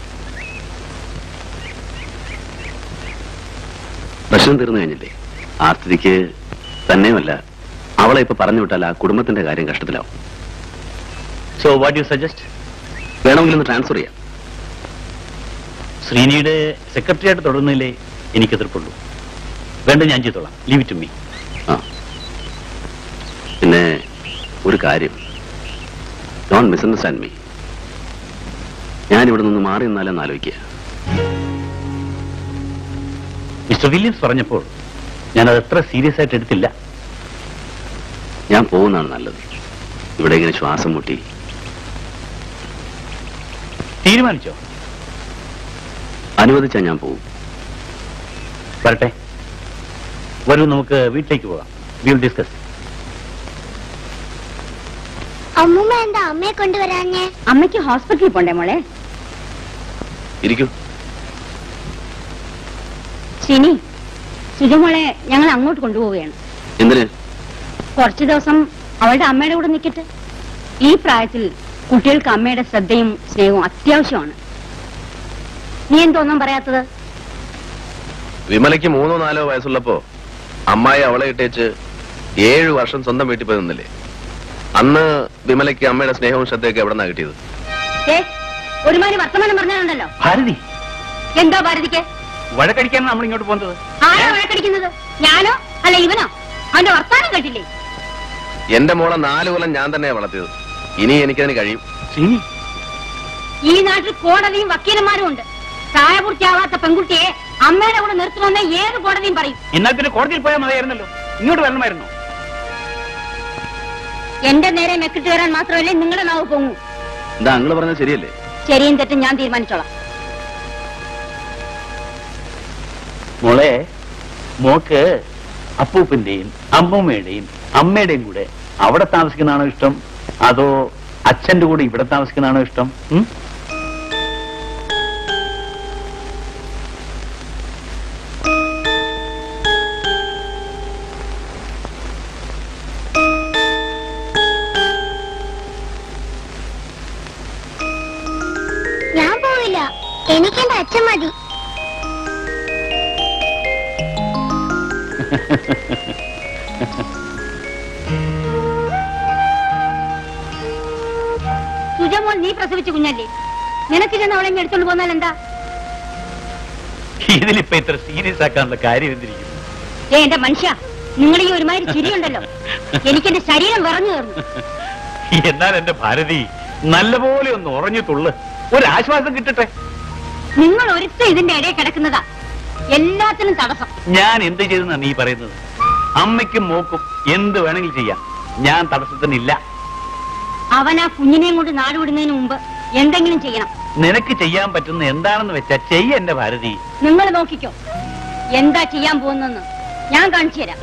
പ്രശ്നം തീർന്നു കഴിഞ്ഞില്ലേ ആ സ്ഥിതിക്ക് തന്നെയുമല്ല അവളെ ഇപ്പൊ പറഞ്ഞു വിട്ടാൽ ആ കുടുംബത്തിന്റെ കാര്യം കഷ്ടത്തിലാവും സോ വാട്ട് യു സജസ്റ്റ് വേണമെങ്കിൽ ഒന്ന് ട്രാൻസ്ഫർ ചെയ്യാം ശ്രീനിയുടെ സെക്രട്ടറിയായിട്ട് തുടരുന്നതിലേ എനിക്ക് എതിർപ്പുള്ളൂ വേണ്ട ഞാൻ ചെയ്തോളാം ലീവ് ടു മീ ആ പിന്നെ ഒരു കാര്യം ഡോൺ മിസ്അണ്ടർസ്റ്റാൻഡ് മീ ഞാൻ ഇവിടെ നിന്ന് മാറി നിന്നാലെന്ന് ആലോചിക്കുക മിസ്റ്റർ വില്യംസ് പറഞ്ഞപ്പോൾ ഞാൻ അത് എത്ര സീരിയസ് ആയിട്ട് എടുത്തില്ല ഞാൻ പോകുന്നതാണ് നല്ലത് ഇവിടെ ഇങ്ങനെ ശ്വാസം മുട്ടി തീരുമാനിച്ചോ അനുവദിച്ചാൽ ഞാൻ പോകും വരട്ടെ വരൂ നമുക്ക് വീട്ടിലേക്ക് പോകാം വിൽ ഡിസ്കസ് അമ്മൂമ്മ എന്താ അമ്മയെ കൊണ്ടുവരാഞ്ഞേ അമ്മയ്ക്ക് ഹോസ്പിറ്റലിൽ പോണ്ടേ മോളെ ഇരിക്കൂ ശ്രീനി സുജമോളെ ഞങ്ങൾ അങ്ങോട്ട് കൊണ്ടുപോവുകയാണ് എന്തിന് കുറച്ചു ദിവസം അവളുടെ അമ്മയുടെ കൂടെ നിൽക്കട്ടെ ഈ പ്രായത്തിൽ കുട്ടികൾക്ക് അമ്മയുടെ ശ്രദ്ധയും സ്നേഹവും അത്യാവശ്യമാണ് നീ എന്തോന്നും പറയാത്തത് വിമലയ്ക്ക് മൂന്നോ നാലോ വയസ്സുള്ളപ്പോ അമ്മായി അവളെ ഇട്ടേച്ച് ഏഴു വർഷം സ്വന്തം വീട്ടിൽ പോയി നിന്നില്ലേ അന്ന് വിമലയ്ക്ക് അമ്മയുടെ സ്നേഹവും ശ്രദ്ധയൊക്കെ എവിടെ നിന്നാ കിട്ടിയത് ഏ ഒരുമാതിരി വർത്തമാനം പറഞ്ഞാലുണ്ടല്ലോ ഭാരതി എന്താ ഭാരതിക്ക് വഴക്കടിക്കാനാണ് നമ്മൾ ഇങ്ങോട്ട് പോകുന്നത് ആരാ വഴക്കടിക്കുന്നത് ഞാനോ അല്ല ഇവനോ അവന്റെ വർത്താനം കേട്ടില്ലേ എന്റെ മോളെ നാലു കൊല്ലം ഞാൻ തന്നെയാ വളർത്തിയത് ഇനി എനിക്കതിന് കഴിയും ശ്രീനി ഈ നാട്ടിൽ കോടതിയും വക്കീലന്മാരും ഉണ്ട് പ്രായപൂർത്തിയാവാത്ത പെൺകുട്ടിയെ അമ്മയുടെ കൂടെ നിർത്തണമെന്ന് ഏത് കോടതിയും പറയും എന്നാൽ പിന്നെ കോടതിയിൽ പോയാൽ മതിയായിരുന്നല്ലോ ഇങ്ങോട്ട് വരണമായിരുന്നു എന്റെ നേരെ മെക്കിട്ട് വരാൻ മാത്രമല്ലേ നിങ്ങളുടെ നാവ് പൊങ്ങൂ എന്താ അങ്ങള് പറഞ്ഞത് ശരിയല്ലേ ശരിയും തെറ്റും ഞാൻ തീരുമാനിച്ചോളാം മോളെ മോക്ക് അപ്പൂപ്പന്റെയും അമ്മൂമ്മയുടെയും അമ്മയുടെയും കൂടെ അവിടെ താമസിക്കുന്നതാണോ ഇഷ്ടം അതോ അച്ഛന്റെ കൂടെ ഇവിടെ താമസിക്കുന്നതാണോ ഇഷ്ടം ഉം? ഞാൻ പോവില്ല എനിക്ക് എന്റെ അച്ഛൻ മതി സുജമോൾ നീ പ്രസവിച്ച കുഞ്ഞല്ലേ നിനക്ക് ചെന്ന് അവളെ ഇങ്ങ് എടുത്തോണ്ട് പോന്നാൽ എന്താ ഇതിലിപ്പോ ഇത്ര സീരിയസ് ആക്കാനുള്ള കാര്യം എന്തിരിക്കും ഏ എന്റെ മനുഷ്യ നിങ്ങൾ ഈ ഒരുമാതിരി ചിരിയുണ്ടല്ലോ എനിക്ക് എന്റെ ശരീരം വിറഞ്ഞു തീർന്നു എന്നാൽ എന്റെ ഭാരതി നല്ലപോലെ ഒന്ന് ഉറഞ്ഞു തുള്ളു ഒരാശ്വാസം കിട്ടട്ടെ നിങ്ങൾ ഒരുത്ത ഇതിന്റെ ഇടയിൽ കിടക്കുന്നതാ എല്ലാത്തിനും തടസ്സം ഞാൻ എന്ത് ചെയ്തെന്നാ നീ പറയുന്നത് അമ്മയ്ക്കും മോക്കും എന്ത് വേണമെങ്കിലും ചെയ്യാം ഞാൻ തടസ്സത്തിനില്ല അവൻ ആ കുഞ്ഞിനെയും കൊണ്ട് നാടുവിടുന്നതിന് മുമ്പ് എന്തെങ്കിലും ചെയ്യണം നിനക്ക് ചെയ്യാൻ പറ്റുന്ന എന്താണെന്ന് വെച്ചാ ചെയ്യ എന്റെ ഭാരതി നിങ്ങൾ നോക്കിക്കോ എന്താ ചെയ്യാൻ പോകുന്നെന്ന് ഞാൻ കാണിച്ചു തരാം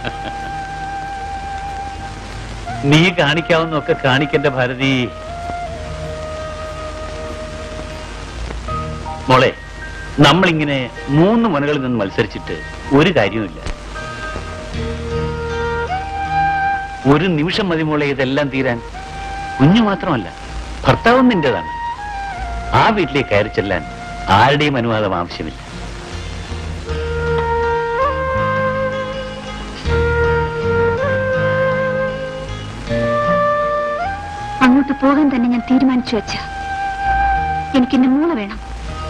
നീ കാണിക്കാവുന്നൊക്കെ കാണിക്കെന്റെ ഭാരതി മോളെ നമ്മളിങ്ങനെ മൂന്ന് മുനകളിൽ നിന്ന് മത്സരിച്ചിട്ട് ഒരു കാര്യവുമില്ല ഒരു നിമിഷം മതി മോളെ ഇതെല്ലാം തീരാൻ കുഞ്ഞു മാത്രമല്ല ഭർത്താവും നിന്റേതാണ് ആ വീട്ടിലേക്ക് കയറി ചെല്ലാൻ ആരുടെയും അനുവാദം ആവശ്യമില്ല അങ്ങോട്ട് പോകാൻ തന്നെ ഞാൻ തീരുമാനിച്ചു വെച്ച എനിക്ക് എന്റെ മൂള വേണം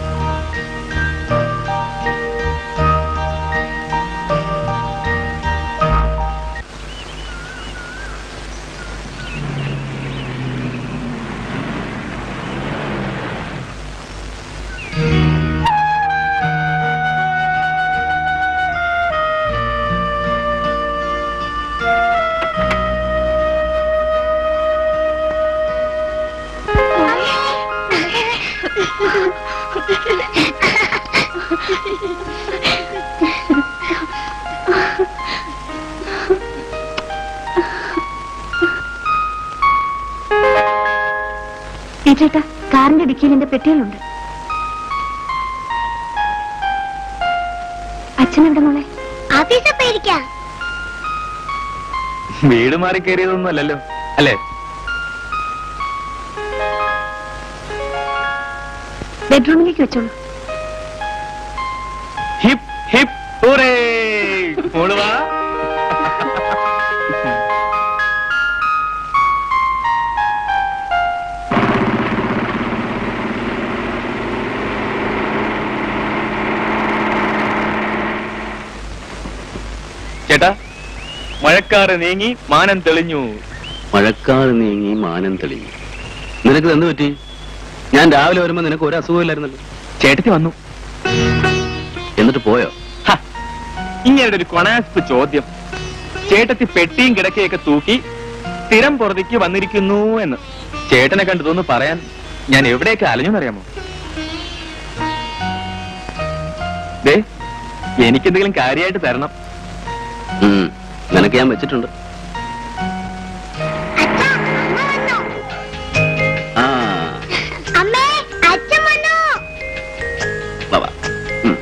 ചേട്ടാ കാറിന്റെ ഡിക്കിയിൽ എന്റെ പെട്ടികളുണ്ട് അച്ഛനെവിടെ മോളെ ആഫീസിൽ പോയിരിക്കാം വീട് മാറി കയറിയതൊന്നും അല്ലല്ലോ അല്ലേ ബെഡ്റൂമിലേക്ക് വെച്ചോളൂ ഹിപ് ഹിപ് ഹൂറേ മോള് വാ ചേട്ടാ മഴക്കാറ് നീങ്ങി മാനം തെളിഞ്ഞു മഴക്കാറ് നീങ്ങി മാനം തെളിഞ്ഞു നിനക്ക് എന്ത് പറ്റി ഞാൻ രാവിലെ വരുമ്പോ നിനക്ക് ഒരു അസുഖമില്ലായിരുന്നല്ലോ ചേട്ടത്തി വന്നു എന്നിട്ട് പോയോ ഇങ്ങനെ ഒരു കൊണാസ്പ് ചോദ്യം ചേട്ടത്തി പെട്ടിയും കിടക്കയൊക്കെ തൂക്കി സ്ഥിരം പുറത്തേക്ക് വന്നിരിക്കുന്നു എന്ന് ചേട്ടനെ കണ്ടതൊന്ന് പറയാൻ ഞാൻ എവിടെയൊക്കെ അലഞ്ഞു അറിയാമോ ദേ എനിക്കെന്തെങ്കിലും കാര്യമായിട്ട് തരണം ഉം, നിനക്ക് ഞാൻ വെച്ചിട്ടുണ്ട് ആ അമ്മേ അച്ഛൻ വന്നു വാ, വാ. ഉം.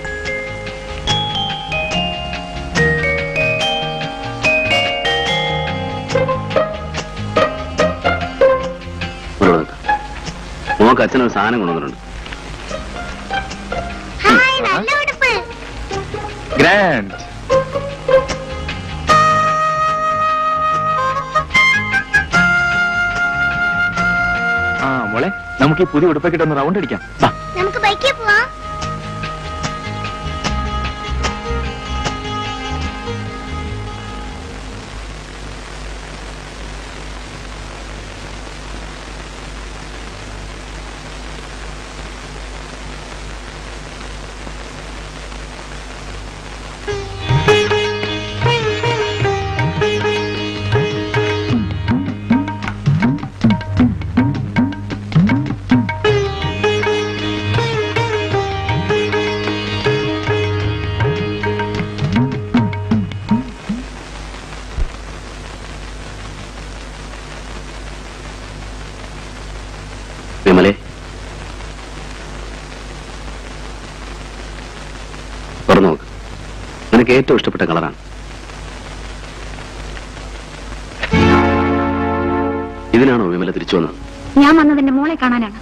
ഇവിടെ നിൽക്ക്. മോക്ക് അച്ഛനൊരു സാധനം കൊണ്ടുവന്നിട്ടുണ്ട് ഹായ് നല്ല ഉടുപ്പ് ഗ്രാൻഡ് ആ മോളെ നമുക്ക് ഈ പുതിയ ഉടുപ്പൊക്കെ ഒന്ന് റൗണ്ട് അടിക്കാം വാ. നമുക്ക് ബൈക്കിൽ പോവാം വിമലെ തുറന്നു നോക്ക് നിനക്ക് ഏറ്റവും ഇഷ്ടപ്പെട്ട കളറാണ് ഇതിനാണോ വിമല തിരിച്ചു വന്നത് ഞാൻ വന്നത് എന്റെ മോളെ കാണാനാണ്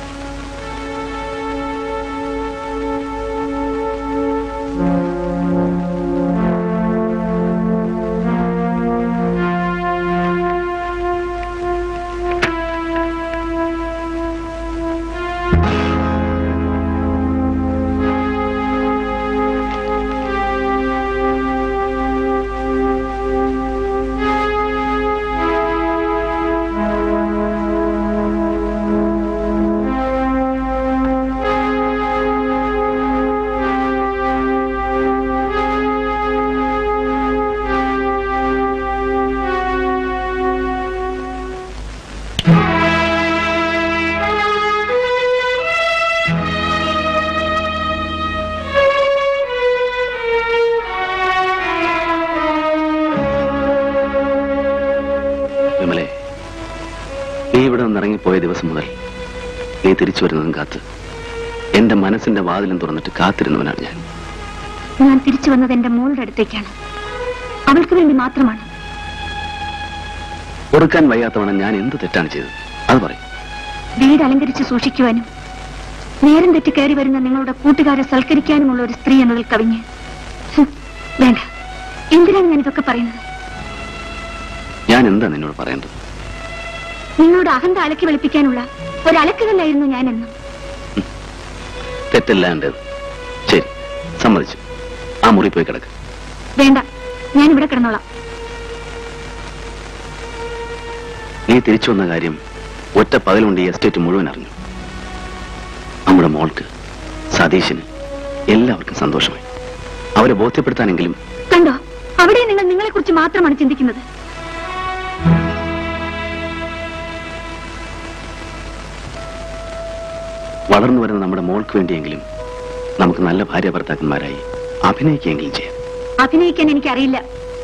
വിമലെ നീ ഇവിടെ നിന്ന് ഇറങ്ങിപ്പോയ ദിവസം മുതൽ നീ തിരിച്ചു വരുന്നതും കാത്ത് എന്റെ മനസ്സിന്റെ വാതിലും തുറന്നിട്ട് കാത്തിരുന്നവനാണ് ഞാൻ ഞാൻ തിരിച്ചു വന്നത് എന്റെ മോളുടെ അടുത്തേക്കാണ് അവൾക്ക് വേണ്ടി മാത്രമാണ് ഓർക്കാൻ വയ്യാത്തവണ്ണം ഞാൻ എന്ത് തെറ്റാണ് ചെയ്തത് അത് പറയും വീട് അലങ്കരിച്ച് സൂക്ഷിക്കുവാനും നേരം തെറ്റി കയറി വരുന്ന നിങ്ങളുടെ കൂട്ടുകാരെ സൽക്കരിക്കാനുമുള്ള ഒരു സ്ത്രീ എന്നതിൽ കവിഞ്ഞ് ഹും, വേണ്ട എന്തിനാണ് ഞാൻ ഇതൊക്കെ പറയുന്നത് ഞാൻ എന്താ നിന്നോട് പറയേണ്ടത് നിങ്ങളുടെ അഹന്ത അലക്കി വെളുപ്പിക്കാനുള്ള ഒരു അലക്കുകല്ലായിരുന്നു ഞാനെന്നും തെറ്റല്ലാണ്ടത് ശരി സമ്മതിച്ചു ആ മുറി പോയി കിടക്ക് വേണ്ട ഞാൻ ഇവിടെ കിടന്നോളാം നീ തിരിച്ചു വന്ന കാര്യം ഒറ്റ പകലുകൊണ്ട് ഈ എസ്റ്റേറ്റ് മുഴുവൻ അറിഞ്ഞു നമ്മുടെ മോൾക്ക് സതീശന് എല്ലാവർക്കും സന്തോഷമായി അവരെ ബോധ്യപ്പെടുത്താനെങ്കിലും കണ്ടോ അവിടെ നിങ്ങൾ നിങ്ങളെ കുറിച്ച് മാത്രമാണ് ചിന്തിക്കുന്നത് വളർന്നു വരുന്ന നമ്മുടെ മോൾക്ക് വേണ്ടിയെങ്കിലും നമുക്ക് നല്ല ഭാര്യ ഭർത്താക്കന്മാരായി അഭിനയിക്കുകയെങ്കിലും ചെയ്യാം അഭിനയിക്കാൻ എനിക്കറിയില്ല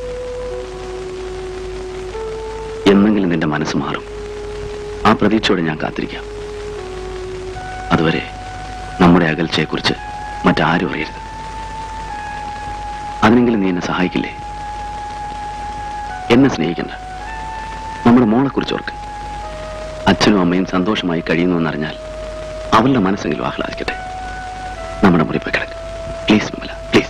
എന്നെങ്കിലും നിന്റെ മനസ്സ് മാറും ആ പ്രതീക്ഷയോടെ ഞാൻ കാത്തിരിക്കാം അതുവരെ നമ്മുടെ അകൽച്ചയെക്കുറിച്ച് മറ്റാരും അറിയരുത് അതിനെങ്കിലും നീ എന്നെ സഹായിക്കില്ലേ എന്നെ സ്നേഹിക്കണ്ട നമ്മുടെ മോളെക്കുറിച്ച് ഓർക്ക് അച്ഛനും അമ്മയും സന്തോഷമായി കഴിയുന്നു എന്നറിഞ്ഞാൽ അവളുടെ മനസ്സെങ്കിലും ആഹ്ലാദിക്കട്ടെ നമ്മുടെ മുറി പോയി കിടക്ക് പ്ലീസ് വിമല പ്ലീസ്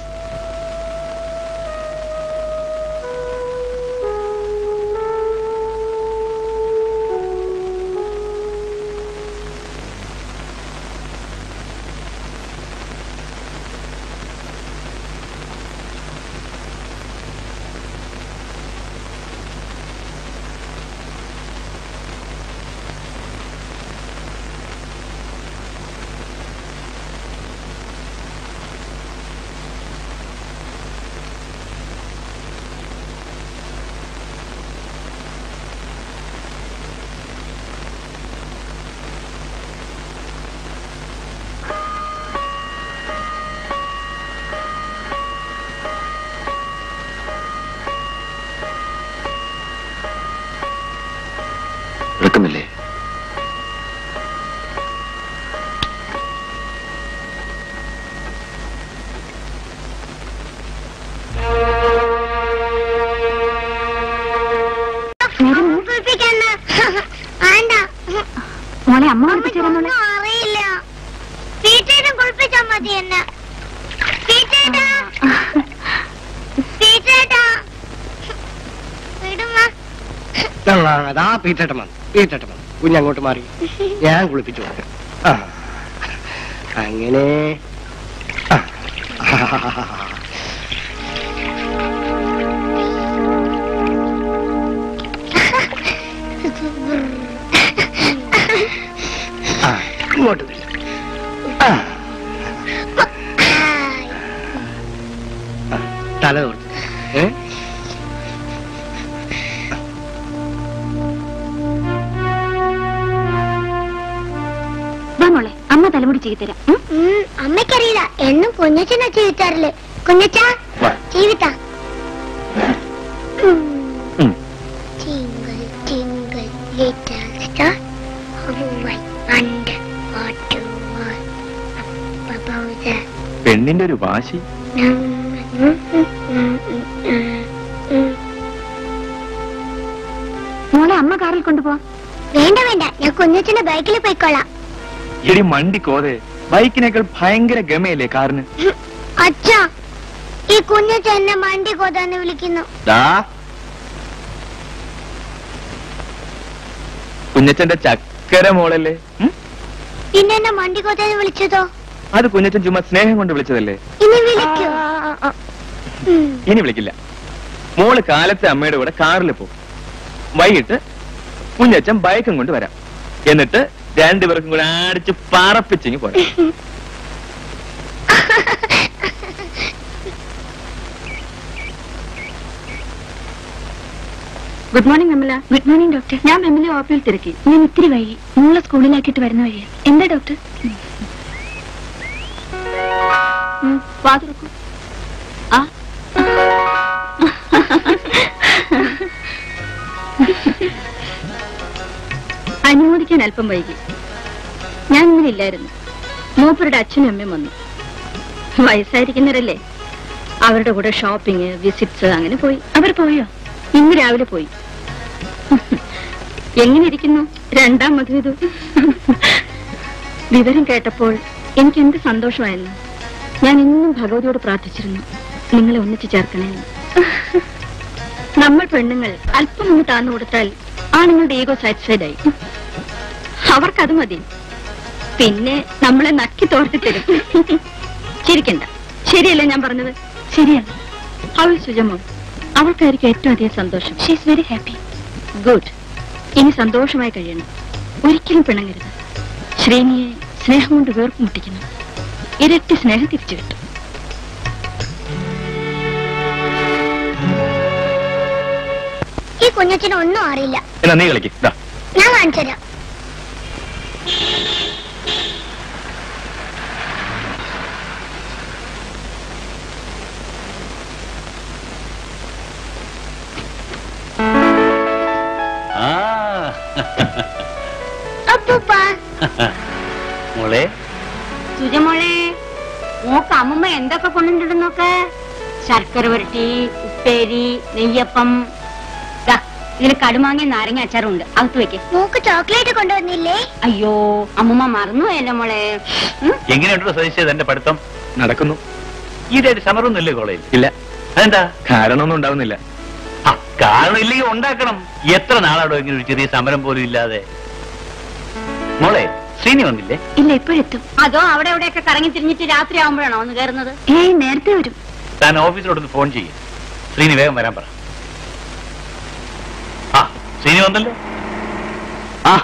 എടുക്കുന്നില്ലേ കുളിപ്പിക്കണ്ട വേണ്ട മോളെ അമ്മ കുളിപ്പിച്ചു തരാൻ മോളെ ഒന്നും അറിയില്ല ടീച്ചറും കുളിപ്പിച്ചാ മതി എന്നെ ടീച്ചേട്ടാ ടീച്ചേട്ടാ വിടുമ്മ അതാ പീറ്റേട്ടമ്മ പീറ്റേട്ടമ്മ കുഞ്ഞങ്ങോട്ട് മാറി ഞാൻ കുളിപ്പിച്ചു കൊടുക്കാം ആ. അങ്ങനെ ആ. ആ, ഇങ്ങോട്ട് നില്ല്. ആ. ആ, തല കൊടുത്തു ഏ വാ മോളെ അമ്മ തലമുടി ചെയ്തു തരാം ഉം? ഉം, അമ്മയ്ക്കറിയില്ല എന്നും കുഞ്ഞച്ചനാ ജീവിത്താറില്ല കുഞ്ഞച്ച വാ. ജീവിത ഉം. Jingle, jingle, little star, how I wonder what you are up about the പെണ്ണിന്റെ ഒരു വാശി മോളെ അമ്മ കാറിൽ കൊണ്ടുപോവാം വേണ്ട വേണ്ട ഞാൻ കുഞ്ഞച്ചന്റെ ബൈക്കിൽ പോയിക്കോളാം എടി മണ്ടി കോതെ ബൈക്കിനേക്കാൾ ഭയങ്കര ഗമയല്ലേ കാറിന് അച്ഛാ ഈ കുഞ്ഞച്ച എന്നെ മണ്ടി കൊതാന്ന് വിളിക്കുന്നു ദാ കുഞ്ഞച്ചന്റെ ചക്കര മോളല്ലേ ഉം? പിന്നെ എന്നെ മണ്ടി കൊതാന്ന് വിളിച്ചതോ അത് കുഞ്ഞച്ചൻ ചുമ്മാ സ്നേഹം കൊണ്ട് വിളിച്ചതല്ലേ ഇനി വിളിക്കോ ഉം. ഇനി വിളിക്കില്ല മോള് കാലത്തെ അമ്മയുടെ കൂടെ കാറിൽ പോകും വൈകിട്ട് കുഞ്ഞച്ചൻ ബൈക്കും കൊണ്ട് വരാം എന്നിട്ട് രണ്ടുപേർക്കും കൂടെ അടിച്ച് പറപ്പിച്ചിങ്ങി പോരാം ഗുഡ് മോർണിംഗ് മെമ്മല ഗുഡ് മോർണിംഗ് ഡോക്ടർ ഞാൻ മെമ്മലെ ഓഫീൽ തിരക്കി ഞാൻ ഇത്തിരി വൈകി മോളെ സ്കൂളിലാക്കിയിട്ട് വരുന്ന വഴിയാ എന്താ ഡോക്ടർ ഉം, വാ തുറക്കൂ ആ അനുമോദിക്കാൻ അല്പം വൈകി ഞാൻ ഇന്നലെ ഇല്ലായിരുന്നു മൂപ്പരുടെ അച്ഛനും അമ്മയും വന്നു വയസ്സായിരിക്കുന്നവരല്ലേ അവരുടെ കൂടെ ഷോപ്പിംഗ് വിസിറ്റ്സ് അങ്ങനെ പോയി അവർ പോയോ ഇന്ന് രാവിലെ പോയി എങ്ങനെ ഇരിക്കുന്നു രണ്ടാം മധുവിധു വിവരം കേട്ടപ്പോൾ എനിക്ക് എന്ത് സന്തോഷമായിരുന്നു ഞാൻ ഇന്നും ഭഗവതിയോട് പ്രാർത്ഥിച്ചിരുന്നു നിങ്ങളെ ഒന്നിച്ചു ചേർക്കണമെന്ന് നമ്മൾ പെണ്ണുങ്ങൾ അല്പം ഒന്ന് താന്നു കൊടുത്താൽ ആണുങ്ങളുടെ ഈഗോ സാറ്റിസ്ഫൈഡ് ആയി അവർക്കത് മതി പിന്നെ നമ്മളെ നക്കി തോർത്തി തരും ചിരിക്കണ്ട ശരിയല്ലേ ഞാൻ പറഞ്ഞത് ശരിയാണ് അവൾ സുജമോ അവൾക്കായിരിക്കും ഏറ്റവും അധികം സന്തോഷം ഷീസ് വെരി ഹാപ്പി ഗുഡ് ഇനി സന്തോഷമായി കഴിയണം ഒരിക്കലും പിണങ്ങരുത് ശ്രീനിയെ സ്നേഹം കൊണ്ട് വേർപ്പ് മുട്ടിക്കുന്നു ഇരട്ടി സ്നേഹം തിരിച്ചു കിട്ടും ഈ കുഞ്ഞച്ചന് ഒന്നും അറിയില്ല എന്നാ നീ കളിക്ക് ദാ. ഞാൻ കാണിച്ചുതരാം ആ അപ്പൂപ്പ മോളെ സുജമോളെ നോക്ക് അമ്മമ്മ എന്തൊക്കെ കൊണ്ടുണ്ടെന്നൊക്കെ ശർക്കര പുരട്ടി ഉപ്പേരി നെയ്യപ്പം ദാ, ഇതില് കടുമാങ്ങ നാരങ്ങ അച്ചാറുണ്ട് അകത്ത് വെക്ക് മൂക്ക് ചോക്ലേറ്റ് കൊണ്ടുവന്നില്ലേ അയ്യോ അമ്മമ്മ മറന്നുപോയല്ലോ മോളെ ഉം? എങ്ങനെയുണ്ടോ സഹിച്ചത് എന്റെ പഠിത്തം നടക്കുന്നു ഈടായിട്ട് സമരമൊന്നുമില്ലേ കോളേജിൽ ഇല്ല അതെന്താ കാരണമൊന്നും ഉണ്ടാവുന്നില്ല ആ, കാരണം ഇല്ലെങ്കിൽ ഉണ്ടാക്കണം എത്ര നാളാടോ ഇങ്ങനെ ഒരു ചെറിയ സമരം പോലും ഇല്ലാതെ മോളെ ശ്രീനി വന്നില്ലേ ഇല്ല ഇപ്പോഴെത്തും അതോ അവിടെ എവിടെയൊക്കെ കറങ്ങി തിരിഞ്ഞിട്ട് രാത്രി ആവുമ്പോഴാണോ ഒന്ന് കയറുന്നത് ഏയ് നേരത്തെ വരും താൻ ഓഫീസിലോടൊന്ന് ഫോൺ ചെയ്യും ശ്രീനി വേഗം വരാൻ പറ ആ ശ്രീനി വന്നല്ലോ ആ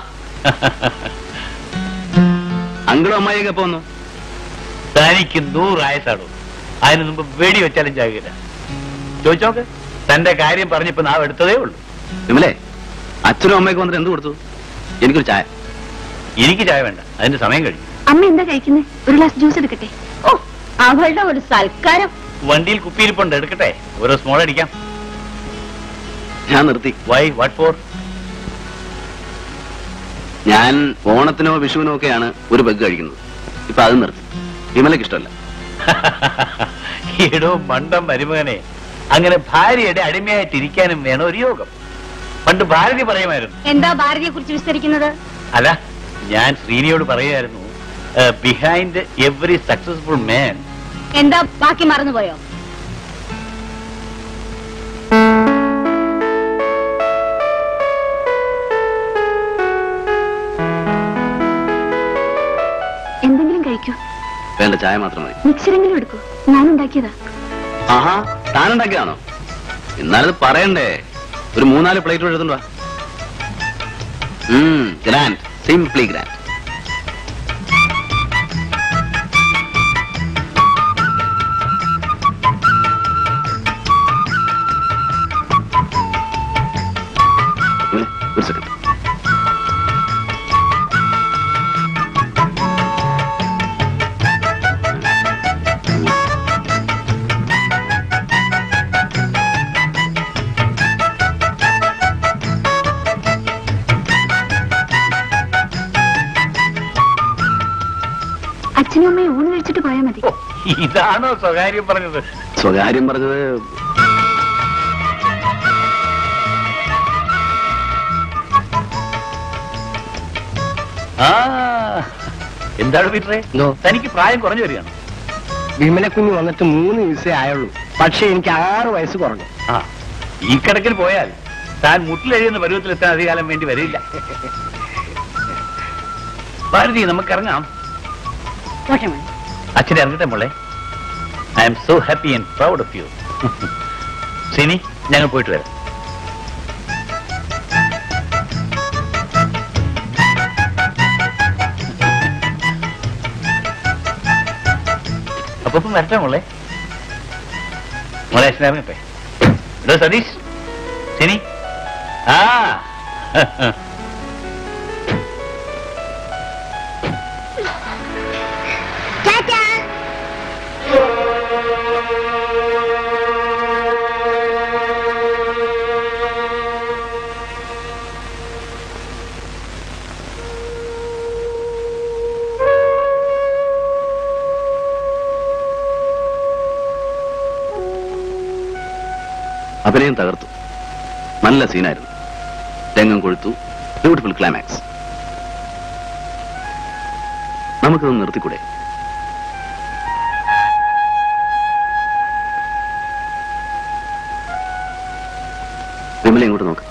അങ്കിളും അമ്മായിയൊക്കെ എപ്പോ വന്നു തനിക്ക് നൂറായസാടോ അതിന് മുമ്പ് വെടി വെച്ചാലും ചാകില്ല ചോദിച്ചോക്ക് തന്റെ കാര്യം പറഞ്ഞപ്പോ നാവ് എടുത്തതേ ഉള്ളൂ വിമലേ അച്ഛനും അമ്മയൊക്കെ വന്നിട്ട് എന്ത് കൊടുത്തു എനിക്കൊരു ചായ എനിക്ക് ചായ വേണ്ട അതിന്റെ സമയം കഴിഞ്ഞു അമ്മ എന്താ കഴിക്കുന്നത് ഒരു ഗ്ലാസ് ജ്യൂസ് എടുക്കട്ടെ ഓ അവളുടെ ഒരു സൽക്കാരം വണ്ടിയിൽ കുപ്പിയിരിപ്പുണ്ട് എടുക്കട്ടെ ഓരോ സ്മോൾ അടിക്കാം ഞാൻ നിർത്തി വൈ വാട്ട് ഫോർ ഞാൻ ഓണത്തിനോ വിഷുവിനോ ഒക്കെയാണ് ഒരു ബഗ് കഴിക്കുന്നത് ഇപ്പൊ അത് നിർത്തി വിമലയ്ക്ക് ഇഷ്ടമല്ല എടോ മണ്ടം മരുമകനെ അങ്ങനെ ഭാര്യയുടെ അടിമയായിട്ടിരിക്കാനും വേണം ഒരു യോഗം പണ്ട് ഭാരതി പറയുമായിരുന്നു എന്താ ഭാരതിയെ കുറിച്ച് വിസ്തരിക്കുന്നത് അല്ല ഞാൻ ശ്രീനിയോട് പറയുമായിരുന്നു ബിഹൈൻഡ് എവറി സക്സസ്ഫുൾ മാൻ എന്താ ബാക്കി മറന്നുപോയോ എന്തെങ്കിലും കഴിക്കൂ വേണ്ട ചായ മാത്രം മതി മിക്സറെങ്കിലും എടുക്കൂ ഞാൻ ഉണ്ടാക്കിയതാ ആഹാ താനുണ്ടാക്കിയതാണോ എന്നാലത് പറയണ്ടേ ഒരു മൂന്നാല് പ്ലേറ്റ് എഴുതുണ്ടോ ഗ്രാൻഡ് സിംപ്ലി ഗ്രാൻഡ് ഒരു സെക്കൻഡ് അച്ഛനും അമ്മയും ഊണ് കഴിച്ചിട്ട് പോയാൽ മതി ഇതാണോ സ്വകാര്യം പറഞ്ഞത് സ്വകാര്യം പറഞ്ഞത് ആ എന്താണ് പീറ്ററെ തനിക്ക് പ്രായം കുറഞ്ഞു വരികയാണ് വിമലക്കുഞ്ഞ് വന്നിട്ട് മൂന്ന് ദിവസമേ ആയുള്ളൂ പക്ഷെ എനിക്ക് ആറ് വയസ്സ് കുറഞ്ഞു ആ ഈ കണക്കിന് പോയാൽ താൻ മുട്ടിലെഴുതുന്ന പരുവത്തിലെത്താൻ അധികാലം വേണ്ടി വരില്ല ഭാരതി നമുക്ക് ഇറങ്ങാം പോട്ടെ മോനെ. അച്ഛനെ ഇറങ്ങട്ടെ മോളെ I'm so happy and proud of you Sini ഞങ്ങൾ പോയിട്ട് വരാം അപ്പൊ ഇപ്പം വരട്ടെ മോളെ മോളെ അച്ഛനെ ഇറങ്ങട്ടെ എടോ സതീഷ് സിനി ആ ടാറ്റാ അഭിനയം തകർത്തു നല്ല സീനായിരുന്നു രംഗം കൊഴുത്തു ബ്യൂട്ടിഫുൾ ക്ലൈമാക്സ് നമുക്കത് നിർത്തിക്കൂടെ വിമല ഇങ്ങോട്ട് നോക്ക്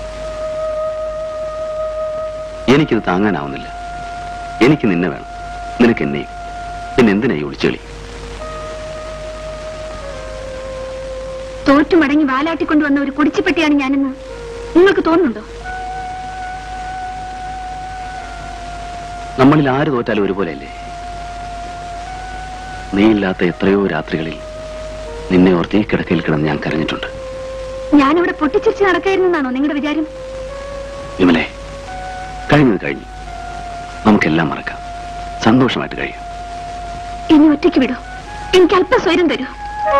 എനിക്കിത് താങ്ങാനാവുന്നില്ല എനിക്ക് നിന്നെ വേണം നിനക്ക് എന്നെയും പിന്നെ എന്തിനാ ഈ ഒളിച്ചെളി തോറ്റു മടങ്ങി വാലാട്ടിക്കൊണ്ടുവന്ന ഒരു കുടിച്ചുപെട്ടിയാണ് ഞാനെന്ന് നിങ്ങൾക്ക് തോന്നുന്നുണ്ടോ നമ്മളിൽ ആര് തോറ്റാലും ഒരുപോലെയല്ലേ നീയില്ലാത്ത എത്രയോ രാത്രികളിൽ നിന്നെ ഓർത്ത് ഈ കിടക്കയിൽ കിടന്ന് ഞാൻ കരഞ്ഞിട്ടുണ്ട് ഞാനിവിടെ പൊട്ടിച്ചിരിച്ച് നടക്കായിരുന്നെന്നാണോ നിങ്ങളുടെ വിചാരം വിമലെ കഴിഞ്ഞത് കഴിഞ്ഞു നമുക്കെല്ലാം മറക്കാം സന്തോഷമായിട്ട് കഴിയും ഇനി ഒറ്റയ്ക്ക് വിടൂ എനിക്ക് അല്പം സ്വൈരം തരൂ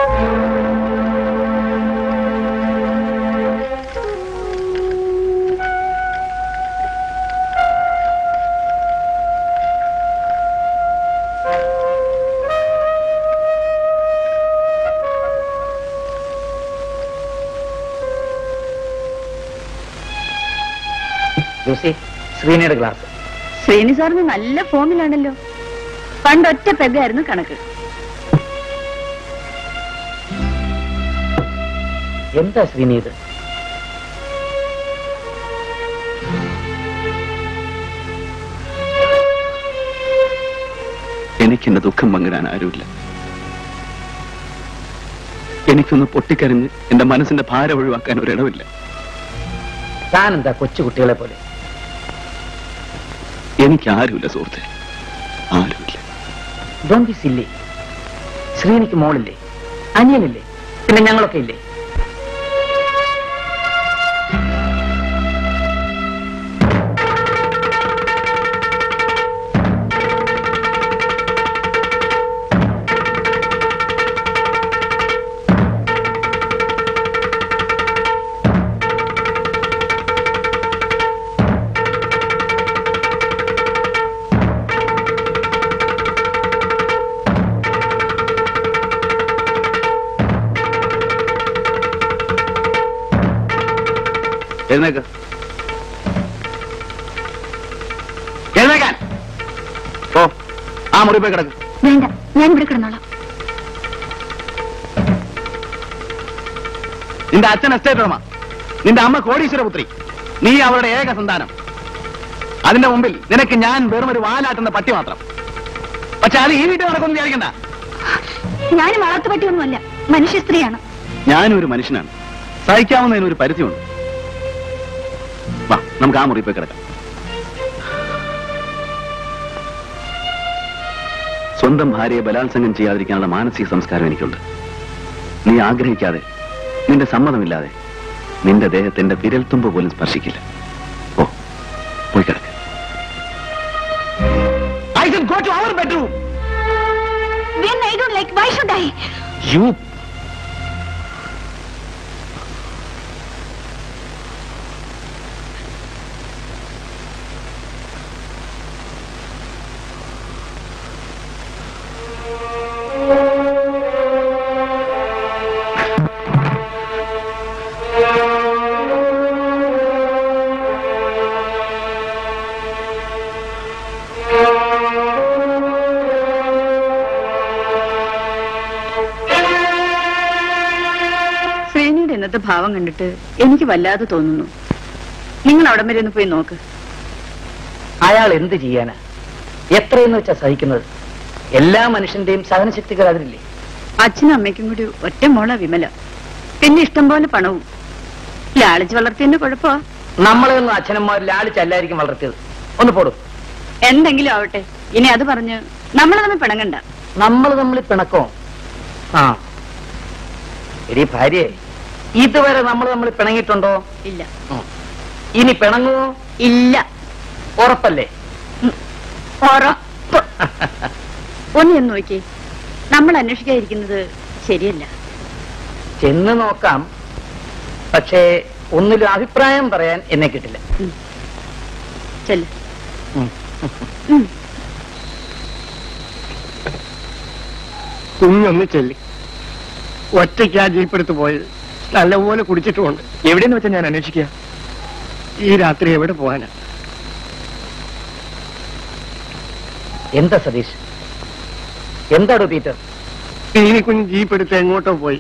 ലൂസി ശ്രീനയുടെ ക്ലാസ് ശ്രീനി സാറിന് നല്ല ഫോമിലാണല്ലോ പണ്ടൊറ്റ പെഗായിരുന്നു കണക്ക് എന്താ ശ്രീനി ഇത് എനിക്കെന്റെ ദുഃഖം പങ്കിടാൻ ആരുമില്ല എനിക്കൊന്ന് പൊട്ടിക്കരഞ്ഞ് എന്റെ മനസ്സിന്റെ ഭാരം ഒഴിവാക്കാൻ ഒരിടമില്ല താനെന്താ കൊച്ചു കുട്ടികളെ പോലെ എനിക്ക് ആരുമില്ല സുഹൃത്തെ ആരുമില്ല ഡോണ്ട് ബി സില്ലി ശ്രീനിക്ക് മോളില്ലേ അനിയനില്ലേ പിന്നെ ഞങ്ങളൊക്കെ ഇല്ലേ എഴുന്നേക്ക് എഴുന്നേക്കാൻ ഓ ആ മുറി പോയി കിടക്ക് വേണ്ട ഞാൻ ഇവിടെ കിടന്നോളാം നിന്റെ അച്ഛൻ എസ്റ്റേറ്റ് ഉടമ നിന്റെ അമ്മ കോടീശ്വരപുത്രി നീ അവരുടെ ഏക സന്താനം അതിന്റെ മുമ്പിൽ നിനക്ക് ഞാൻ വെറും ഒരു വാലാട്ടുന്ന പട്ടി മാത്രം പക്ഷെ അത് ഈ വീട്ടിൽ നടക്കുമെന്ന് വിചാരിക്കണ്ട ഞാൻ വളർത്തുപട്ടിയൊന്നുമല്ല മനുഷ്യ സ്ത്രീയാണ് ഞാനും ഒരു മനുഷ്യനാണ് സഹിക്കാവുന്നതിന് ഒരു പരിധിയുണ്ട് വാ നമുക്ക് ആ മുറി പോയി കിടക്കാം സ്വന്തം ഭാര്യയെ ബലാത്സംഗം ചെയ്യാതിരിക്കാനുള്ള മാനസിക സംസ്കാരം എനിക്കുണ്ട് നീ ആഗ്രഹിക്കാതെ നിന്റെ സമ്മതമില്ലാതെ നിന്റെ ദേഹത്തിന്റെ വിരൽത്തുമ്പ് പോലും സ്പർശിക്കില്ല ഓ പോയി കിടക്ക് I said go to our bedroom. When I don't like, why should I? You ശ്രേണിയുടെ ഇന്നത്തെ ഭാവം കണ്ടിട്ട് എനിക്ക് വല്ലാതെ തോന്നുന്നു നിങ്ങൾ അവിടം വരെ ഒന്ന് പോയി നോക്ക് അയാൾ എന്ത് ചെയ്യാനാ എത്രയെന്ന് വെച്ചാ സഹിക്കുന്നത് എല്ലാ മനുഷ്യന്റെയും സഹനശക്തികൾ അതിലില്ലേ അച്ഛനും അമ്മയ്ക്കും കൂടി ഒറ്റ മോള വിമല പിന്നെ ഇഷ്ടം പോലെ പണവും ലാളിച്ച് വളർത്തിയതിന്റെ കുഴപ്പമാ നമ്മളെയൊന്നും അച്ഛനന്മാർ ലാളിച്ചല്ലായിരിക്കും വളർത്തിയത് ഒന്ന് പോടും എന്തെങ്കിലും ആവട്ടെ ഇനി അത് പറഞ്ഞ് നമ്മൾ തമ്മിൽ പിണങ്ങണ്ട നമ്മൾ തമ്മിൽ പിണക്കോ ആ എടി ഭാര്യയെ ഇതുവരെ നമ്മൾ തമ്മിൽ പിണങ്ങിയിട്ടുണ്ടോ ഇല്ല ഇനി പിണങ്ങുമോ ഇല്ല ഉറപ്പല്ലേ ഉറപ്പ് ഒന്ന് എന്ന് നോക്കി നമ്മൾ അന്വേഷിക്കാതിരിക്കുന്നത് ശരിയല്ല ചെന്ന് നോക്കാം പക്ഷേ ഒന്നിലും അഭിപ്രായം പറയാൻ എന്നെ കിട്ടില്ല ചെല്ല് കുഞ്ഞൊന്ന് ചെല്ലി ഒറ്റയ്ക്ക് ആ ജീപ്പെടുത്ത് പോയത് നല്ലപോലെ കുടിച്ചിട്ടുമുണ്ട് എവിടെയെന്ന് വെച്ചാൽ ഞാൻ അന്വേഷിക്കുക ഈ രാത്രി എവിടെ പോകാനാ എന്താ സതീഷ് എന്താടോ പീറ്റർ ഇനി കുഞ്ഞ് ജീപ്പ് എടുത്ത് എങ്ങോട്ടോ പോയി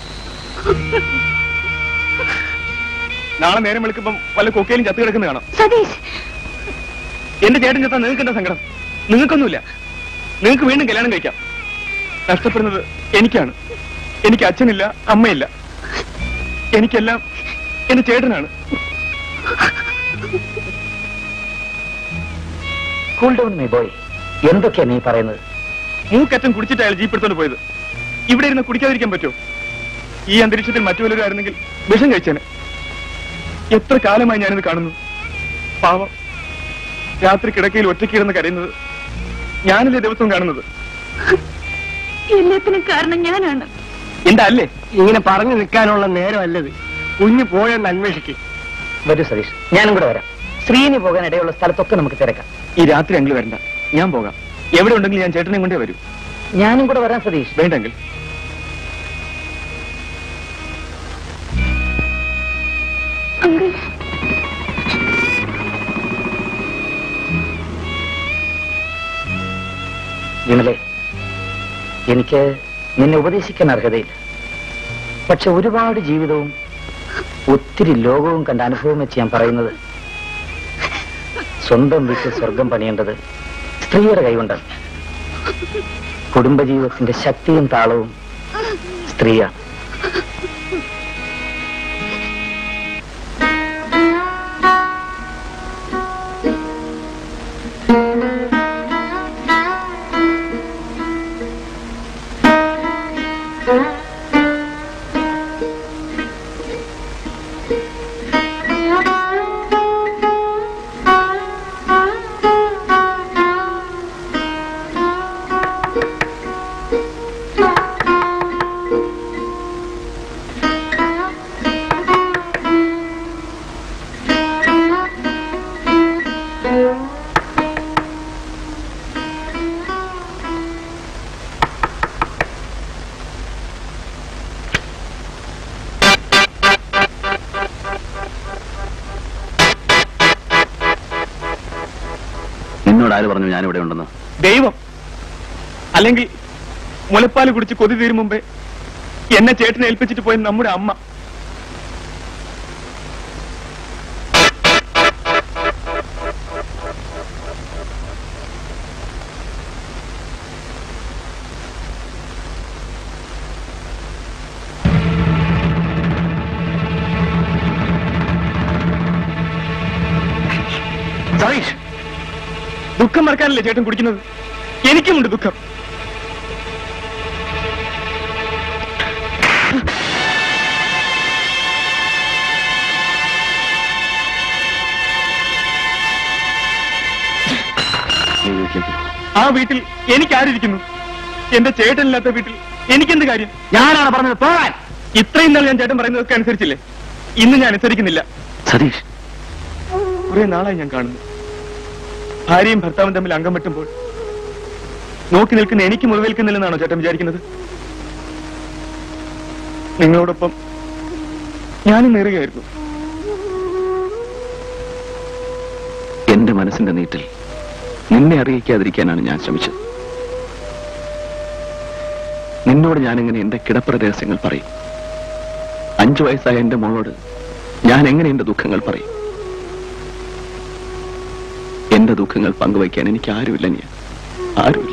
നാളെ നേരം വെളുക്കുമ്പം വല്ല കൊക്കയിലും ചത്തു കിടക്കുന്ന കാണാം സതീഷ് എന്റെ ചേട്ടൻ ചത്താ നിങ്ങൾക്ക് എന്താ സങ്കടം നിങ്ങൾക്കൊന്നുമില്ല നിങ്ങൾക്ക് വീണ്ടും കല്യാണം കഴിക്കാം നഷ്ടപ്പെടുന്നത് എനിക്കാണ് എനിക്ക് അച്ഛനില്ല അമ്മയില്ല എനിക്കെല്ലാം എന്റെ ചേട്ടനാണ് കൂൾ ഡൗൺ മൈ ബോയ് എന്തൊക്കെയാ നീ പറയുന്നത് മൂക്കറ്റം കുടിച്ചിട്ട് അയാൾ ജീപ്പ് എടുത്തോണ്ട് പോയത് ഇവിടെ ഇരുന്ന് കുടിക്കാതിരിക്കാൻ പറ്റുമോ ഈ അന്തരീക്ഷത്തിൽ മറ്റു വല്ലവരും ആയിരുന്നെങ്കിൽ വിഷം കഴിച്ചേനെ എത്ര കാലമായി ഞാനിത് കാണുന്നു പാവം രാത്രി കിടക്കയിൽ ഒറ്റയ്ക്കിരുന്ന് കരയുന്നത് ഞാനല്ലേ ദിവസവും കാണുന്നത് എല്ലാത്തിനും കാരണം ഞാനാണ് എന്താ അല്ലേ ഇങ്ങനെ പറഞ്ഞു നിൽക്കാനുള്ള നേരമല്ലത് കുഞ്ഞ് പോയെന്ന് അന്വേഷിക്കും വരൂ സതീഷ് ഞാനും കൂടെ വരാം ശ്രീനി പോകാൻ ഇടയുള്ള സ്ഥലത്തൊക്കെ നമുക്ക് തിരക്കാം ഈ രാത്രി അങ്കിൾ വരണ്ട ഞാൻ പോകാം എവിടെ ഉണ്ടെങ്കിലും ഞാൻ ചേട്ടനെ കൊണ്ടേ വരൂ ഞാനും കൂടെ വരാം സതീഷ് വേണ്ടെങ്കിൽ അങ്കിൾ വിമലെ എനിക്ക് നിന്നെ ഉപദേശിക്കാൻ അർഹതയില്ല പക്ഷെ ഒരുപാട് ജീവിതവും ഒത്തിരി ലോകവും കണ്ട അനുഭവം വെച്ച് ഞാൻ പറയുന്നത് സ്വന്തം വീട്ടിൽ സ്വർഗം പണിയേണ്ടത് സ്ത്രീയുടെ കൈകൊണ്ടാണ് കുടുംബജീവിതത്തിന്റെ ശക്തിയും താളവും സ്ത്രീയാണ് നിന്നോട് ആര് പറഞ്ഞു ഞാനിവിടെ ഉണ്ടെന്ന് ദൈവം അല്ലെങ്കിൽ മുലപ്പാൽ കുടിച്ച് കൊതി തീരും മുമ്പേ എന്നെ ചേട്ടനെ ഏൽപ്പിച്ചിട്ട് പോയ നമ്മുടെ അമ്മ സതീഷ് ദുഃഖം മറക്കാനല്ലേ ചേട്ടൻ കുടിക്കുന്നത് എനിക്കുമുണ്ട് ദുഃഖം ആ വീട്ടിൽ എനിക്ക് ആരിയിരിക്കുന്നു എന്റെ ചേട്ടനില്ലാത്ത വീട്ടിൽ എനിക്കെന്ത് കാര്യം ഞാനാണ് പറഞ്ഞത് പോകാൻ ഇത്രയും നാൾ ഞാൻ ചേട്ടൻ പറയുന്നതൊക്കെ അനുസരിച്ചില്ലേ ഇന്ന് ഞാൻ അനുസരിക്കുന്നില്ല സതീഷ് കുറെ നാളായി ഞാൻ കാണുന്നു ഭാര്യയും ഭർത്താവും തമ്മിൽ അംഗം വെട്ടുമ്പോൾ നോക്കി നിൽക്കുന്ന എനിക്ക് മുറിവേൽക്കുന്നില്ലെന്നാണോ ചേട്ടൻ വിചാരിക്കുന്നത് നിങ്ങളോടൊപ്പം ഞാനും നേറുകയായിരുന്നു എന്റെ മനസ്സിന്റെ നീറ്റിൽ നിന്നെ അറിയിക്കാതിരിക്കാനാണ് ഞാൻ ശ്രമിച്ചത് നിന്നോട് ഞാനെങ്ങനെ എന്റെ കിടപ്പറ രഹസ്യങ്ങൾ പറയും അഞ്ചു വയസ്സായ എന്റെ മോളോട് ഞാൻ എങ്ങനെ എന്റെ ദുഃഖങ്ങൾ പറയും എന്റെ ദുഃഖങ്ങൾ പങ്കുവയ്ക്കാൻ എനിക്ക് ആരുമില്ല നീ ആരുമില്ല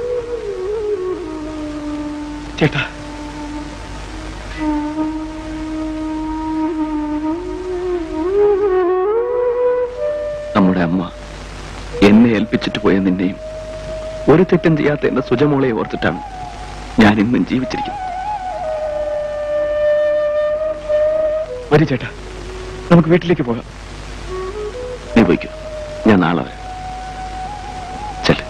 ചേട്ടാ നമ്മുടെ അമ്മ എന്നെ ഏൽപ്പിച്ചിട്ട് പോയ നിന്നെയും ഒരു തെറ്റും ചെയ്യാത്ത എന്റെ സുജമോളെ ഓർത്തിട്ടാണ് ഞാൻ ഇന്നും ജീവിച്ചിരിക്കുന്നത് വരി ചേട്ടാ നമുക്ക് വീട്ടിലേക്ക് പോകാം നീ പോയിക്കോ ഞാൻ നാളെ വരാം ചെല്ല്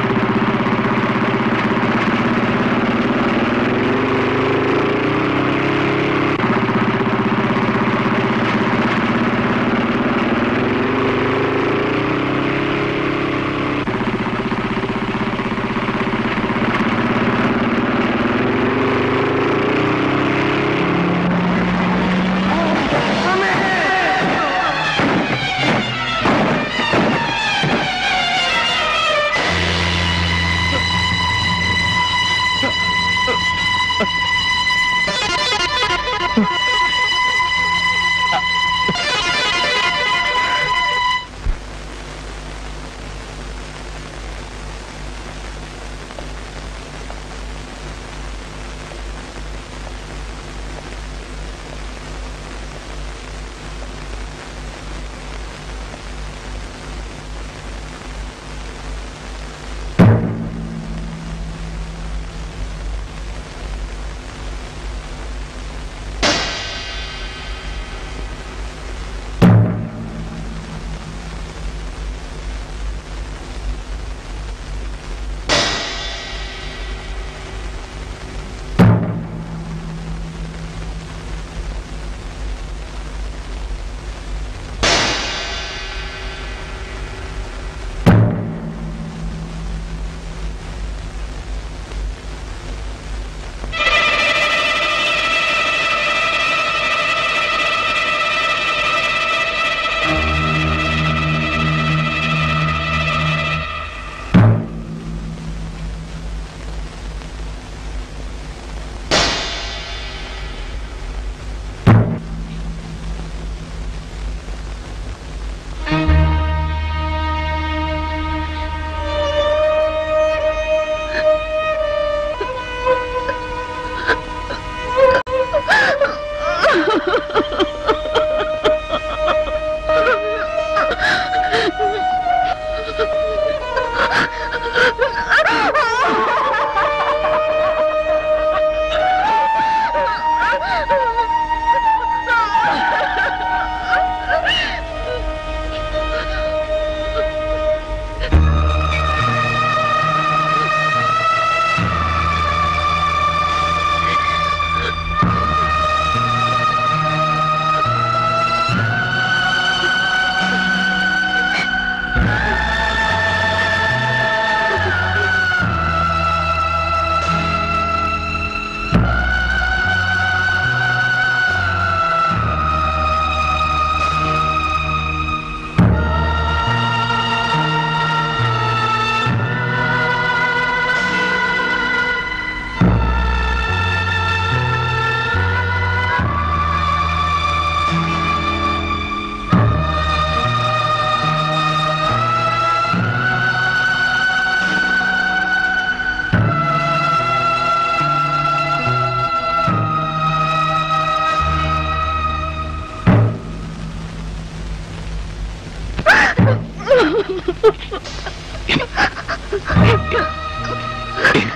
ആ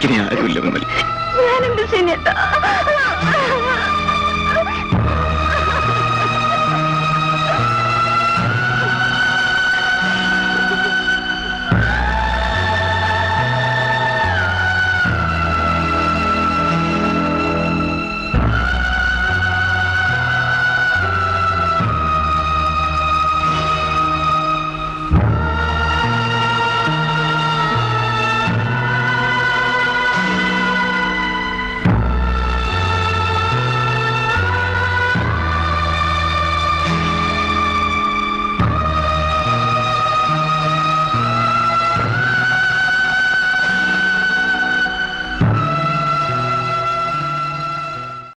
ഇനി ആരുമില്ല വിമൽ ഞാനെന്ത് ശനിയേട്ടാ